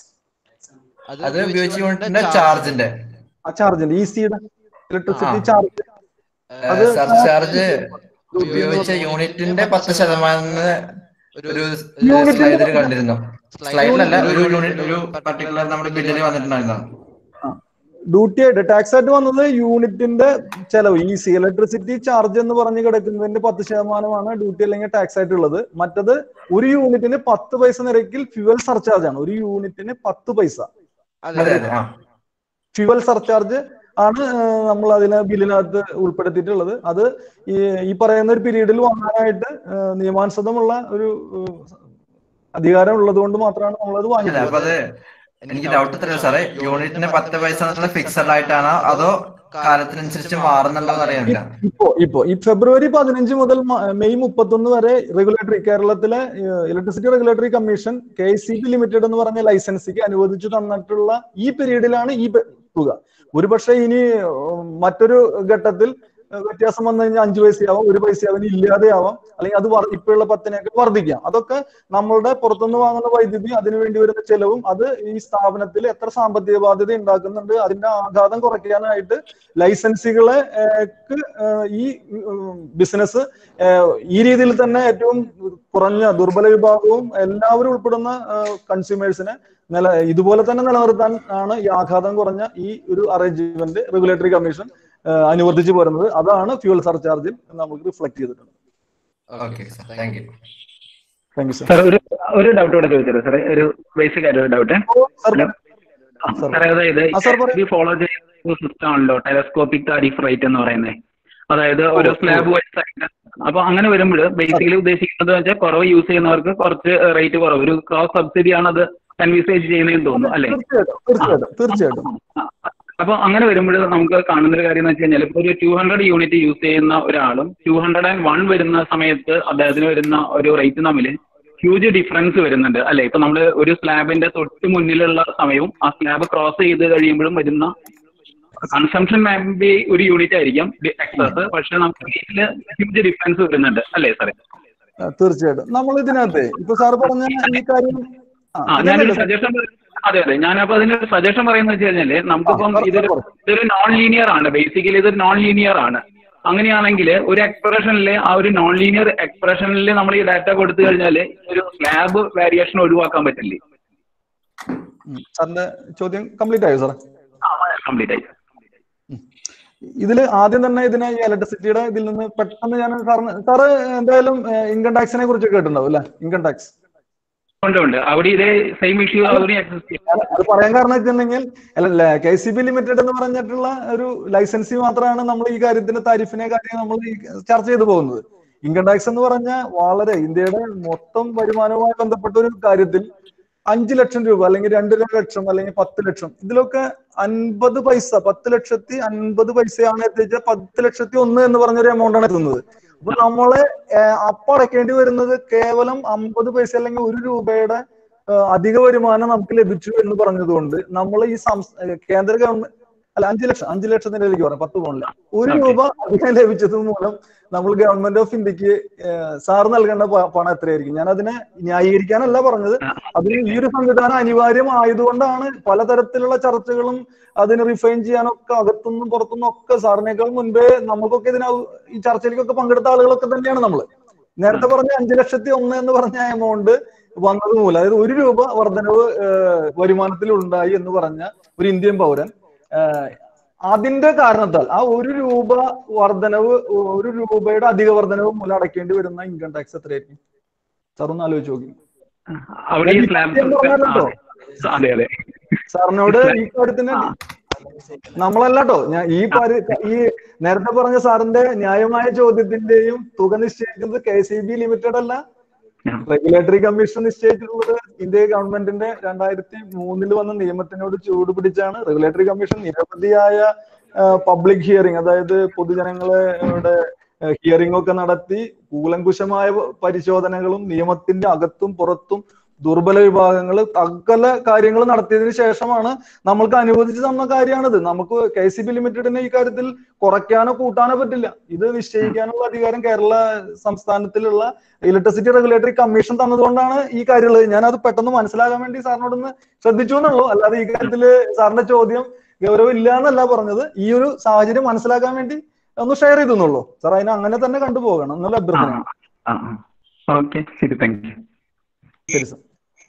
അത് ഉപയോഗിച്ച യൂണിറ്റിന്റെ ചാർജിന്റെ
ആ ചാർജിന്റെ ഇ സിയുടെ ഇലക്ട്രിസിറ്റി ചാർജ് അത്
സർചാർജ് ഉപയോഗിച്ച യൂണിറ്റിന്റെ പത്ത് ശതമാനം ഒരു
യൂണിറ്റിന്റെ
സ്ലൈഡിൽ കണ്ടിരുന്നു സ്ലൈഡിലല്ല ഒരു യൂണിറ്റ് ഒരു പർട്ടിക്കുലർ നമ്മുടെ ബില്ലിൽ വന്നിട്ടുണ്ടായിരുന്നു
ഡ്യൂട്ടി ആയിട്ട് ടാക്സ് ആയിട്ട് വന്നത് യൂണിറ്റിന്റെ ചെലവ് ഈ സി ഇലക്ട്രിസിറ്റി ചാർജ് എന്ന് പറഞ്ഞ് കിടക്കുന്നതിന്റെ പത്ത് ശതമാനമാണ് ഡ്യൂട്ടി അല്ലെങ്കിൽ ടാക്സ് ആയിട്ടുള്ളത് മറ്റത് ഒരു യൂണിറ്റിന് പത്ത് പൈസ നിരക്കിൽ ഫ്യൂവൽ സർചാർജ് ആണ് ഒരു യൂണിറ്റിന് പത്ത് പൈസ
അതെ അതെ ആ
ഫ്യൂവൽ സർചാർജ് ആണ് ഏഹ്, നമ്മൾ അതിനെ ബില്ലിനകത്ത് ഉൾപ്പെടുത്തിയിട്ടുള്ളത് അത് ഈ ഈ പറയുന്ന ഒരു പീരീഡിൽ വാങ്ങാനായിട്ട് ഏഹ്, നിയമാനുസൃതമുള്ള ഒരു ഏഹ്, അധികാരം ഉള്ളത് കൊണ്ട് മാത്രമാണ് നമ്മളത്
അല്ല
വാങ്ങിയത്
അപ്പൊ അത് എനിക്ക് ഡൗട്ട് തരാം സാറേ യൂണിറ്റിന് പത്ത് പൈസ എന്നുള്ള ഫിക്സഡ് ആയിട്ടാണോ അതോ കാലത്തിനനുസരിച്ച് മാറുന്നുണ്ടോ എന്ന് അറിയാൻ വേണ്ടിയിട്ടാ.
ഇപ്പോ ഇപ്പോ ഈ ഫെബ്രുവരി പതിനഞ്ച് മുതൽ മ- മെയ് മുപ്പത്തൊന്ന് വരെ റെഗുലേറ്ററി കേരളത്തിലെ electricity regulatory commission K C B limited എന്ന് പറഞ്ഞ ലൈസൻസിക്ക് അനുവദിച്ചു തന്നിട്ടുള്ള ഈ പീരീഡിലാണ് ഈ പ- തുക ഒരുപക്ഷെ ഇനി ഉം, മറ്റൊരു ഘട്ടത്തിൽ ഏഹ്, വ്യത്യാസം വന്നു കഴിഞ്ഞാൽ അഞ്ചു പൈസയാവാം ഒരു പൈസയാവും ഇനി ഇല്ലാതെയാവാം അല്ലെങ്കിൽ അത് വർ- ഇപ്പോഴുള്ള പത്തിനേക്കാൾ വർദ്ധിക്കാം അതൊക്കെ നമ്മളുടെ പുറത്തുനിന്ന് വാങ്ങുന്ന വൈദ്യുതി അതിനു വേണ്ടി വരുന്ന ചെലവും അത് ഈ സ്ഥാപനത്തിൽ എത്ര സാമ്പത്തിക ബാധ്യത ഉണ്ടാക്കുന്നുണ്ട് അതിന്റെ ആഘാതം കുറയ്ക്കാനായിട്ട് ലൈസൻസുകളെ ഏഹ്, ക്ക്, ഏഹ്, ഈ ബിസിനസ് ഈ രീതിയിൽ തന്നെ ഏറ്റവും കുറഞ്ഞ ദുർബല വിഭാഗവും എല്ലാവരും ഉൾപ്പെടുന്ന കൺസ്യൂമേഴ്സിനെ നില ഇതുപോലെ തന്നെ നിലനിർത്താൻ ആണ് ഈ ആഘാതം കുറഞ്ഞ ഈ ഒരു അറേഞ്ച്മെന്റ് റെഗുലേറ്ററി കമ്മീഷൻ ഏഹ്, അനുവർത്തിച്ചു പോരുന്നത് അതാണ് ഫ്യൂവൽ സർചാർജിൽ നമുക്ക് റിഫ്ലക്ട് ചെയ്തിട്ടുണ്ട്
okay sir thank you
thank you sir
sir ഒരു ഒരു ഡൗട്ട് കൂടെ ചോദിച്ചത് സാറേ ഒരു ബേസിക് ആയിട്ട് ഒരു ഡൗട്ട് സാറേ അതായത് ഈ ഫോളോ ചെയ്യുന്ന സിസ്റ്റം ആണല്ലോ ടെലസ്കോപ്പിക് താരിഫ് റേറ്റ് എന്ന് പറയുന്നത് അതായത് ഒരു സ്ലാബ് വൈസ് ആയിട്ട് അപ്പൊ അങ്ങനെ വരുമ്പോൾ ബേസിക്കലി ഉദ്ദേശിക്കുന്നത് വെച്ചാൽ കുറവ് യൂസ് ചെയ്യുന്നവർക്ക് കുറച്ച് റേറ്റ് കുറവ് ഒരു ക്രോസ് സബ്സിഡി ആണ് അത് കൺവിസേജ് ചെയ്യുന്നതെന്ന് തോന്നുന്നു അല്ലേ
തീർച്ചയായിട്ടും തീർച്ചയായിട്ടും
അപ്പൊ അങ്ങനെ വരുമ്പോൾ നമുക്ക് കാണുന്ന ഒരു കാര്യം എന്ന് വെച്ച് കഴിഞ്ഞാൽ ഇപ്പൊ ഒരു ടു ഹൺഡ്രഡ് യൂണിറ്റ് യൂസ് ചെയ്യുന്ന ഒരാളും ടു ഹൺഡ്രഡ് ആൻഡ് വൺ വരുന്ന സമയത്ത് അദ്ദേഹത്തിന് വരുന്ന ഒരു റേറ്റ് തമ്മിൽ ഹ്യൂജ് ഡിഫറൻസ് വരുന്നുണ്ട് അല്ലെ ഇപ്പൊ നമ്മൾ ഒരു സ്ലാബിന്റെ തൊട്ട് മുന്നിലുള്ള സമയവും ആ സ്ലാബ് ക്രോസ് ചെയ്ത് കഴിയുമ്പോഴും വരുന്ന കൺസംഷൻ ബി ഒരു യൂണിറ്റ് ആയിരിക്കും എക്സസ് പക്ഷെ നമുക്ക് റേറ്റില് ഹ്യൂജ് ഡിഫറൻസ് വരുന്നുണ്ട് അല്ലേ സാറേ
ആ, തീർച്ചയായിട്ടും നമ്മൾ ഇതിനകത്ത് ഇപ്പൊ സാർ പറഞ്ഞ ഈ കാര്യം ആ,
ആ ഞാനൊരു
ഇതല്ലേ
സജഷൻ അതെ അതെ ഞാനപ്പോ അതിനൊരു സജഷൻ പറയുന്നത് വെച്ച് കഴിഞ്ഞാല് നമുക്കിപ്പം ഇതൊരു ഇതൊരു നോൺ ലീനിയർ ആണ് ബേസിക്കലി ഇതൊരു നോൺ ലീനിയർ ആണ് അങ്ങനെയാണെങ്കിൽ ഒരു എക്സ്പ്രഷനിൽ ആ ഒരു നോൺ ലീനിയർ എക്സ്പ്രഷനിൽ നമ്മൾ ഈ ഡാറ്റ കൊടുത്തു കഴിഞ്ഞാൽ ഒരു സ്ലാബ് വേരിയേഷൻ ഒഴിവാക്കാൻ പറ്റില്ലേ
ഉം. സാറിന്റെ ചോദ്യം കംപ്ലീറ്റ് ആയോ സാർ
കംപ്ലീറ്റ് ആയി
ഇതിൽ ആദ്യം തന്നെ ഇതിനെ ഈ ഇലക്ട്രിസിറ്റിയുടെ ഇതിൽ നിന്ന് പെട്ടെന്ന് ഞാൻ സാറിന് സാറ് എന്തായാലും ഇൻകം ടാക്സിനെ കുറിച്ച് കേട്ടിട്ടുണ്ടാവും അല്ലെ ഇൻകം ടാക്സ്
ഉണ്ട് ഉണ്ട് അവിടെ ഇതേ സെയിം ഇഷ്യൂ അവിടെ എക്സിസ്റ്റ് ചെയ്യും
അത് പറയാൻ കാരണം വെച്ചിട്ടുണ്ടെങ്കിൽ അല്ല കെ സി ബി ലിമിറ്റഡ് എന്ന് പറഞ്ഞിട്ടുള്ള ഒരു ലൈസൻസി മാത്രമാണ് നമ്മൾ ഈ കാര്യത്തിന്റെ താരിഫിനെ കാര്യം നമ്മൾ ഈ ചർച്ച ചെയ്തു പോകുന്നത് ഇൻകം ടാക്സ് എന്ന് പറഞ്ഞാൽ വളരെ ഇന്ത്യയുടെ മൊത്തം വരുമാനവുമായി ബന്ധപ്പെട്ട ഒരു കാര്യത്തിൽ അഞ്ച് ലക്ഷം രൂപ അല്ലെങ്കിൽ രണ്ടര ലക്ഷം അല്ലെങ്കിൽ പത്ത് ലക്ഷം ഇതിലൊക്കെ അൻപത് പൈസ പത്ത് ലക്ഷത്തി അൻപത് പൈസയാണ് എത്തിച്ച പത്ത് ലക്ഷത്തി ഒന്ന് എന്ന് പറഞ്ഞൊരു എമൗണ്ട് ആണ് എത്തുന്നത് അപ്പൊ നമ്മള് ഏഹ്, അപ്പൊ അടയ്ക്കേണ്ടി വരുന്നത് കേവലം അമ്പത് പൈസ അല്ലെങ്കിൽ ഒരു രൂപയുടെ ഏഹ്, അധിക വരുമാനം നമുക്ക് ലഭിച്ചു എന്ന് പറഞ്ഞതുകൊണ്ട് നമ്മൾ ഈ സംസ് ഏഹ്, കേന്ദ്ര ഗവൺമെന്റ് അല്ല അഞ്ചു ലക്ഷം അഞ്ചു ലക്ഷത്തിന്റെ ഇതിലേക്ക് പറയാം പത്ത് പോണില്ല ഒരു
Okay.
രൂപ അധികം ലഭിച്ചത് മൂലം നമ്മൾ ഗവൺമെന്റ് ഓഫ് ഇന്ത്യക്ക് സാർ നൽകേണ്ട പ- പണം എത്രയായിരിക്കും ഞാൻ അതിനെ ന്യായീകരിക്കാനല്ല പറഞ്ഞത് അതിന് ഈ ഒരു സംവിധാനം അനിവാര്യമായതുകൊണ്ടാണ് പലതരത്തിലുള്ള ചർച്ചകളും അതിന് റിഫൈൻ ചെയ്യാനൊക്കെ അകത്തുനിന്നും പുറത്തുനിന്നും ഒക്കെ സാറിനേക്കാൾ മുൻപേ നമുക്കൊക്കെ ഇതിന് ഈ ചർച്ചയിലേക്കൊക്കെ പങ്കെടുത്ത ആളുകളൊക്കെ തന്നെയാണ് നമ്മൾ നേരത്തെ പറഞ്ഞ അഞ്ചു ലക്ഷത്തി ഒന്ന് എന്ന് പറഞ്ഞ എമൗണ്ട് വന്നത് മൂലം അതായത് ഒരു രൂപ വർധനവ് ഏഹ്, വരുമാനത്തിൽ ഉണ്ടായി എന്ന് പറഞ്ഞ ഒരു ഇന്ത്യൻ പൗരൻ ഏഹ്, അതിന്റെ കാരണത്താൽ ആ ഒരു രൂപ വർധനവ് ഒരു രൂപയുടെ അധിക വർധനവ് മൂലം അടയ്ക്കേണ്ടി വരുന്ന ഇൻകം ടാക്സ് എത്രയായിരിക്കും സാർ ഒന്ന് ആലോചിച്ച് നോക്കി
അവിടെ ഈ
ഞാൻ
സ്ലാബ്
നിത്യം പറഞ്ഞല്ലോ.
അതെ അതെ
സാറിനോട് ഈ കാര്യത്തിന് നമ്മളല്ലാട്ടോ ഞാൻ ഈ പരി- ഈ നേരത്തെ പറഞ്ഞ സാറിന്റെ ന്യായമായ ചോദ്യത്തിന്റെയും തുക നിശ്ചയിക്കുന്നത് കെ സി ബി ലിമിറ്റഡ് അല്ല റെഗുലേറ്ററി കമ്മീഷൻ നിശ്ചയിച്ചിട്ടുള്ളത് ഇന്ത്യ ഗവൺമെന്റിന്റെ രണ്ടായിരത്തി മൂന്നിൽ വന്ന നിയമത്തിനോട് ചൂട് പിടിച്ചാണ് റെഗുലേറ്ററി കമ്മീഷൻ നിരവധിയായ പബ്ലിക് ഹിയറിംഗ് അതായത് പൊതുജനങ്ങളുടെ ഹിയറിംഗ് ഒക്കെ നടത്തി കൂലങ്കുശമായ പരിശോധനകളും നിയമത്തിന്റെ അകത്തും പുറത്തും ദുർബല വിഭാഗങ്ങൾ സകല കാര്യങ്ങൾ നടത്തിയതിനു ശേഷമാണ് നമ്മൾക്ക് അനുവദിച്ചു തന്ന കാര്യമാണിത് നമുക്ക് കെ സി ബി ലിമിറ്റഡിനെ ഈ കാര്യത്തിൽ കുറയ്ക്കാനോ കൂട്ടാനോ പറ്റില്ല ഇത് നിശ്ചയിക്കാനുള്ള അധികാരം കേരള സംസ്ഥാനത്തിലുള്ള ഇലക്ട്രിസിറ്റി റെഗുലേറ്ററി കമ്മീഷൻ തന്നതുകൊണ്ടാണ് ഈ കാര്യമുള്ളത് ഞാൻ അത് പെട്ടെന്ന് മനസ്സിലാകാൻ വേണ്ടി സാറിനോടൊന്ന് ശ്രദ്ധിച്ചു എന്നുള്ളൂ അല്ലാതെ ഈ കാര്യത്തില് സാറിന്റെ ചോദ്യം ഗൗരവം ഇല്ല എന്നല്ല പറഞ്ഞത് ഈ ഒരു സാഹചര്യം മനസ്സിലാക്കാൻ വേണ്ടി ഒന്ന് ഷെയർ ചെയ്തെന്നുള്ളൂ സാർ അതിനെ അങ്ങനെ തന്നെ കണ്ടുപോകണം എന്നുള്ള അഭ്യർത്ഥന
ഓക്കെ ശരി താങ്ക് യു
ശരി സാർ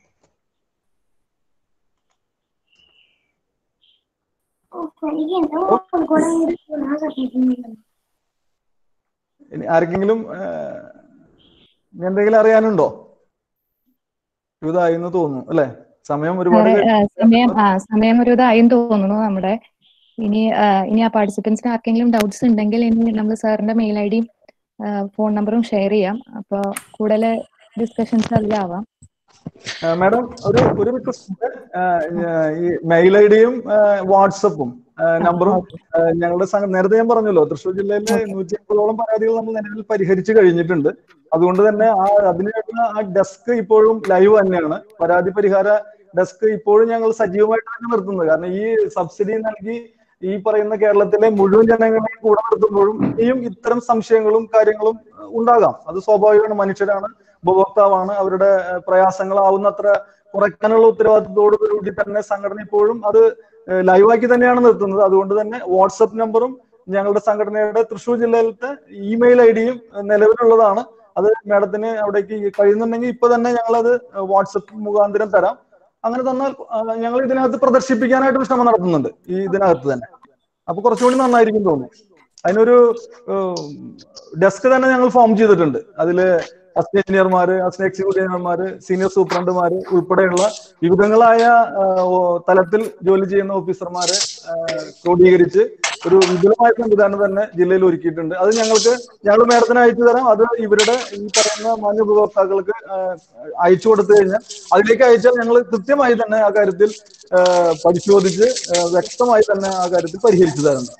ഇനി ആർക്കെങ്കിലും ഏഹ്, ഇനി എന്തെങ്കിലും അറിയാനുണ്ടോ ഇതായി എന്ന് തോന്നുന്നു അല്ലെ സമയം ഒരുപാട്
സാറേ, ആ,
കഴിഞ്ഞു.
സമയം ആ സമയം ഒരു ഇതായും തോന്നുന്നു നമ്മുടെ ഇനി ആ, ഇനി ആ പാർട്ടിസിപ്പൻസിന് ആർക്കെങ്കിലും ഡൗട്ട്സ് ഉണ്ടെങ്കിൽ ഇനി നമ്മൾ സാറിന്റെ മെയിൽ ഐ ഡിയും ഫോൺ നമ്പറും ഷെയർ ചെയ്യാം അപ്പോൾ കൂടുതൽ ഡിസ്കഷൻസ് അതിലാവാം
മാഡം ഒരു ഒരു റിക്വസ്റ്റ് ഈ മെയിൽ ഐ ഡിയും വാട്സപ്പും നമ്പറും ഞങ്ങളുടെ സംഘ- നേരത്തെ ഞാൻ പറഞ്ഞല്ലോ തൃശ്ശൂർ ജില്ലയിലെ നൂറ്റി അമ്പതോളം പരാതികൾ നമ്മൾ നിലവിൽ പരിഹരിച്ചു കഴിഞ്ഞിട്ടുണ്ട് അതുകൊണ്ട് തന്നെ ആ അതിനുള്ള ആ ഡെസ്ക് ഇപ്പോഴും ലൈവ് തന്നെയാണ് പരാതി പരിഹാര ഡെസ്ക് ഇപ്പോഴും ഞങ്ങൾ സജീവമായിട്ട് തന്നെ നിർത്തുന്നത് കാരണം ഈ സബ്സിഡി നൽകി ഈ പറയുന്ന കേരളത്തിലെ മുഴുവൻ ജനങ്ങളെയും കൂടെ നിർത്തുമ്പോഴും ഇനിയും ഇത്തരം സംശയങ്ങളും കാര്യങ്ങളും ഉണ്ടാകാം അത് സ്വാഭാവികമാണ് മനുഷ്യരാണ് ഉപഭോക്താവാണ് അവരുടെ ഏഹ്, പ്രയാസങ്ങളാവുന്നത്ര കുറയ്ക്കാനുള്ള ഉത്തരവാദിത്തത്തോടു കൂടി തന്നെ സംഘടന ഇപ്പോഴും അത് ഏഹ്, ലൈവാക്കി തന്നെയാണ് നിർത്തുന്നത് അതുകൊണ്ട് തന്നെ വാട്സപ്പ് നമ്പറും ഞങ്ങളുടെ സംഘടനയുടെ തൃശ്ശൂർ ജില്ലയിലത്തെ ഇമെയിൽ ഐ ഡിയും നിലവിലുള്ളതാണ് അത് മാഡത്തിന് അവിടേക്ക് കഴിയുന്നുണ്ടെങ്കിൽ ഇപ്പൊ തന്നെ ഞങ്ങളത് വാട്സപ്പ് മുഖാന്തരം തരാം അങ്ങനെ തന്നാൽ ആ, ഞങ്ങൾ ഇതിനകത്ത് പ്രദർശിപ്പിക്കാനായിട്ട് ശ്രമം നടത്തുന്നുണ്ട് ഈ ഇതിനകത്ത് തന്നെ അപ്പൊ കുറച്ചുകൂടി നന്നായിരിക്കും തോന്നുന്നു അതിനൊരു ഡെസ്ക് തന്നെ ഞങ്ങൾ ഫോം ചെയ്തിട്ടുണ്ട് അതില് അസിസ്റ്റന്റ് എഞ്ചിനീയർമാര് അസിസ്റ്റന്റ് എക്സിക്യൂട്ടീവ് എഞ്ചിനീയർമാര് സീനിയർ സൂപ്രണ്ടുമാര് ഉൾപ്പെടെയുള്ള വിവിധങ്ങളായ ആ, ഓ- തലത്തിൽ ജോലി ചെയ്യുന്ന ഓഫീസർമാരെ ആ, ക്രോഡീകരിച്ച് ഒരു വിപുലമായ സംവിധാനം തന്നെ ജില്ലയിൽ ഒരുക്കിയിട്ടുണ്ട് അത് ഞങ്ങൾക്ക് ഞങ്ങൾ മേഡത്തിന് അയച്ചു തരാം അത് ഇവരുടെ ഈ പറയുന്ന മാന്യ ഉപഭോക്താക്കൾക്ക് ആ, അയച്ചു കൊടുത്തു കഴിഞ്ഞാൽ അതിലേക്ക് അയച്ചാൽ ഞങ്ങൾ കൃത്യമായി തന്നെ ആ കാര്യത്തിൽ ആ, പരിശോധിച്ച് ആ, വ്യക്തമായി തന്നെ ആ കാര്യത്തിൽ പരിഹരിച്ചു തരുന്നു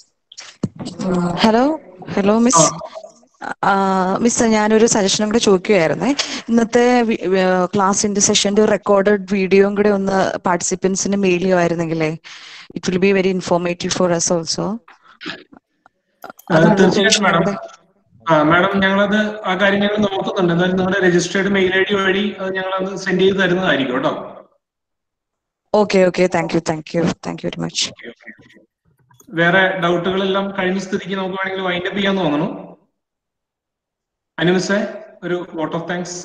ഹലോ ഹലോ മിസ് മിസ് ഞാനൊരു സജഷനും കൂടെ ചോദിക്കുകയായിരുന്നേ ഇന്നത്തെ ക്ലാസിന്റെ സെഷന്റെ റെക്കോർഡഡ് വീഡിയോയും കൂടെ ഒന്ന് പാർട്ടിസിപ്പൻസിന് മെയിൽ ചെയ്യുമായിരുന്നെങ്കിലേ it will be very informative for us also
തീർച്ചയായിട്ടും മാഡം ആ മാഡം ഞങ്ങളത് ആ കാര്യം ഞങ്ങൾ നോക്കുന്നുണ്ട് എന്തായാലും നിങ്ങളുടെ രജിസ്റ്റേർഡ് മെയിൽ ഐ ഡി വഴി അത് ഞങ്ങൾ അത് സെൻഡ് ചെയ്ത് തരുന്നതായിരിക്കും കേട്ടോ
okay okay thank you thank you thank you very much
വേറെ ഡൗട്ടുകളെല്ലാം കഴിഞ്ഞ സ്ഥിതിക്ക് നമുക്ക് വേണമെങ്കിൽ വൈൻഡ് അപ്പ് ചെയ്യാൻ തോന്നുന്നു അനുമിസെ ഒരു vote of thanks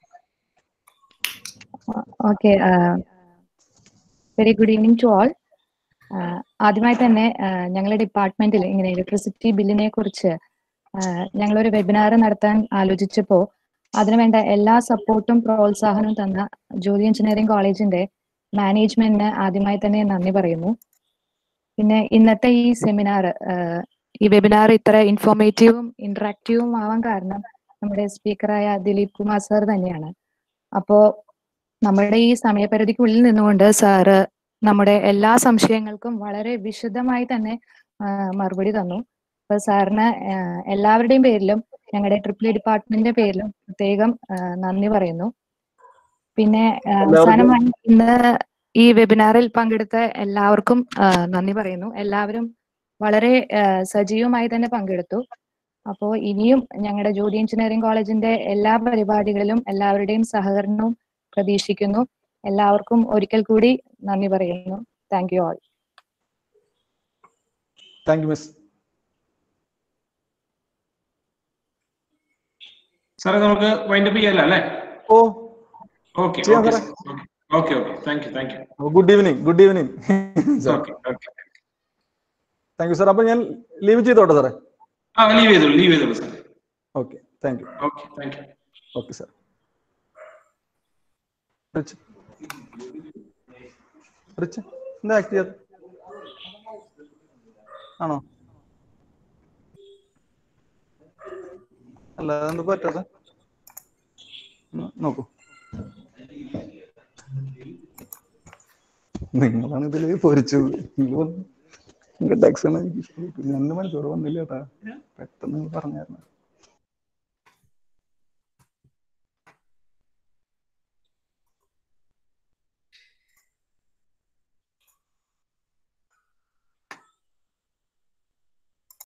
okay very good evening to all ആദ്യമായി തന്നെ ആ, ഞങ്ങളുടെ ഡിപ്പാർട്ട്മെന്റിൽ ഇങ്ങനെ ഇലക്ട്രിസിറ്റി ബില്ലിനെ കുറിച്ച് ആ, ഞങ്ങളൊരു വെബിനാർ നടത്താൻ ആലോചിച്ചപ്പോൾ അതിനുവേണ്ട എല്ലാ സപ്പോർട്ടും പ്രോത്സാഹനവും തന്ന ജ്യോതി എഞ്ചിനീയറിംഗ് കോളേജിന്റെ മാനേജ്മെന്റിന് ആദ്യമായി തന്നെ നന്ദി പറയുന്നു പിന്നെ ഇന്നത്തെ ഈ സെമിനാർ ഈ വെബിനാർ ഇത്ര ഇൻഫോർമേറ്റീവും ഇന്ററാക്റ്റീവും ആവാൻ കാരണം നമ്മുടെ സ്പീക്കറായ ദിലീപ് കുമാർ സാർ തന്നെയാണ് അപ്പോ നമ്മുടെ ഈ സമയപരിധിക്കുള്ളിൽ നിന്നുകൊണ്ട് സാറ് നമ്മുടെ എല്ലാ സംശയങ്ങൾക്കും വളരെ വിശദമായി തന്നെ ആ, മറുപടി തന്നു അപ്പൊ സാറിന് ആ, എല്ലാവരുടെയും പേരിലും ഞങ്ങളുടെ ട്രിപ്പിൾ ഡിപ്പാർട്ട്മെന്റിന്റെ പേരിലും പ്രത്യേകം ആ, നന്ദി പറയുന്നു പിന്നെ ആ, അവസാനമായി ഇന്ന് ഈ വെബിനാറിൽ പങ്കെടുത്ത എല്ലാവർക്കും ആ, നന്ദി പറയുന്നു എല്ലാവരും വളരെ ആ, സജീവമായി തന്നെ പങ്കെടുത്തു അപ്പോൾ ഇനിയും ഞങ്ങളുടെ ജ്യോതി എഞ്ചിനീയറിംഗ് കോളേജിന്റെ എല്ലാ പരിപാടികളിലും എല്ലാവരുടെയും സഹകരണവും പ്രതീക്ഷിക്കുന്നു എല്ലാവർക്കും ഒരിക്കൽ കൂടി നന്ദി പറയുന്നു thank you all
thank you miss
സാറേ നമുക്ക് വൈൻഡ് അപ്പ് ചെയ്യാലോ അല്ലേ
ഓ
ഓക്കെ
ചെയ്യാം
ഓക്കെ
സാറേ.
Okay okay thank you thank you
good evening good evening
okay okay
thank you sir അപ്പൊ ഞാൻ ലീവ് ചെയ്തോട്ടെ സാറേ
ആ ലീവ് ചെയ്തോളൂ ലീവ് ചെയ്തോളൂ sir
okay thank you
okay thank you
okay sir റിച്ച് റിച്ച് എന്താ ആക്ട് ചെയ്യാത്ത ആണോ അല്ല അതെന്താ പറ്റാത്ത ഒന്ന് നോക്കൂ നിങ്ങളാണ് ഇതിൽ പൊരിച്ചത് നിങ്ങൾ വന്ന്
ഇൻകം ടാക്സ് ആണ് എനിക്ക് ഇഷ്ടം. പിന്നെ എന്റെ മനസ്സോട് വന്നില്ല കേട്ടാ പെട്ടെന്ന് പറഞ്ഞായിരുന്നു